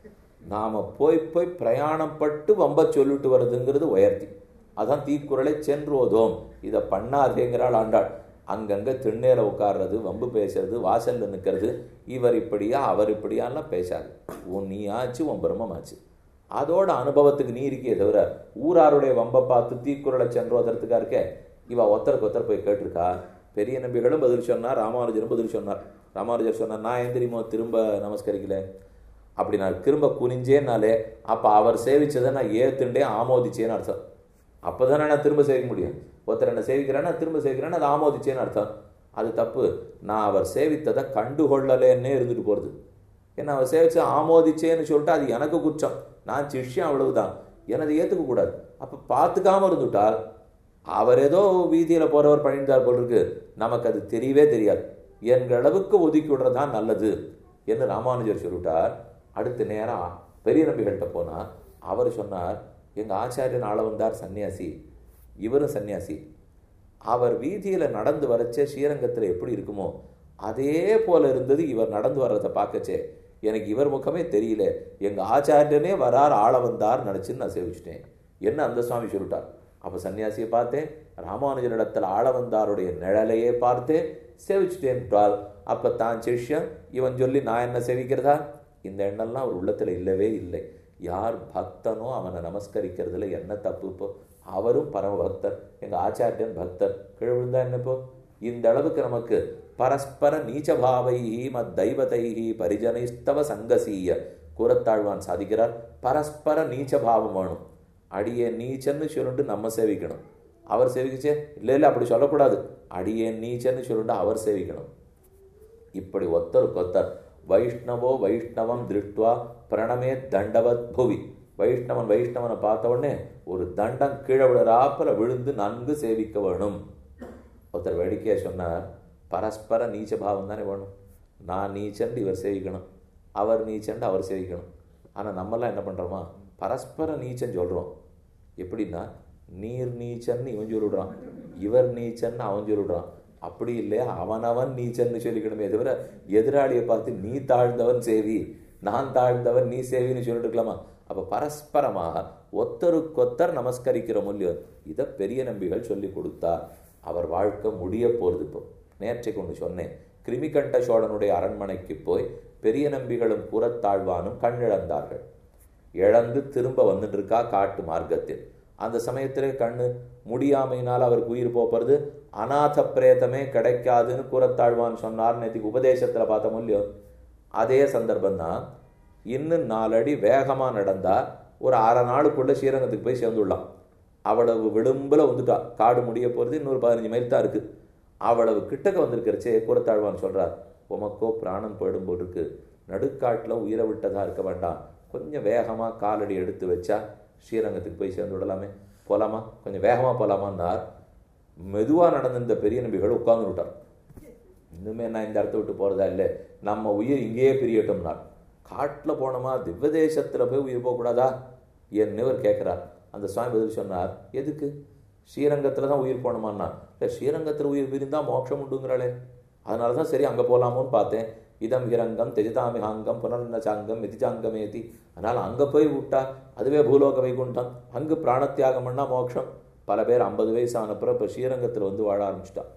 நாம் போய் போய் பிரயாணம் பட்டு வம்ப சொல்லிட்டு வர்றதுங்கிறது உயர்த்தி அதான் தீக்குறளை சென்றோதோம் இதை பண்ணாதேங்கிறாள் ஆண்டாள் அங்கங்கே திண்ணேல உட்கார்றது வம்பு பேசுறது வாசல்ல நிற்கிறது இவர் இப்படியா அவர் இப்படியாலாம் பேசாது உன் நீ ஆச்சு உன் பிரம்மமாச்சு அதோட அனுபவத்துக்கு நீ இருக்கே தவிர ஊராருடைய வம்பை பார்த்து தீக்குறளை சென்றோதறதுக்கா இருக்க இவ ஒருத்தருக்கு ஒருத்தர் போய் கேட்டிருக்கா பெரிய நம்பிகளும் பதில் சொன்னார் ராமானுஜரும் பதில் சொன்னார் ராமானுஜர் சொன்னார் நான் ஏன் தெரியுமோ திரும்ப நமஸ்கரிக்கல அப்படி நான் திரும்ப குனிஞ்சேனாலே அப்போ அவர் சேவிச்சதை நான் ஏத்துண்டே ஆமோதிச்சேன்னு அர்த்தம் அப்போ தானே நான் திரும்ப சேவிக்க முடியும் ஒருத்தர் என்ன சேவிக்கிறேன்னா திரும்ப சேவிக்கிறேன்னா அதை ஆமோதிச்சேன்னு அர்த்தம் அது தப்பு நான் அவர் சேவித்ததை கண்டுகொள்ளலேன்னே இருந்துட்டு போகிறது ஏன்னா அவர் சேவிச்சு ஆமோதிச்சேன்னு சொல்லிட்டு அது எனக்கு குற்றம் நான் சிஷ்யம் அவ்வளவுதான் எனது ஏற்றுக்க கூடாது அப்போ பார்த்துக்காம இருந்துட்டால் அவர் ஏதோ வீதியில் போகிறவர் பண்ணிட்டார் போல் இருக்கு நமக்கு அது தெரியவே தெரியாது என்கிற அளவுக்கு ஒதுக்கி விடுறது தான் நல்லது என்று ராமானுஜர் சொல்லிவிட்டார் அடுத்த நேரம் பெரிய நம்பிகள்கிட்ட போனால் அவர் சொன்னார் எங்கள் ஆச்சாரியன் ஆள வந்தார் சன்னியாசி இவரும் சன்னியாசி அவர் வீதியில் நடந்து வரச்சே ஸ்ரீரங்கத்தில் எப்படி இருக்குமோ அதே போல இருந்தது இவர் நடந்து வர்றதை பார்க்கச்சே எனக்கு இவர் முகமே தெரியல எங்கள் ஆச்சாரியனே வரார் ஆள வந்தார் நினச்சின்னு நான் சேவிச்சிட்டேன் என்ன அந்த சுவாமி சொல்லிட்டார் அப்போ சன்னியாசியை பார்த்தேன் ராமானுஜரிடத்தில் ஆள வந்தாருடைய நிழலையே பார்த்தேன் சேவிச்சுட்டேன்றால் அப்போ தான் சிஷ்யம் இவன் சொல்லி நான் என்ன சேவிக்கிறதா இந்த எண்ணம்லாம் அவர் உள்ளத்தில் இல்லவே இல்லை யார் பக்தனோ அவனை நமஸ்கரிக்கிறதுல என்ன தப்பு இப்போ அவரும் பரம பக்தர் எங்கள் ஆச்சாரியன் பக்தர் கீழ் விழுந்தா என்ன இப்போ இந்த அளவுக்கு நமக்கு பரஸ்பர நீச்சபாவைஹி மத் தெய்வதைஹி பரிஜனைஸ்தவ சங்கசீய கூறத்தாழ்வான் சாதிக்கிறார் பரஸ்பர நீச்சபாவம் வேணும் அடியே நீச்சன்னு சொல்லிட்டு நம்ம சேவிக்கணும் அவர் சேவிக்கச்சே இல்லை இல்லை அப்படி சொல்லக்கூடாது அடியே நீச்சன்னு சொல்லிட்டு அவர் சேவிக்கணும் இப்படி ஒத்தருக்கு ஒத்தர் வைஷ்ணவோ வைஷ்ணவம் திருஷ்டுவா பிரணமே தண்டவத் புவி வைஷ்ணவன் வைஷ்ணவனை பார்த்த உடனே ஒரு தண்டம் கீழே விழுறாப்புல விழுந்து நன்கு சேவிக்க வேணும் ஒருத்தர் வேடிக்கையாக சொன்னார் பரஸ்பர நீச்ச பாவம் தானே வேணும் நான் நீச்சண்டு இவர் சேவிக்கணும் அவர் நீச்சண்டு அவர் சேவிக்கணும் ஆனால் நம்மலாம் என்ன பண்ணுறோமா பரஸ்பர நீச்சன் சொல்கிறோம் எப்படின்னா நீர் நீச்சன்னு இவன் சொல்லிவிடுறான் இவர் நீச்சன்னு அவன் சொல்லிவிடுறான் அப்படி இல்லையா அவனவன் நீச்சன்னு சொல்லிக்கணுமே தவிர எதிராளியை பார்த்து நீ தாழ்ந்தவன் சேவி நான் தாழ்ந்தவன் நீ சேவின்னு சொல்லிட்டு இருக்கலாமா அப்போ பரஸ்பரமாக ஒத்தருக்கொத்தர் நமஸ்கரிக்கிற மூலியம் இதை பெரிய நம்பிகள் சொல்லி கொடுத்தார் அவர் வாழ்க்கை முடிய போகிறது இப்போ நேற்றைக்கு ஒன்று சொன்னேன் கிருமிகண்ட சோழனுடைய அரண்மனைக்கு போய் பெரிய நம்பிகளும் புறத்தாழ்வானும் கண்ணிழந்தார்கள் இழந்து திரும்ப வந்துட்டு இருக்கா காட்டு மார்க்கத்தில் அந்த சமயத்திலே கண்ணு முடியாமையினால் அவருக்கு உயிர் போகிறது அநாத பிரேதமே கிடைக்காதுன்னு கூறத்தாழ்வான் சொன்னார் நேற்றுக்கு உபதேசத்தில் பார்த்த முடியும் அதே சந்தர்ப்பம் தான் இன்னும் நாலடி வேகமாக நடந்தா ஒரு அரை நாளுக்குள்ள ஸ்ரீரங்கத்துக்கு போய் சேர்ந்துடலாம் அவ்வளவு விளிம்பில் வந்துட்டா காடு முடிய போகிறது இன்னொரு பதினஞ்சு மைல் தான் இருக்குது அவ்வளவு கிட்டக்க வந்திருக்கிறச்சே கூறத்தாழ்வான் சொல்கிறார் உமக்கோ பிராணம் போயிடும் போல் இருக்கு நடுக்காட்டில் உயிரை விட்டதா இருக்க வேண்டாம் கொஞ்சம் வேகமாக காலடி எடுத்து வச்சா ஸ்ரீரங்கத்துக்கு போய் சேர்ந்து விடலாமே போகலாமா கொஞ்சம் வேகமாக போகலாமான்னார் மெதுவாக நடந்த இந்த பெரிய நம்பிகள் உட்கார்ந்து விட்டார் இன்னுமே நான் இந்த இடத்த விட்டு போகிறதா இல்லை நம்ம உயிர் இங்கேயே பிரியட்டோம்னார் காட்டில் போனோமா திவ்வதேசத்தில் போய் உயிர் போகக்கூடாதா என்ன இவர் கேட்குறார் அந்த சுவாமி பதில் சொன்னார் எதுக்கு ஸ்ரீரங்கத்தில் தான் உயிர் போகணுமான்னா இல்லை ஸ்ரீரங்கத்தில் உயிர் பிரிந்தால் மோட்சம் உண்டுங்கிறாளே அதனால தான் சரி அங்கே போகலாமோன்னு பார்த்தேன் இதம் ஹிரங்கம் தெஜிதாமிஹாங்கம் புனர்நச்சாங்கம் மிதிச்சாங்கமேதி அதனால் அங்கே போய் விட்டா அதுவே பூலோக வைகுண்டம் அங்கு பிராணத்தியாகம் பண்ணால் மோட்சம் பல பேர் ஐம்பது வயசு ஆனப்புறம் இப்போ ஸ்ரீரங்கத்தில் வந்து வாழ ஆரம்பிச்சிட்டான்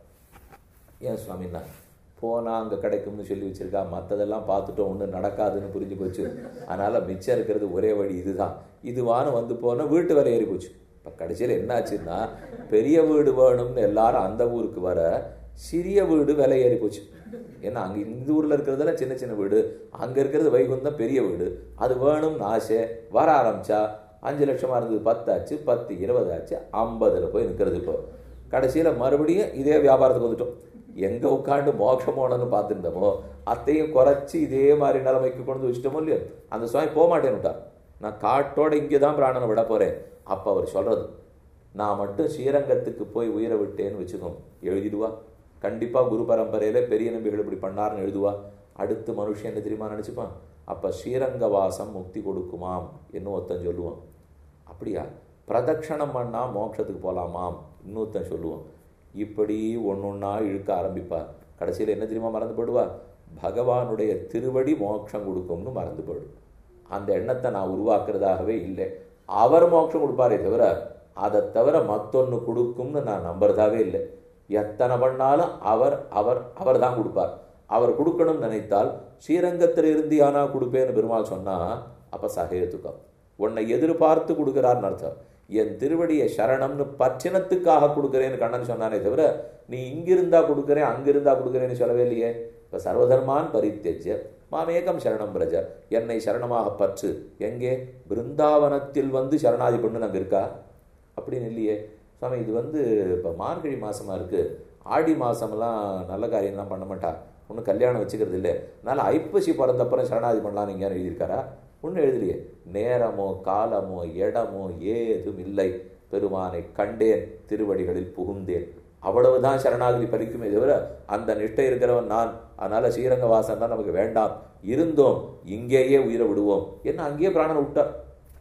ஏன் சுவாமின்னா போனால் அங்கே கிடைக்கும்னு சொல்லி வச்சிருக்கா மற்றதெல்லாம் பார்த்துட்டோம் ஒன்றும் நடக்காதுன்னு புரிஞ்சு போச்சு அதனால் மிச்சம் இருக்கிறது ஒரே வழி இதுதான் இதுவான வந்து போனால் வீட்டு வேலை ஏறி போச்சு இப்போ கடைசியில் என்னாச்சுன்னா பெரிய வீடு வேணும்னு எல்லாரும் அந்த ஊருக்கு வர சிறிய வீடு விலை ஏறி போச்சு ஏன்னா அங்கே இந்த ஊரில் இருக்கிறதெல்லாம் சின்ன சின்ன வீடு அங்கே இருக்கிறது வைகுந்தம் பெரிய வீடு அது வேணும்னு ஆசை வர ஆரம்பிச்சா அஞ்சு லட்சமாக இருந்தது பத்தாச்சு பத்து இருபது ஆச்சு ஐம்பதில் போய் நிற்கிறது இப்போ கடைசியில் மறுபடியும் இதே வியாபாரத்துக்கு வந்துட்டோம் எங்கே உட்காந்து மோட்சம் போனோன்னு பார்த்துருந்தோமோ அத்தையும் குறைச்சி இதே மாதிரி நிலைமைக்கு கொண்டு வந்து வச்சுட்டோமோ இல்லையோ அந்த சுவாமி போக மாட்டேன்னுட்டார் நான் காட்டோட இங்கே தான் பிராணனை விட போகிறேன் அப்போ அவர் சொல்கிறது நான் மட்டும் ஸ்ரீரங்கத்துக்கு போய் உயிரை விட்டேன்னு வச்சுக்கோம் எழுதிடுவா கண்டிப்பாக குரு பரம்பரையில் பெரிய நம்பிகள் இப்படி பண்ணார்னு எழுதுவா அடுத்து மனுஷன் என்ன தெரியுமா நினச்சிப்பான் அப்போ ஸ்ரீரங்க வாசம் முக்தி கொடுக்குமாம் என்ன ஒருத்தன் சொல்லுவான் அப்படியா பிரதட்சணம் பண்ணால் மோட்சத்துக்கு போகலாமாம் இன்னொருத்தன் சொல்லுவான் இப்படி ஒன்று ஒன்றா இழுக்க ஆரம்பிப்பா கடைசியில் என்ன தெரியுமா மறந்து போடுவா பகவானுடைய திருவடி மோட்சம் கொடுக்கும்னு மறந்து போயிடும் அந்த எண்ணத்தை நான் உருவாக்குறதாகவே இல்லை அவர் மோட்சம் கொடுப்பாரே தவிர அதை தவிர மற்றொன்று கொடுக்கும்னு நான் நம்புறதாவே இல்லை எத்தனை பண்ணாலும் அவர் அவர் அவர் தான் கொடுப்பார் அவர் கொடுக்கணும்னு நினைத்தால் ஸ்ரீரங்கத்தில் இருந்து யானா கொடுப்பேன்னு பெருமாள் சொன்னா அப்ப சகேத்துக்கம் உன்னை எதிர்பார்த்து கொடுக்குறாருன்னு அர்த்தம் என் திருவடியை சரணம்னு பச்சினத்துக்காக கொடுக்குறேன்னு கண்ணன் சொன்னானே தவிர நீ இங்கிருந்தா கொடுக்குறேன் அங்கிருந்தா கொடுக்குறேன்னு சொல்லவே இல்லையே இப்போ சர்வதர்மான் பரித்தெஜ்ய மாமேகம் சரணம் பிரஜ என்னை சரணமாக பற்று எங்கே பிருந்தாவனத்தில் வந்து சரணாதி பண்ணு அங்கே இருக்கா அப்படின்னு இல்லையே சுவாமி இது வந்து இப்போ மார்கழி மாசமா இருக்கு ஆடி மாசம்லாம் நல்ல காரியம்லாம் பண்ண மாட்டா ஒன்றும் கல்யாணம் வச்சுக்கிறது இல்லை அதனால் ஐப்பசி பிறந்தப்புறம் சரணாதி பண்ணலான்னு எங்கேயாரும் எழுதியிருக்காரா ஒன்றும் எழுதலையே நேரமோ காலமோ இடமோ ஏதும் இல்லை பெருமானை கண்டேன் திருவடிகளில் புகுந்தேன் அவ்வளவுதான் சரணாகதி பறிக்குமே தவிர அந்த நிஷ்டை இருக்கிறவன் நான் அதனால ஸ்ரீரங்க வாசன் தான் நமக்கு வேண்டாம் இருந்தோம் இங்கேயே உயிரை விடுவோம் என்ன அங்கேயே பிராணன் விட்டார்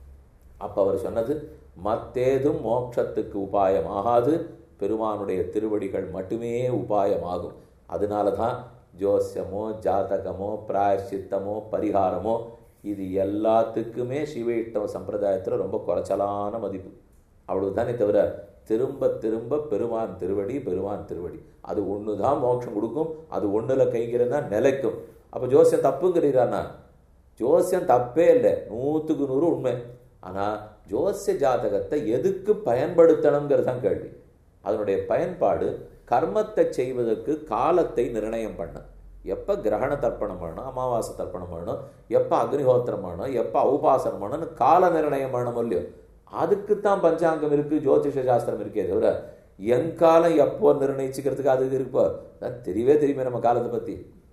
அப்ப அவர் சொன்னது மத்தேதும் மோட்சத்துக்கு உபாயம் ஆகாது பெருமானுடைய திருவடிகள் மட்டுமே உபாயமாகும் அதனால தான் ஜோசியமோ ஜாதகமோ பிராயசித்தமோ பரிகாரமோ இது எல்லாத்துக்குமே சிவைஷ்டவ சம்பிரதாயத்தில் ரொம்ப குறைச்சலான மதிப்பு அவ்வளவுதானே தவிர திரும்ப திரும்ப பெருமான் திருவடி பெருமான் திருவடி அது ஒன்று தான் மோட்சம் கொடுக்கும் அது ஒன்றில் கைங்கிறதா நிலைக்கும் அப்போ ஜோசியம் தப்புங்கிறீராண்ணா ஜோசியம் தப்பே இல்லை நூற்றுக்கு நூறு உண்மை ஆனால் ஜோசிய ஜாதகத்தை எதுக்கு பயன்படுத்தணுங்கிறது தான் கேள்வி அதனுடைய பயன்பாடு கர்மத்தை செய்வதற்கு காலத்தை நிர்ணயம் பண்ண எப்போ கிரகண தர்ப்பணம் பண்ணணும் அமாவாசை தர்ப்பணம் பண்ணணும் எப்போ அக்னிஹோத்திரம் பண்ணணும் எப்போ உபாசனம் பண்ணணும்னு கால நிர்ணயம் பண்ணணும் இல்லையோ அதுக்குத்தான் பஞ்சாங்கம் இருக்கு ஜோதிஷ சாஸ்திரம் இருக்கே தவிர என் காலம் எப்போ நிர்ணயிச்சுக்கிறதுக்கு அது இருப்போ தான் தெரியவே தெரியுமே நம்ம காலத்தை பற்றி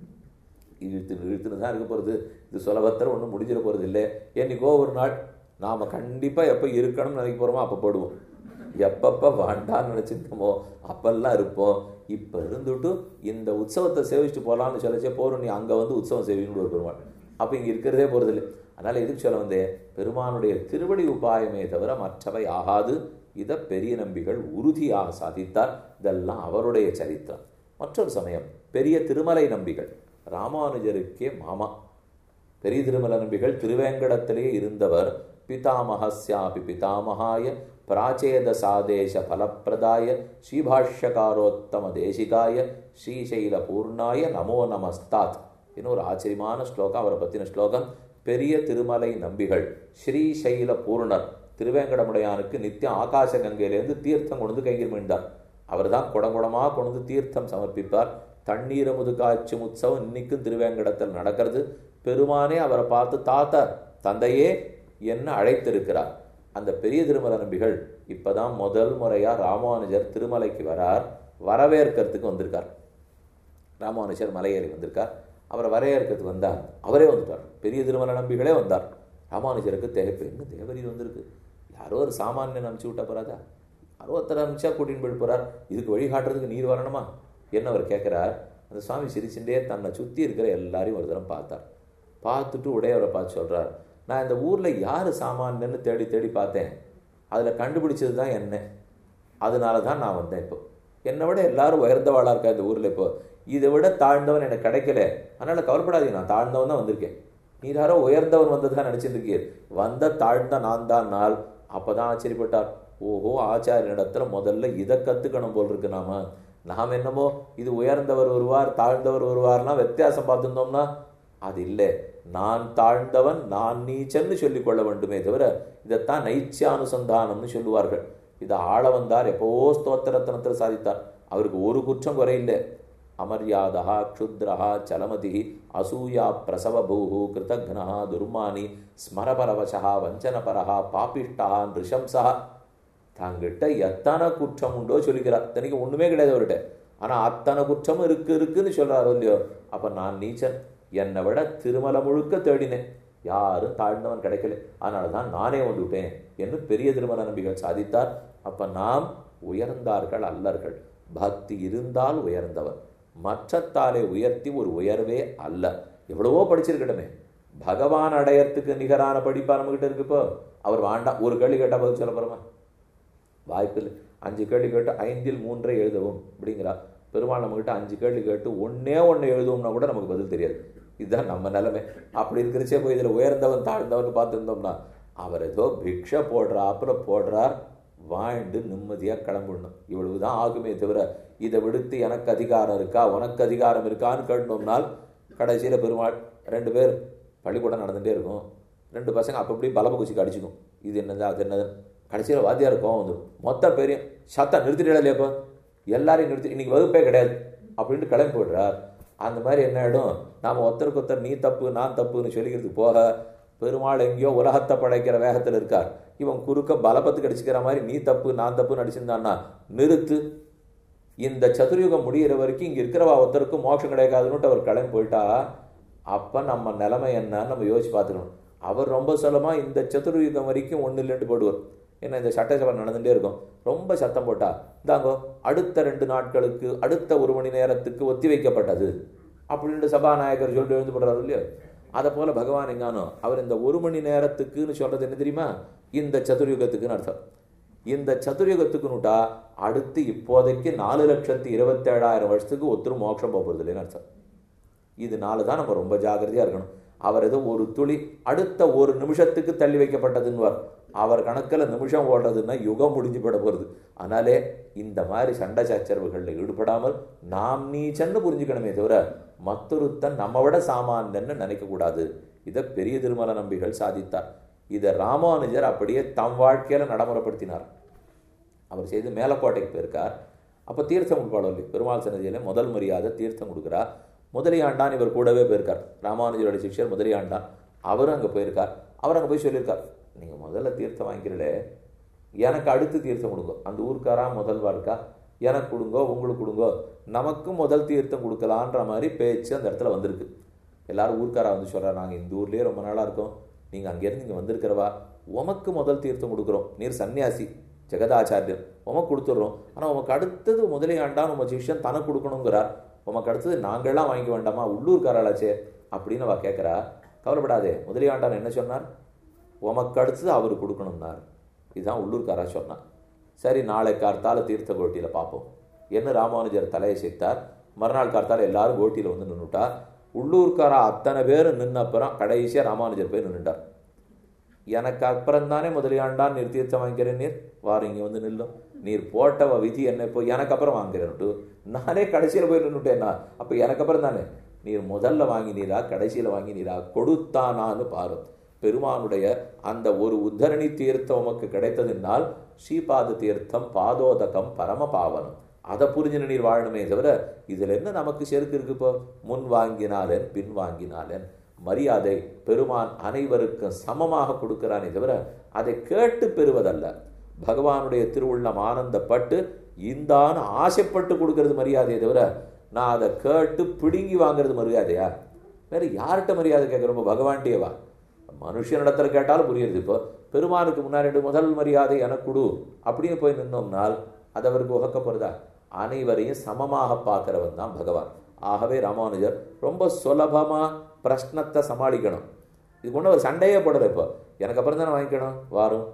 இழுத்து இழுத்துன்னு தான் இருக்க போகிறது இது சுலபத்தில் ஒன்றும் முடிஞ்சிட போகிறது இல்லை என்னைக்கோ ஒரு நாள் நாம் கண்டிப்பாக எப்போ இருக்கணும்னு நினைக்க போகிறோமோ அப்போ போடுவோம் எப்பப்போ வேண்டான்னு நினச்சிருந்தோமோ அப்பெல்லாம் இருப்போம் இப்போ இருந்துட்டு இந்த உற்சவத்தை சேவிச்சுட்டு போகலான்னு சொல்லச்சே போகிறோம் நீ அங்கே வந்து உற்சவம் சேவின்னு ஒரு பெருமாள் அப்போ இங்கே இருக்கிறதே போகிறதில்லை அதனால் எதுக்கு சொல்ல வந்தேன் பெருமானுடைய திருவடி உபாயமே தவிர மற்றவை ஆகாது இதை பெரிய நம்பிகள் உறுதியாக சாதித்தார் இதெல்லாம் அவருடைய சரித்திரம் மற்றொரு சமயம் பெரிய திருமலை நம்பிகள் ராமானுஜருக்கே மாமா பெரிய திருமல நம்பிகள் திருவேங்கடத்திலே இருந்தவர் பிதாமகஸ்யாபி பிதாமகாய பிராச்சேத சாதேச பலப்பிரதாய ஸ்ரீபாஷ்யகாரோத்தம தேசிகாய ஸ்ரீசைல பூர்ணாய நமோ நமஸ்தாத் இன்னும் ஒரு ஆச்சரியமான ஸ்லோகம் அவரை பற்றின ஸ்லோகம் பெரிய திருமலை நம்பிகள் ஸ்ரீசைல பூர்ணர் திருவேங்கடமுடையானுக்கு நித்தியம் ஆகாச கங்கையிலேருந்து தீர்த்தம் கொண்டு கையில் மீண்டார் அவர் தான் குடங்குடமாக கொண்டு தீர்த்தம் சமர்ப்பிப்பார் தண்ணீரை முதுகாய்ச்சும் உற்சவம் இன்னைக்கும் திருவேங்கடத்தில் நடக்கிறது பெருமானே அவரை பார்த்து தாத்தா தந்தையே என்ன அழைத்திருக்கிறார் அந்த பெரிய திருமல நம்பிகள் இப்பதான் முதல் முறையா ராமானுஜர் திருமலைக்கு வரார் வரவேற்கிறதுக்கு வந்திருக்கார் ராமானுஜர் மலையேறி வந்திருக்கார் அவரை வரவேற்கிறதுக்கு வந்தார் அவரே வந்துட்டார் பெரிய திருமல நம்பிகளே வந்தார் ராமானுஜருக்கு தேவைப்பு என்ன தேவரி வந்திருக்கு யாரோ ஒரு சாமானியன் அனுப்பிச்சு விட்டா போறாதா யாரோ ஒருத்தர் அனுப்பிச்சா கூட்டின்னு போயிட்டு போறார் இதுக்கு வழிகாட்டுறதுக்கு நீர் வரணுமா என்ன அவர் கேட்குறார் அந்த சுவாமி சிரிச்சுட்டே தன்னை சுற்றி இருக்கிற எல்லாரையும் ஒரு தரம் பார்த்தார் பார்த்துட்டு உடையவரை பார்த்து சொல்கிறார் நான் இந்த ஊரில் யார் சாமானியன்னு தேடி தேடி பார்த்தேன் அதில் கண்டுபிடிச்சது தான் என்ன அதனால தான் நான் வந்தேன் இப்போ என்னை விட எல்லாரும் உயர்ந்தவாளாக இருக்கா இந்த ஊரில் இப்போ இதை விட தாழ்ந்தவன் எனக்கு கிடைக்கல அதனால் கவலைப்படாதீங்க நான் தாழ்ந்தவன் தான் வந்திருக்கேன் நீர் யாரோ உயர்ந்தவன் வந்ததுதான் நினச்சிருக்கீர் வந்த தாழ்ந்த நான் தான் நாள் அப்போ தான் ஆச்சரியப்பட்டார் ஓஹோ ஆச்சாரியனிடத்துல முதல்ல இதை கற்றுக்கணும் போல் இருக்கு நாம நாம் என்னமோ இது உயர்ந்தவர் வருவார் தாழ்ந்தவர் வருவார்லாம் வித்தியாசம் பார்த்துருந்தோம்னா அது இல்லை நான் தாழ்ந்தவன் நான் நீச்சன்னு சொல்லிக் கொள்ள வேண்டுமே தவிர இதைத்தான் நைச்சியானுசந்தானம்னு சொல்லுவார்கள் இதை ஆள வந்தார் எப்போவோ ஸ்தோத்திரத்தனத்தில் சாதித்தார் அவருக்கு ஒரு குற்றம் குறையில்லை அமர்யாதா க்ஷுத்ரா சலமதி அசூயா பிரசவபூஹு கிருதக்னா துர்மானி ஸ்மரபரவசா வஞ்சனபரா பாபிஷ்டா நிருஷம்சா தாங்கிட்ட எத்தனை குற்றம் உண்டோ சொல்லிக்கிறார் தனிக்கு ஒண்ணுமே கிடையாது அவர்கிட்ட ஆனா அத்தனை குற்றமும் இருக்கு இருக்குன்னு சொல்றாரு இல்லையோ அப்ப நான் நீச்சன் என்னை விட திருமலை முழுக்க தேடினேன் யாரும் தாழ்ந்தவன் கிடைக்கல அதனால தான் நானே வந்துவிட்டேன் என்று பெரிய திருமல நம்பிகள் சாதித்தார் அப்ப நாம் உயர்ந்தார்கள் அல்லர்கள் பக்தி இருந்தால் உயர்ந்தவர் மற்றத்தாலே உயர்த்தி ஒரு உயர்வே அல்ல எவ்வளவோ படிச்சிருக்கட்டுமே பகவான் அடையறதுக்கு நிகரான படிப்பா நம்மகிட்ட இருக்கு இப்போ அவர் வேண்டாம் ஒரு கேள்வி கேட்டா பதில் சொல்ல போறோமா வாய்ப்பில்லை அஞ்சு கேள்வி கேட்டு ஐந்தில் மூன்றை எழுதவும் அப்படிங்கிறா பெருமாள் நம்மகிட்ட அஞ்சு கேள்வி கேட்டு ஒன்னே ஒன்று எழுதுவோம்னா கூட நமக்கு பதில் தெரியாது இதுதான் நம்ம நிலைமை அப்படி இருக்கிறச்சே போய் இதில் உயர்ந்தவன் தாழ்ந்தவன் பார்த்துருந்தோம்னா அவர் ஏதோ பிக்ஷை போடுறாப்புல போடுறார் வாழ்ந்து நிம்மதியாக கிளம்பிடணும் இவ்வளவு தான் ஆகுமே தவிர இதை விடுத்து எனக்கு அதிகாரம் இருக்கா உனக்கு அதிகாரம் இருக்கான்னு கேட்டோம்னால் கடைசியில் பெருமாள் ரெண்டு பேர் பள்ளிக்கூடம் நடந்துகிட்டே இருக்கும் ரெண்டு பசங்க அப்போ இப்படி பலம குச்சிக்கு அடிச்சுக்கும் இது என்னது அது என்னது கடைசியில் வாத்தியார் கோவம் வந்துடும் மொத்த பேரையும் சத்தம் நிறுத்திடல இல்லையாப்போ எல்லாரையும் நிறுத்தி இன்னைக்கு வகுப்பே கிடையாது அப்படின்ட்டு கிளம்பி போடுறார் அந்த மாதிரி என்ன ஆகிடும் நாம் ஒருத்தருக்கு ஒருத்தர் நீ தப்பு நான் தப்புன்னு சொல்லிக்கிறதுக்கு போக பெருமாள் எங்கேயோ உலகத்தை படைக்கிற வேகத்தில் இருக்கார் இவன் குறுக்க பலபத்துக்கு அடிச்சுக்கிற மாதிரி நீ தப்பு நான் தப்புன்னு அடிச்சிருந்தான்னா நிறுத்து இந்த சதுர்யுகம் முடிகிற வரைக்கும் இங்கே இருக்கிறவா ஒருத்தருக்கும் மோட்சம் கிடைக்காதுன்னுட்டு அவர் கிளம்பி போயிட்டா அப்போ நம்ம நிலைமை என்னன்னு நம்ம யோசிச்சு பார்த்துக்கணும் அவர் ரொம்ப சொல்லமாக இந்த சதுர்யுகம் வரைக்கும் ஒன்று இல்லைன்ட்டு போடுவார் ஏன்னா இந்த சட்டசபை நடந்துகிட்டே இருக்கும் ரொம்ப சத்தம் போட்டா இந்தாங்கோ அடுத்த ரெண்டு நாட்களுக்கு அடுத்த ஒரு மணி நேரத்துக்கு ஒத்தி வைக்கப்பட்டது அப்படின்ட்டு சபாநாயகர் சொல்லிட்டு எழுந்து போடுறாரு இல்லையோ அதை போல பகவான் எங்கானோ அவர் இந்த ஒரு மணி நேரத்துக்குன்னு சொல்றது என்ன தெரியுமா இந்த சதுர்யுகத்துக்குன்னு அர்த்தம் இந்த சதுர்யுகத்துக்குன்னுட்டா அடுத்து இப்போதைக்கு நாலு லட்சத்தி இருபத்தேழாயிரம் வருஷத்துக்கு ஒருத்தரும் மோட்சம் போகிறது இல்லைன்னு அர்த்தம் இதனால தான் நம்ம ரொம்ப ஜாகிரதையாக இருக்கணும் அவர் ஏதோ ஒரு துளி அடுத்த ஒரு நிமிஷத்துக்கு தள்ளி வைக்கப்பட்டதுன்னுவார் அவர் கணக்கில் நிமிஷம் ஓடுறதுன்னா யுகம் முடிஞ்சு போட போகிறது அதனாலே இந்த மாதிரி சண்டை சச்சரவுகளில் ஈடுபடாமல் நாம் நீச்சன்னு புரிஞ்சுக்கணுமே தவிர மற்றொருத்தன் நம்ம விட சாமானியன்னு நினைக்கக்கூடாது இதை பெரிய திருமல நம்பிகள் சாதித்தார் இதை ராமானுஜர் அப்படியே தம் வாழ்க்கையில் நடைமுறைப்படுத்தினார் அவர் செய்து மேலக்கோட்டைக்கு போயிருக்கார் அப்போ தீர்த்தம் கொடுப்பாளோ இல்லையா பெருமாள் சன்னதியில் முதல் மரியாதை தீர்த்தம் கொடுக்குறா முதலியாண்டான் இவர் கூடவே போயிருக்கார் ராமானுஜரோட சிஷ்யர் முதலியாண்டான் அவரும் அங்கே போயிருக்கார் அவர் அங்கே போய் சொல்லியிருக்கார் நீங்கள் முதல்ல தீர்த்தம் வாங்கிக்கிறீங்களே எனக்கு அடுத்து தீர்த்தம் கொடுங்க அந்த ஊருக்காரா முதல்வா இருக்கா எனக்கு கொடுங்கோ உங்களுக்கு கொடுங்கோ நமக்கும் முதல் தீர்த்தம் கொடுக்கலான்ற மாதிரி பேச்சு அந்த இடத்துல வந்திருக்கு எல்லாரும் ஊர்க்காரா வந்து சொல்கிறார் நாங்கள் இந்த ஊர்லேயே ரொம்ப நாளாக இருக்கோம் நீங்கள் அங்கேருந்து இங்கே வந்திருக்கிறவா உமக்கு முதல் தீர்த்தம் கொடுக்குறோம் நீர் சன்னியாசி ஜெகதாச்சாரியர் உமக்கு கொடுத்துட்றோம் ஆனால் உமக்கு அடுத்தது முதலே ஆண்டான் உம சிஷ்யன் தனக்கு கொடுக்கணுங்கிறார் உமக்கு அடுத்தது நாங்கள்லாம் வாங்கிக்க வேண்டாமா உள்ளூர்காராளாச்சே அப்படின்னு அவ கேட்குறா கவலைப்படாதே முதலியாண்டான் என்ன சொன்னார் உமக்கு அடுத்தது அவர் கொடுக்கணும்னார் இதுதான் உள்ளூர்காரா சொன்னான் சரி நாளை கார்த்தால தீர்த்த கோட்டியில் பார்ப்போம் என்ன ராமானுஜர் தலையை சேர்த்தார் மறுநாள் கார்த்தால எல்லாரும் கோட்டியில் வந்து நின்றுட்டா உள்ளூர்காரா அத்தனை பேர் நின்ன அப்புறம் கடைசியாக ராமானுஜர் போய் நின்றுட்டார் எனக்கு அப்புறம் தானே முதலியாண்டான் நீர் தீர்த்தம் வாங்கிக்கிறேன் நீர் வாரம் இங்கே வந்து நில்லும் நீர் போட்டவ விதி என்ன இப்போ எனக்கு அப்புறம் வாங்கிறேன்ட்டு நானே கடைசியில் போய் நின்றுட்டேன்னா அப்போ எனக்கு அப்புறம் தானே நீர் முதல்ல வாங்கினீரா கடைசியில் வாங்கினீரா கொடுத்தானான்னு பாரு பெருமானுடைய அந்த ஒரு உத்தரணி தீர்த்தம் உமக்கு கிடைத்ததுனால் ஸ்ரீபாத தீர்த்தம் பாதோதகம் பரம பாவனம் அதை புரிஞ்சு நீர் வாழணுமே தவிர இதுல என்ன நமக்கு செருக்கு இருக்கு இப்போ முன் வாங்கினாலேன் பின் வாங்கினாலேன் மரியாதை பெருமான் அனைவருக்கும் சமமாக கொடுக்கிறானே தவிர அதை கேட்டு பெறுவதல்ல பகவானுடைய திருவுள்ளம் ஆனந்தப்பட்டு இந்தான்னு ஆசைப்பட்டு கொடுக்கறது மரியாதையை தவிர நான் அதை கேட்டு பிடுங்கி வாங்குறது மரியாதையா வேற யார்கிட்ட மரியாதை கேட்குறோம் பகவான்கிட்டேவா மனுஷனிடத்துல கேட்டாலும் புரியுது இப்போ பெருமானுக்கு முன்னாடி முதல் மரியாதை எனக்கு கொடு அப்படின்னு போய் நின்னோம்னால் அது அவருக்கு உகக்க போறதா அனைவரையும் சமமாக பார்க்கிறவன் தான் பகவான் ஆகவே ராமானுஜர் ரொம்ப சுலபமா பிரஷ்னத்தை சமாளிக்கணும் இது கொண்டு ஒரு சண்டையே போடல இப்போ எனக்கு அப்புறம் தானே வாங்கிக்கணும் வாரும்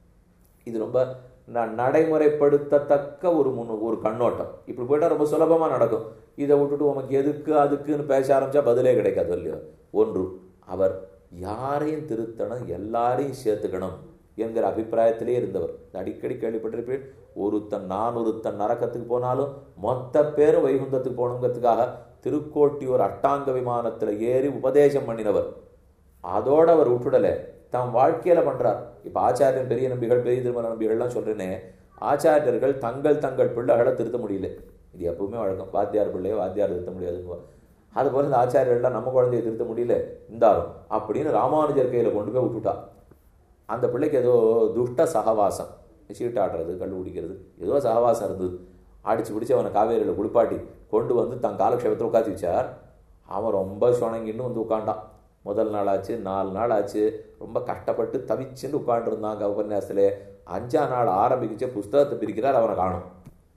இது ரொம்ப ந- நடைமுறைப்படுத்தத்தக்க ஒரு முன் ஒரு கண்ணோட்டம் இப்படி போயிட்டா ரொம்ப சுலபமா நடக்கும் இதை விட்டுட்டு உமக்கு எதுக்கு அதுக்குன்னு பேச ஆரம்பிச்சா பதிலே கிடைக்காது இல்லையோ ஒன்று அவர் யாரையும் திருத்தணும் எல்லாரையும் சேர்த்துக்கணும் என்கிற அபிப்பிராயத்திலே இருந்தவர் இது அடிக்கடி கேள்விப்பட்டிருப்பேன் ஒருத்தன் நான் ஒருத்தன் நரக்கத்துக்கு போனாலும் மொத்த பேரும் வைகுந்தத்துக்கு போகணுங்கிறதுக்காக திருக்கோட்டியூர் அட்டாங்க விமானத்துல ஏறி உபதேசம் பண்ணினவர் அதோட அவர் விட்டுடல தம் வாழ்க்கையில பண்றார் இப்ப ஆச்சாரியன் பெரிய நம்பிகள் பெரிய திருமண நம்பிகள்லாம் சொல்றேனே ஆச்சாரியர்கள் தங்கள் தங்கள் பிள்ளைகளை திருத்த முடியல இது எப்பவுமே வழக்கம் வாத்தியார் பிள்ளையை வாத்தியார் திருத்த முடியாதுங்க அது போல இந்த ஆச்சாரியர்கள்லாம் நம்ம குழந்தையை திருத்த முடியல இந்தாரும் அப்படின்னு ராமானுஜர் கையில கொண்டு போய் விட்டுட்டா அந்த பிள்ளைக்கு ஏதோ துஷ்ட சகவாசம் சீட்டு ஆடுறது கல் குடிக்கிறது ஏதோ சகவாசம் இருந்தது அடிச்சு பிடிச்சு அவனை காவேரியில் குளிப்பாட்டி கொண்டு வந்து தன் காலக்ஷேபத்தில் உட்காந்து வச்சார் அவன் ரொம்ப சுணங்கின்னு வந்து உட்காண்டான் முதல் நாள் ஆச்சு நாலு நாள் ஆச்சு ரொம்ப கஷ்டப்பட்டு தவிச்சுன்னு உட்காந்துருந்தான் உபன்யாசத்துல அஞ்சா நாள் ஆரம்பிக்கிச்ச புஸ்தகத்தை பிரிக்கிறார் அவனை காணும்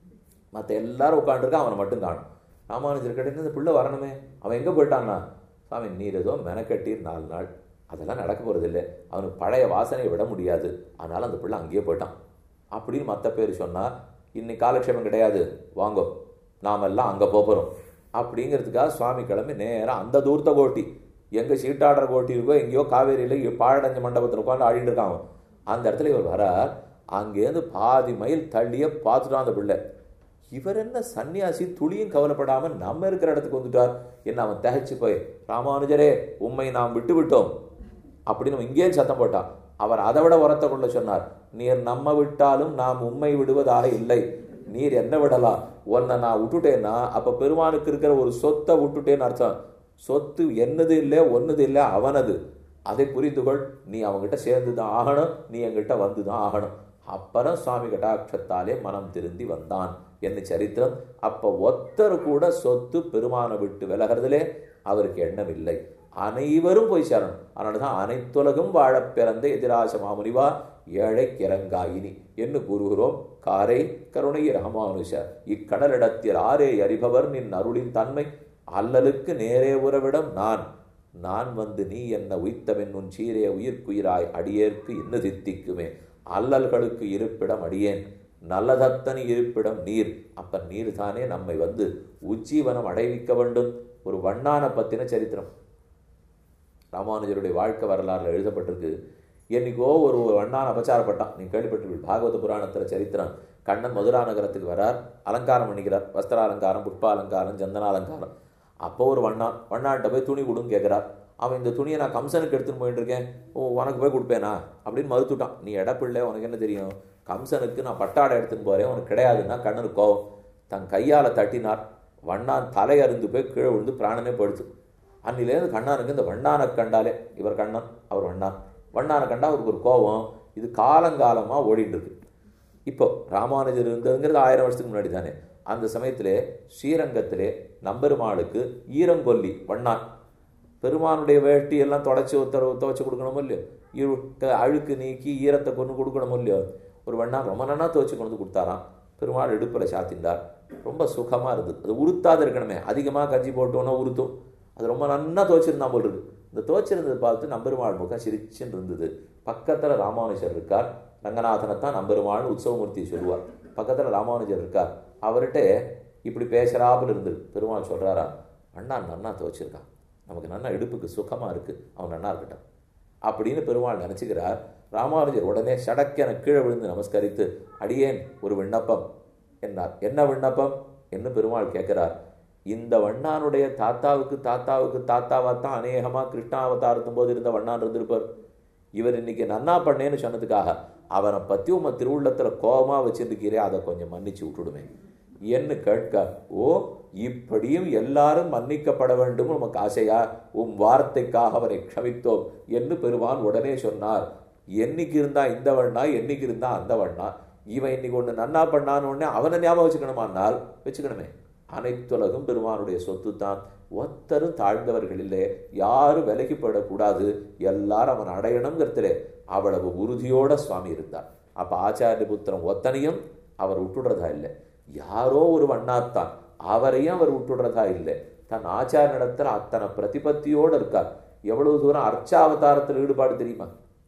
மற்ற எல்லாரும் உட்காந்துருக்கா அவனை மட்டும் காணும் ராமானுஜர் கிட்ட இந்த பிள்ளை வரணுமே அவன் எங்கே போயிட்டான்னா சாமி நீர் ஏதோ மெனக்கட்டீர் நாலு நாள் அதெல்லாம் நடக்க போகிறதில்லை அவனுக்கு பழைய வாசனையை விட முடியாது அதனால அந்த பிள்ளை அங்கேயே போயிட்டான் அப்படின்னு மற்ற பேர் சொன்னா இன்னைக்கு காலக்ஷேபம் கிடையாது வாங்கோ நாமெல்லாம் அங்கே போகிறோம் அப்படிங்கிறதுக்காக சுவாமி கிளம்பி நேராக அந்த தூர்த்த கோட்டி எங்கே சீட்டாடுற கோட்டி இருக்கோ எங்கேயோ காவேரியில் பாழடைஞ்ச மண்டபத்தில் உட்காந்து ஆடிட்டு இருக்கான் அவன். அந்த இடத்துல இவர் வரார் அங்கேருந்து பாதி மைல் தள்ளியே பார்த்துட்டான் அந்த பிள்ளை இவர் என்ன சன்னியாசி துளியும் கவலைப்படாம நம்ம இருக்கிற இடத்துக்கு வந்துட்டார் என்ன அவன் தகைச்சு போய் ராமானுஜரே உம்மை நாம் விட்டு விட்டோம் அப்படின்னு அவன் இங்கேயே சத்தம் போட்டான் அவர் அதை விட உரத்த கொள்ள சொன்னார் நீர் நம்ம விட்டாலும் நாம் உம்மை விடுவதாக இல்லை நீர் என்ன விடலாம் உன்னை நான் விட்டுட்டேன்னா அப்ப பெருமானுக்கு இருக்கிற ஒரு சொத்தை விட்டுட்டேன்னு அர்த்தம் சொத்து என்னது இல்லை ஒன்னது இல்லை அவனது அதை புரிந்து கொள் நீ அவங்ககிட்ட சேர்ந்து தான் ஆகணும் நீ என்கிட்ட வந்து தான் ஆகணும் அப்புறம் சுவாமி கட்டாட்சத்தாலே மனம் திருந்தி வந்தான் என்ன சரித்திரம் அப்ப ஒத்தர் கூட சொத்து பெருமானை விட்டு விலகிறதுலே அவருக்கு எண்ணம் இல்லை அனைவரும் போய் சேரணும் அதனாலதான் அனைத்துலகும் வாழப் பிறந்த எதிராச மாமுனிவா ஏழை கிறங்காயினி என்று கூறுகிறோம் காரை கருணை ராமானுஷ இக்கடலிடத்தில் ஆரே அறிபவர் நின் அருளின் தன்மை அல்லலுக்கு நேரே உறவிடம் நான் நான் வந்து நீ என்ன உய்த்தவன் உன் சீரே உயிர்க்குயிராய் அடியேற்கு இன்ன தித்திக்குமே அல்லல்களுக்கு இருப்பிடம் அடியேன் நல்லதத்தனி இருப்பிடம் நீர் அப்ப நீர் தானே நம்மை வந்து உஜ்ஜீவனம் அடைவிக்க வேண்டும் ஒரு வண்ணான பத்தின சரித்திரம் ராமானுஜருடைய வாழ்க்கை வரலாறுல எழுதப்பட்டிருக்கு என்னைக்கோ ஒரு வண்ணான் அபச்சாரப்பட்டான் நீ கேள்விப்பட்டிருப்பீர்கள் பாகவத புராணத்துல சரித்திரம் கண்ணன் மதுரா நகரத்துக்கு வரார் அலங்காரம் பண்ணிக்கிறார் வஸ்திர அலங்காரம் புஷ்ப அலங்காரம் சந்தன அலங்காரம் அப்போ ஒரு வண்ணான் வண்ணான்ட்ட போய் துணி கொடுன்னு கேட்குறார் அவன் இந்த துணியை நான் கம்சனுக்கு எடுத்துன்னு போயிட்டு இருக்கேன் ஓ உனக்கு போய் கொடுப்பேனா அப்படின்னு மறுத்துட்டான் நீ எடப்பிள்ளை உனக்கு என்ன தெரியும் கம்சனுக்கு நான் பட்டாடை எடுத்துன்னு போறேன் உனக்கு கிடையாதுன்னா கண்ணனுக்கு கோவம் தன் கையால் தட்டினார் வண்ணான் தலை அருந்து போய் கீழே விழுந்து பிராணனே படுத்து அன்னிலேருந்து கண்ணானுக்கு இந்த வண்ணானை கண்டாலே இவர் கண்ணன் அவர் வண்ணான் வண்ணானை கண்டா அவருக்கு ஒரு கோபம் இது காலங்காலமாக ஓடிட்டு இருக்கு இப்போ ராமானுஜர் இருந்ததுங்கிறது ஆயிரம் வருஷத்துக்கு முன்னாடி தானே அந்த சமயத்திலே ஸ்ரீரங்கத்திலே நம்பெருமாளுக்கு ஈரங்கொல்லி வண்ணான் பெருமானுடைய வேட்டி எல்லாம் தொடச்சி உத்தரவு துவைச்சு கொடுக்கணுமோ இல்லையோ இழு அழுக்கு நீக்கி ஈரத்தை கொண்டு கொடுக்கணுமோ இல்லையோ ஒரு வண்ணான் ரொம்ப நன்னா துவைச்சு கொண்டு வந்து கொடுத்தாராம் பெருமாள் இடுப்பில் சாத்திந்தார் ரொம்ப சுகமாக இருந்தது அது உறுத்தாது இருக்கணுமே அதிகமாக கஞ்சி போட்டோன்னா உறுத்தும் அது ரொம்ப நன்னா துவைச்சிருந்தா போல் இருக்கு இந்த துவைச்சிருந்ததை பார்த்து நம்பெருமாள் முகம் சிரிச்சுன்னு இருந்தது பக்கத்தில் ராமானுஜர் இருக்கார் ரங்கநாதனை தான் நம்பெருமாள்னு உற்சவமூர்த்தி சொல்லுவார் பக்கத்தில் ராமானுஜர் இருக்கார் அவர்கிட்ட இப்படி பேசுகிறாப்புல இருந்து பெருமாள் சொல்கிறாரா அண்ணா நன்னா துவைச்சிருக்கான் நமக்கு நன்னா இடுப்புக்கு சுகமாக இருக்குது அவன் நன்னா இருக்கட்டும் அப்படின்னு பெருமாள் நினச்சிக்கிறார் ராமானுஜர் உடனே சடக்கென கீழே விழுந்து நமஸ்கரித்து அடியேன் ஒரு விண்ணப்பம் என்னார் என்ன விண்ணப்பம் என்று பெருமாள் கேட்கிறார் இந்த வண்ணானுடைய தாத்தாவுக்கு தாத்தாவுக்கு தாத்தாவா தான் அநேகமாக கிருஷ்ணாவதாரத்தும் போது இருந்த வண்ணான் இருந்திருப்பார் இவர் இன்னைக்கு நன்னா பண்ணேன்னு சொன்னதுக்காக அவனை பற்றி உம திருவுள்ளத்தில் கோபமாக வச்சிருக்கிறே அதை கொஞ்சம் மன்னிச்சு விட்டுடுமே என்று கேட்க ஓ இப்படியும் எல்லாரும் மன்னிக்கப்பட வேண்டும் உமக்கு ஆசையா உம் வார்த்தைக்காக அவரை க்ஷமித்தோம் என்று பெருமான் உடனே சொன்னார் என்னைக்கு இருந்தா இந்த வண்ணா என்னைக்கு இருந்தா அந்த வண்ணா இவன் இன்னைக்கு ஒன்று நன்னா பண்ணான்னு உடனே அவனை ஞாபகம் வச்சுக்கணுமானால் வச்சுக்கணுமே அனைத்துலகும் பெருமானுடைய சொத்து தான் ஒத்தரும் தாழ்ந்தவர்கள் இல்லை யாரும் விலகி போயிடக்கூடாது எல்லாரும் அவன் அடையணுங்கிறதுல அவ்வளவு உறுதியோட சுவாமி இருந்தார் அப்ப ஆச்சாரிய புத்திரம் ஒத்தனையும் அவர் விட்டுடுறதா இல்லை யாரோ ஒரு வண்ணாத்தான் அவரையும் அவர் விட்டுடுறதா இல்லை தன் ஆச்சார நடத்துல அத்தனை பிரதிபத்தியோடு இருக்கார் எவ்வளவு தூரம் அர்ச்சாவதாரத்தில் ஈடுபாடு தெரியுமா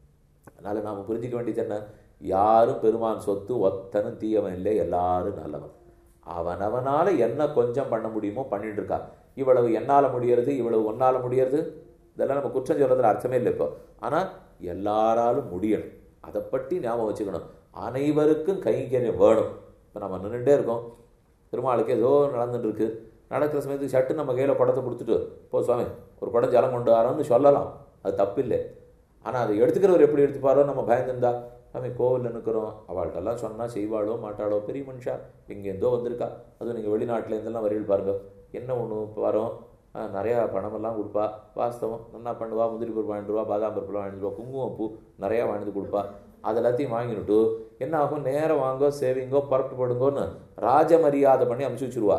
அதனால நாம புரிஞ்சிக்க வேண்டியது என்ன யாரும் பெருமான் சொத்து ஒத்தனும் தீயவன் இல்லை எல்லாரும் நல்லவன் அவனவனால என்ன கொஞ்சம் பண்ண முடியுமோ பண்ணிட்டு இருக்கா இவ்வளவு என்னால முடியறது இவ்வளவு ஒன்னால முடியறது இதெல்லாம் நம்ம குற்றம் சொல்றதுல அர்த்தமே இல்லை இப்போ ஆனா எல்லாராலும் முடியணும் அதை பற்றி ஞாபகம் வச்சுக்கணும் அனைவருக்கும் கைங்கரியம் வேணும் இப்போ நம்ம நின்றுட்டே இருக்கோம் பெருமாளுக்கு ஏதோ நடந்துட்டு இருக்கு நடக்கிற சமயத்துக்கு சட்டு நம்ம கையில் குடத்தை கொடுத்துட்டு போ சுவாமி ஒரு குடம் ஜலம் கொண்டு வரோம்னு சொல்லலாம் அது தப்பில்லை ஆனால் அதை எடுத்துக்கிறவர் எப்படி எடுத்துப்பாரோ நம்ம பயந்துருந்தா சாமி கோவிலில் நிற்கிறோம் அவள்கிட்டலாம் சொன்னால் செய்வாளோ மாட்டாளோ பெரிய மனுஷா இங்கேருந்தோ வந்திருக்கா அதுவும் நீங்கள் வெளிநாட்டிலேருந்தெல்லாம் வரையில் பாருங்க என்ன ஒன்று வரோம் நிறையா பணமெல்லாம் கொடுப்பா வாஸ்தவம் நல்லா பண்ணுவா முந்திரி பருப்பு வாங்கிட்டு ரூபா பாதாம் பருப்புலாம் வாங்கிட்டு ரூபா குங்குமம் பூ நிறையா வாங்கிட்டு கொடுப்பா அது எல்லாத்தையும் வாங்கிட்டு என்ன ஆகும் நேரம் வாங்கோ சேவிங்கோ பரப்பு போடுங்கோன்னு ராஜ மரியாதை பண்ணி அமுச்சு வச்சுருவா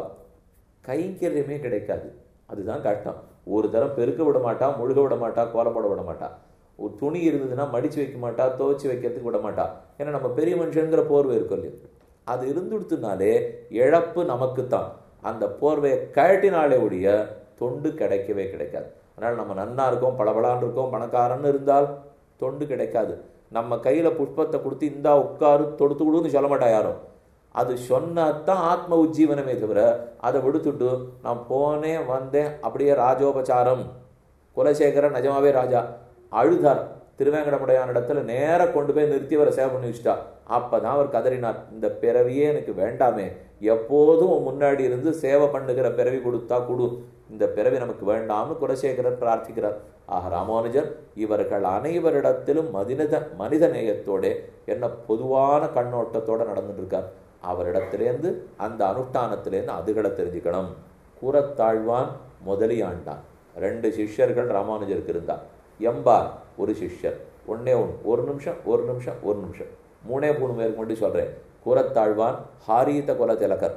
கைங்கரியமே கிடைக்காது அதுதான் கஷ்டம் ஒரு தரம் பெருக்க விட மாட்டா முழுக விட மாட்டா கோலம் போட விட மாட்டா ஒரு துணி இருந்ததுன்னா மடிச்சு வைக்க மாட்டா துவைச்சு வைக்கிறதுக்கு விட மாட்டா ஏன்னா நம்ம பெரிய மனுஷங்கிற போர்வை இருக்கும் இல்லையா அது இருந்துடுத்துனாலே இழப்பு நமக்குத்தான் அந்த போர்வையை கழட்டினாலே ஒழிய தொண்டு கிடைக்கவே கிடைக்காது அதனால் நம்ம நன்னா இருக்கோம் பளபளான்னு இருக்கோம் பணக்காரன்னு இருந்தால் தொண்டு கிடைக்காது நம்ம கையில் புஷ்பத்தை கொடுத்து இந்தா உட்காரு தொடுத்து கொடுன்னு சொல்ல மாட்டா யாரும் அது சொன்னதான் ஆத்ம உஜ்ஜீவனமே தவிர அதை விடுத்துட்டு நான் போனேன் வந்தேன் அப்படியே ராஜோபச்சாரம் குலசேகரன் நிஜமாவே ராஜா அழுதார் திருவேங்கடமுடையான இடத்துல நேர கொண்டு போய் நிறுத்தி அவரை சேவை பண்ணி வச்சுட்டா அப்பதான் அவர் கதறினார் இந்த பிறவியே எனக்கு வேண்டாமே எப்போதும் முன்னாடி இருந்து சேவை பண்ணுகிற பிறவி கொடுத்தா கொடு இந்த பிறவி நமக்கு வேண்டாம்னு குலசேகரர் பிரார்த்திக்கிறார் ஆக ராமானுஜர் இவர்கள் அனைவரிடத்திலும் மனித மனித நேயத்தோட என்ன பொதுவான கண்ணோட்டத்தோட நடந்துட்டு இருக்கார் அவரிடத்திலேருந்து அந்த அனுஷ்டானத்திலேருந்து அதுகளை தெரிஞ்சுக்கணும் கூறத்தாழ்வான் முதலியாண்டான் ரெண்டு சிஷ்யர்கள் ராமானுஜருக்கு இருந்தார் எம்பார் ஒரு சிஷ்யர் ஒன்னே ஒன்று ஒரு நிமிஷம் ஒரு நிமிஷம் ஒரு நிமிஷம் மூணே மூணு பேருக்கு மட்டும் சொல்கிறேன் கூறத்தாழ்வான் ஹாரீத குல திலகர்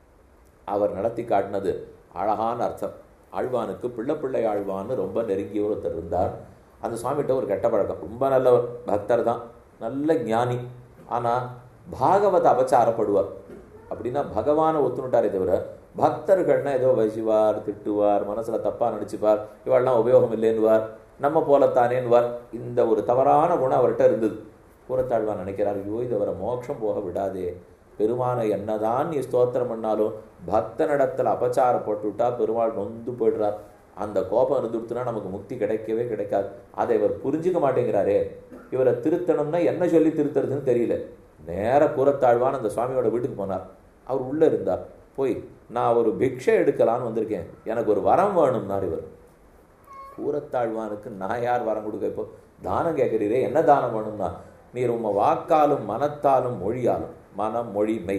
அவர் நடத்தி காட்டினது அழகான அர்த்தம் ஆழ்வானுக்கு பிள்ளை பிள்ளை ஆழ்வான்னு ரொம்ப நெருங்கிய ஒருத்தர் இருந்தார் அந்த சுவாமிகிட்ட ஒரு கெட்ட பழக்கம் ரொம்ப நல்லவர் பக்தர் தான் நல்ல ஞானி ஆனால் பாகவத அபச்சாரப்படுவார் அப்படின்னா பகவானை ஒத்துனுட்டாரே தவிர பக்தர்கள்னா ஏதோ வசிவார் திட்டுவார் மனசில் தப்பாக நினச்சிப்பார் இவாள்லாம் உபயோகம் இல்லைன்னுவார் நம்ம போலத்தானேன்னுவார் இந்த ஒரு தவறான குணம் அவர்கிட்ட இருந்தது கூறத்தாழ்வான் நினைக்கிறார் ஐயோ இது அவரை மோட்சம் போக விடாதே பெருமானை என்னதான் நீ ஸ்தோத்திரம் பண்ணாலும் பக்தனிடத்தில் அபச்சாரப்பட்டு விட்டா பெருமாள் நொந்து போயிடுறார் அந்த கோபம் இருந்துடுத்துனா நமக்கு முக்தி கிடைக்கவே கிடைக்காது அதை இவர் புரிஞ்சுக்க மாட்டேங்கிறாரே இவரை திருத்தணும்னா என்ன சொல்லி திருத்துறதுன்னு தெரியல நேர கூறத்தாழ்வான் அந்த சுவாமியோட வீட்டுக்கு போனார் அவர் உள்ள இருந்தார் போய் நான் ஒரு பிக்ஷை எடுக்கலான்னு வந்திருக்கேன் எனக்கு ஒரு வரம் வேணும்னார் இவர் கூறத்தாழ்வானுக்கு நான் யார் வரம் கொடுக்க இப்போ தானம் கேட்குறீரே என்ன தானம் வேணும்னா நீர் உம்ம வாக்காலும் மனத்தாலும் மொழியாலும் மனம் மொழி மெய்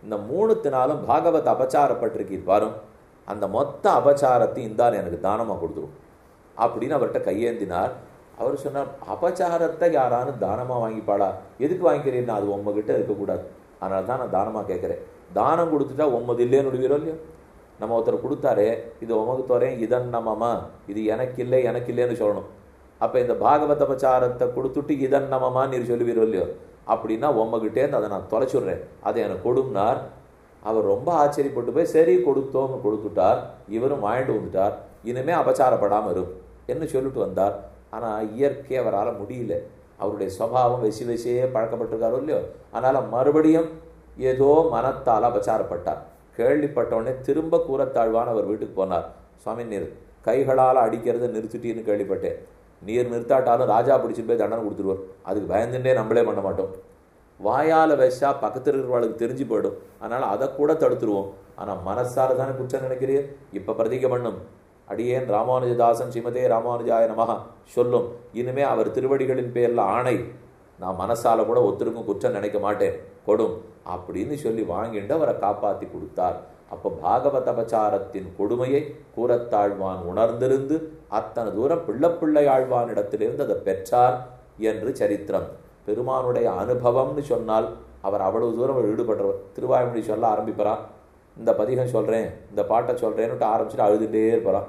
இந்த மூணுத்தினாலும் பாகவத் அபச்சாரப்பட்டிருக்கீர் பாரும் அந்த மொத்த அபச்சாரத்தையும் இந்தார் எனக்கு தானமாக கொடுத்துரும் அப்படின்னு அவர்கிட்ட கையேந்தினார் அவர் சொன்னார் அபச்சாரத்தை யாரானு தானமாக வாங்கிப்பாளா எதுக்கு வாங்கிக்கிறீன்னா அது உங்ககிட்ட இருக்கக்கூடாது அதனால தான் நான் தானமாக கேட்குறேன் தானம் கொடுத்துட்டா உம்மது இல்லைன்னு விடுவீரோ இல்லையோ நம்ம ஒருத்தர் கொடுத்தாரு இது உமக்கு தோறேன் இதன் நம்மமா இது எனக்கு இல்லை எனக்கு இல்லைன்னு சொல்லணும் அப்போ இந்த பாகவத அபச்சாரத்தை கொடுத்துட்டு இதன் நம்மமா நீர் சொல்லுவீரோ இல்லையோ அப்படின்னா உம்மகிட்டேருந்து அதை நான் தொலைச்சுடுறேன் அதை எனக்கு கொடும்னார் அவர் ரொம்ப ஆச்சரியப்பட்டு போய் சரி கொடுத்தோம்னு கொடுத்துட்டார் இவரும் வாழ்ந்து வந்துட்டார் இனிமே அபச்சாரப்படாமல் இருக்கும் என்ன சொல்லிட்டு வந்தார் ஆனால் இயற்கை அவரால் முடியல அவருடைய சுவாவம் வெசி வெசியே பழக்கப்பட்டிருக்காரோ இல்லையோ அதனால் மறுபடியும் ஏதோ மனத்தால் அபச்சாரப்பட்டார் கேள்விப்பட்ட உடனே திரும்ப கூறத்தாழ்வான் அவர் வீட்டுக்கு போனார் சுவாமி நீர் கைகளால் அடிக்கிறத நிறுத்திட்டீன்னு கேள்விப்பட்டேன் நீர் நிறுத்தாட்டாலும் ராஜா பிடிச்சிட்டு போய் தண்டனை கொடுத்துருவார் அதுக்கு பயந்துட்டே நம்மளே பண்ண மாட்டோம் வாயால் வச்சா பக்கத்தில் இருக்கிறவளுக்கு தெரிஞ்சு போயிடும் அதனால் அதை கூட தடுத்துருவோம் ஆனால் மனசார தானே குற்றம் நினைக்கிறீர் இப்போ பிரதிக பண்ணும் அடியேன் ராமானுஜதாசன் ஸ்ரீமதே ராமானுஜாய நமகா சொல்லும் இனிமே அவர் திருவடிகளின் பேரில் ஆணை நான் மனசால கூட ஒருத்தருக்கும் குற்றம் நினைக்க மாட்டேன் கொடும் அப்படின்னு சொல்லி வாங்கிட்டு அவரை காப்பாற்றி கொடுத்தார் அப்போ பாகவத அபச்சாரத்தின் கொடுமையை கூறத்தாழ்வான் உணர்ந்திருந்து அத்தனை தூரம் பிள்ளப்பிள்ளை ஆழ்வானிடத்திலிருந்து அதை பெற்றார் என்று சரித்திரம் பெருமானுடைய அனுபவம்னு சொன்னால் அவர் அவ்வளவு தூரம் அவர் ஈடுபடுறவர் திருவாய்மொழி சொல்ல ஆரம்பிப்பாரான் இந்த பதிகம் சொல்கிறேன் இந்த பாட்டை சொல்கிறேன்னுட்டு ஆரம்பிச்சுட்டு அழுதுகிட்டே இருப்பாரான்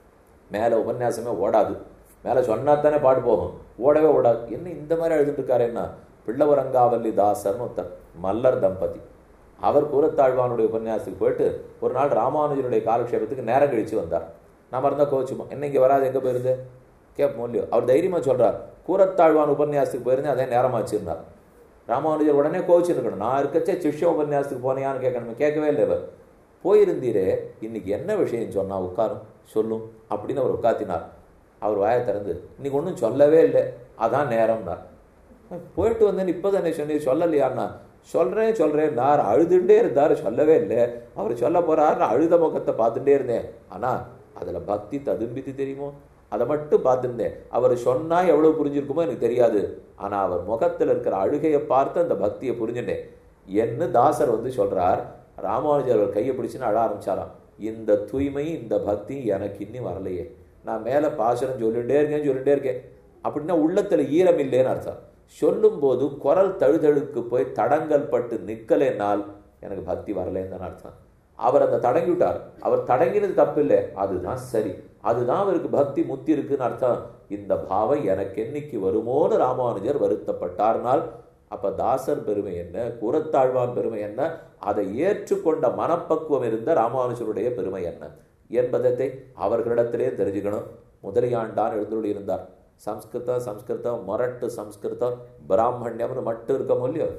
மேலே உபன்யாசமே ஓடாது மேலே சொன்னா தானே பாட்டு போகும் ஓடவே ஓடாது என்ன இந்த மாதிரி அழுதுட்டு இருக்காருன்னா பிள்ளவரங்காவல்லி தாசர்னு ஒருத்தர் மல்லர் தம்பதி அவர் கூறத்தாழ்வானுடைய உபன்யாசத்துக்கு போயிட்டு ஒரு நாள் ராமானுஜனுடைய காலக்ஷேபத்துக்கு நேரம் கழிச்சு வந்தார் நம்ம இருந்தால் கோச்சுமா என்ன இங்கே வராது எங்கே போயிருந்து கேட்போம் இல்லையோ அவர் தைரியமாக சொல்கிறார் கூறத்தாழ்வான் உபன்யாசத்துக்கு போயிருந்தேன் அதே நேரமாச்சுருந்தார் ராமானுஜர் உடனே கோச்சிருக்கணும் நான் இருக்கச்சே சிஷ்ய உபன்யாசத்துக்கு போனியான்னு கேட்கணுமே கேட்கவே இல்லை இவர் போயிருந்தீரே இன்னைக்கு என்ன விஷயம் சொன்னா உட்காரும் சொல்லும் அப்படின்னு அவர் உட்காத்தினார் அவர் வாயை திறந்து இன்னைக்கு ஒன்றும் சொல்லவே இல்லை அதான் நேரம்னார் போயிட்டு வந்தேன் இப்போ தானே சொன்னி சொல்லலையாண்ணா சொல்கிறேன் சொல்கிறேன் நான் அழுதுண்டே இருந்தார் சொல்லவே இல்லை அவர் சொல்ல போகிறாரு அழுத முகத்தை பார்த்துட்டே இருந்தேன் ஆனால் அதில் பக்தி ததும்பித்து தெரியுமோ அதை மட்டும் பார்த்துருந்தேன் அவர் சொன்னால் எவ்வளோ புரிஞ்சிருக்குமோ எனக்கு தெரியாது ஆனால் அவர் முகத்தில் இருக்கிற அழுகையை பார்த்து அந்த பக்தியை புரிஞ்சுட்டேன் என்ன தாசர் வந்து சொல்கிறார் ராமானுஜர் அவர் கையை பிடிச்சுன்னு அழ ஆரம்பிச்சாராம் இந்த தூய்மை இந்த பக்தி எனக்கு இன்னும் வரலையே நான் மேலே பாசனம் சொல்லிகிட்டே இருக்கேன் சொல்லிகிட்டே இருக்கேன் அப்படின்னா உள்ளத்தில் ஈரம் இல்லைன்னு அர்த்தம் சொல்லும்போது குரல் தழுதழுக்கு போய் தடங்கல் பட்டு நிற்கலைன்னால் எனக்கு பக்தி வரலைன்னு தான் அர்த்தம் அவர் அந்த தடங்கி விட்டார் அவர் தடங்கினது தப்பு இல்லை அதுதான் சரி அதுதான் அவருக்கு பக்தி முத்தி இருக்குன்னு அர்த்தம் இந்த பாவம் எனக்கு என்னைக்கு வருமோன்னு ராமானுஜர் வருத்தப்பட்டார்னால் அப்ப தாசர் பெருமை என்ன கூறத்தாழ்வான் பெருமை என்ன அதை ஏற்றுக்கொண்ட மனப்பக்குவம் இருந்த ராமானுஜருடைய பெருமை என்ன என்பதை அவர்களிடத்திலே தெரிஞ்சுக்கணும் முதலியாண்டான் எழுந்துள்ளி இருந்தார் சம்ஸ்கிருதம் சம்ஸ்கிருதம் மொரட்டு சம்ஸ்கிருதம் பிராமணியம்னு மட்டும் இருக்க முடியும்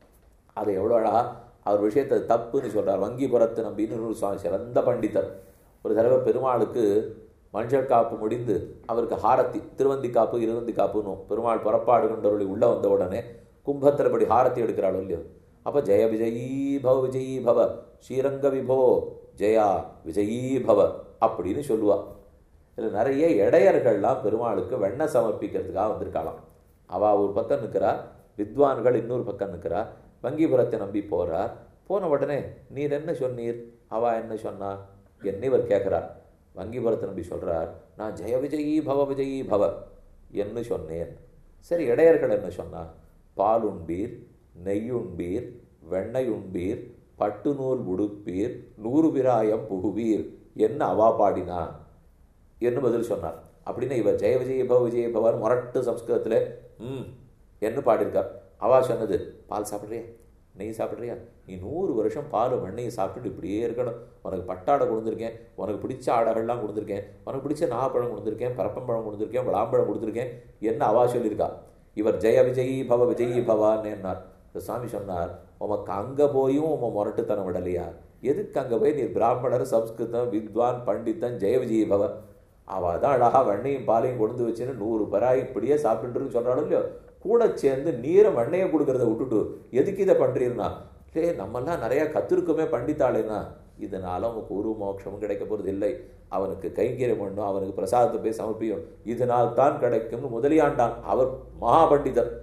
அது எவ்வளோ அழகா அவர் விஷயத்தை தப்புன்னு சொல்றார் வங்கிபுரத்து நம்பின்னு ஒரு சுவாமி சிறந்த பண்டிதர் ஒரு தடவை பெருமாளுக்கு மஞ்சள் காப்பு முடிந்து அவருக்கு ஹாரத்தி திருவந்தி காப்பு இருவந்தி காப்புன்னு பெருமாள் புறப்பாடு கொண்டவர்களை உள்ள வந்த உடனே கும்பத்தில் படி ஹாரத்தி எடுக்கிறாள் இல்லையோ அப்போ ஜெய விஜயீ பவ விஜயீ பவ ஸ்ரீரங்க விபோ ஜெயா விஜயீ பவ அப்படின்னு சொல்லுவா இதில் நிறைய இடையர்கள்லாம் பெருமாளுக்கு வெண்ணெய் சமர்ப்பிக்கிறதுக்காக வந்திருக்காளாம் அவள் ஒரு பக்கம் நிற்கிறா வித்வான்கள் இன்னொரு பக்கம் நிற்கிறா வங்கிபுரத்தை நம்பி போகிறார் போன உடனே நீர் என்ன சொன்னீர் அவா என்ன சொன்னா என்ன இவர் கேட்குறார் வங்கிபுரத்தை நம்பி சொல்கிறார் நான் ஜெய விஜயீ பவ விஜயீ பவ என்று சொன்னேன் சரி இடையர்கள் என்ன சொன்னா பால் உண்பீர் நெய் உண்பீர் வெண்ணெய் உண்பீர் பட்டு நூல் உடுப்பீர் நூறு பிராயம் புகுவீர் என்ன அவா பாடினா என்று பதில் சொன்னார் அப்படின்னா இவர் ஜெய விஜய பவ விஜய பவர் முரட்டு சம்ஸ்கிருதத்தில் ம் என்ன பாடியிருக்கார் அவா சொன்னது பால் சாப்பிட்றியா நெய் சாப்பிட்றியா நீ நூறு வருஷம் பால் வெண்ணையை சாப்பிட்டுட்டு இப்படியே இருக்கணும் உனக்கு பட்டாடை கொடுத்துருக்கேன் உனக்கு பிடிச்ச ஆடைகள்லாம் கொடுத்துருக்கேன் உனக்கு பிடிச்ச நாகப்பழம் கொடுத்துருக்கேன் பரப்பம்பழம் கொடுத்துருக்கேன் விளாம்பழம் கொடுத்துருக்கேன் என்ன அவா சொல்லியிருக்கா இவர் ஜெய விஜயி பவ விஜயி பவான்னு என்னார் இந்த சாமி சொன்னார் உமக்கு அங்கே போயும் உம முரட்டுத்தனம் விடலையா எதுக்கு அங்கே போய் நீ பிராமணர் சம்ஸ்கிருதம் வித்வான் பண்டித்தன் ஜெய விஜயி பவ அவள் தான் அழகாக வெண்ணையும் பாலையும் கொண்டு வச்சுன்னு நூறு பராய் இப்படியே சாப்பிட்டுன்னு சொல்கிறாலும் இல்லையோ கூட சேர்ந்து நீரை வெண்ணையை கொடுக்கறத விட்டுட்டு எதுக்கு இதை பண்ணுறீர்னா இல்லை நம்மெல்லாம் நிறையா கத்திருக்குமே பண்டித்தாளேனா இதனால அவனுக்கு ஒரு மோட்சமும் கிடைக்க போகிறது இல்லை அவனுக்கு கைங்கரியம் பண்ணும் அவனுக்கு பிரசாதத்தை போய் சமர்ப்பியும் இதனால் தான் கிடைக்கும்னு முதலியாண்டான் அவர் மகா பண்டிதர்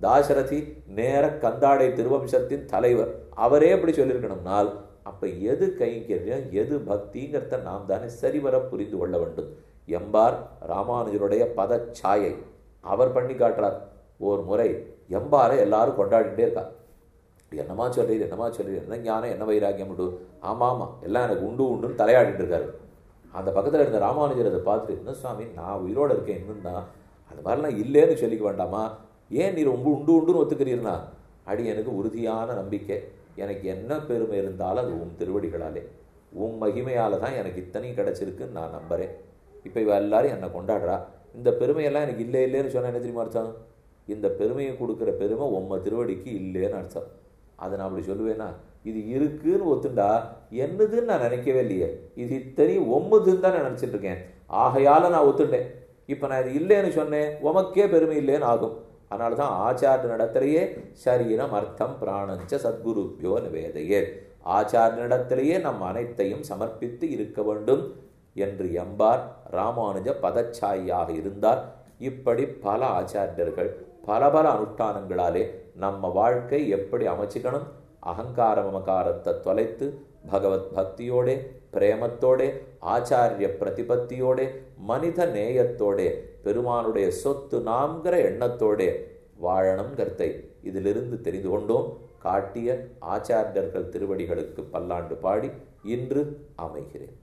தாசரதி நேர கந்தாடை திருவம்சத்தின் தலைவர் அவரே அப்படி சொல்லியிருக்கணும்னால் அப்ப எது கைங்கரியம் எது பக்திங்கிறத நாம் தானே சரிவர புரிந்து கொள்ள வேண்டும் எம்பார் ராமானுஜருடைய பதச்சாயை அவர் பண்ணி காட்டுறார் ஒரு முறை எம்பாரை எல்லாரும் கொண்டாடிட்டே இருக்கா என்னமா சொல்றீர் என்னமா சொல்றீர் என்ன ஞானம் என்ன வைராக்கியம் உண்டு ஆமா ஆமா எல்லாம் எனக்கு உண்டு உண்டுன்னு தலையாடிட்டு இருக்காரு அந்த பக்கத்துல இருந்த ராமானுஜர் அதை பார்த்துட்டு என்ன சுவாமி நான் உயிரோட இருக்கேன் இன்னும் தான் அது மாதிரிலாம் இல்லைன்னு சொல்லிக்க வேண்டாமா ஏன் நீ ரொம்ப உண்டு உண்டுன்னு ஒத்துக்கிறீர்னா அடி எனக்கு உறுதியான நம்பிக்கை எனக்கு என்ன பெருமை இருந்தாலும் அது உன் திருவடிகளாலே உன் மகிமையால தான் எனக்கு இத்தனையும் கிடைச்சிருக்குன்னு நான் நம்புறேன் இப்போ இவ எல்லாரும் என்னை கொண்டாடுறா இந்த பெருமையெல்லாம் எனக்கு இல்லை இல்லைன்னு சொன்னா என்ன தெரியுமா அர்த்தம் இந்த பெருமையை கொடுக்குற பெருமை உம்ம திருவடிக்கு இல்லைன்னு அர்த்தம் அதை நான் அப்படி சொல்லுவேனா இது இருக்குன்னு ஒத்துண்டா என்னதுன்னு நான் நினைக்கவே இல்லையே இது இத்தனையும் ஒம்பதுன்னு தான் நான் நினச்சிட்டு இருக்கேன் ஆகையால நான் ஒத்துண்டேன் இப்போ நான் இது இல்லைன்னு சொன்னேன் உமக்கே பெருமை இல்லைன்னு ஆகும் அதனால தான் ஆச்சார நடத்திலேயே சரீரம் அர்த்தம் பிராணஞ்ச சத்குருப்பியோ நிவேதையே ஆச்சார நடத்திலேயே நம் அனைத்தையும் சமர்ப்பித்து இருக்க வேண்டும் என்று எம்பார் ராமானுஜ பதச்சாயாக இருந்தார் இப்படி பல ஆச்சாரியர்கள் பல பல அனுஷ்டானங்களாலே நம்ம வாழ்க்கை எப்படி அமைச்சுக்கணும் அகங்கார மமகாரத்தை தொலைத்து பகவத் பக்தியோடே பிரேமத்தோடே ஆச்சாரிய பிரதிபத்தியோடே மனித நேயத்தோடே பெருமானுடைய சொத்து நாம்கிற எண்ணத்தோடே வாழணுங்கிறதை இதிலிருந்து தெரிந்து கொண்டோம் காட்டிய ஆச்சாரியர்கள் திருவடிகளுக்கு பல்லாண்டு பாடி இன்று அமைகிறேன்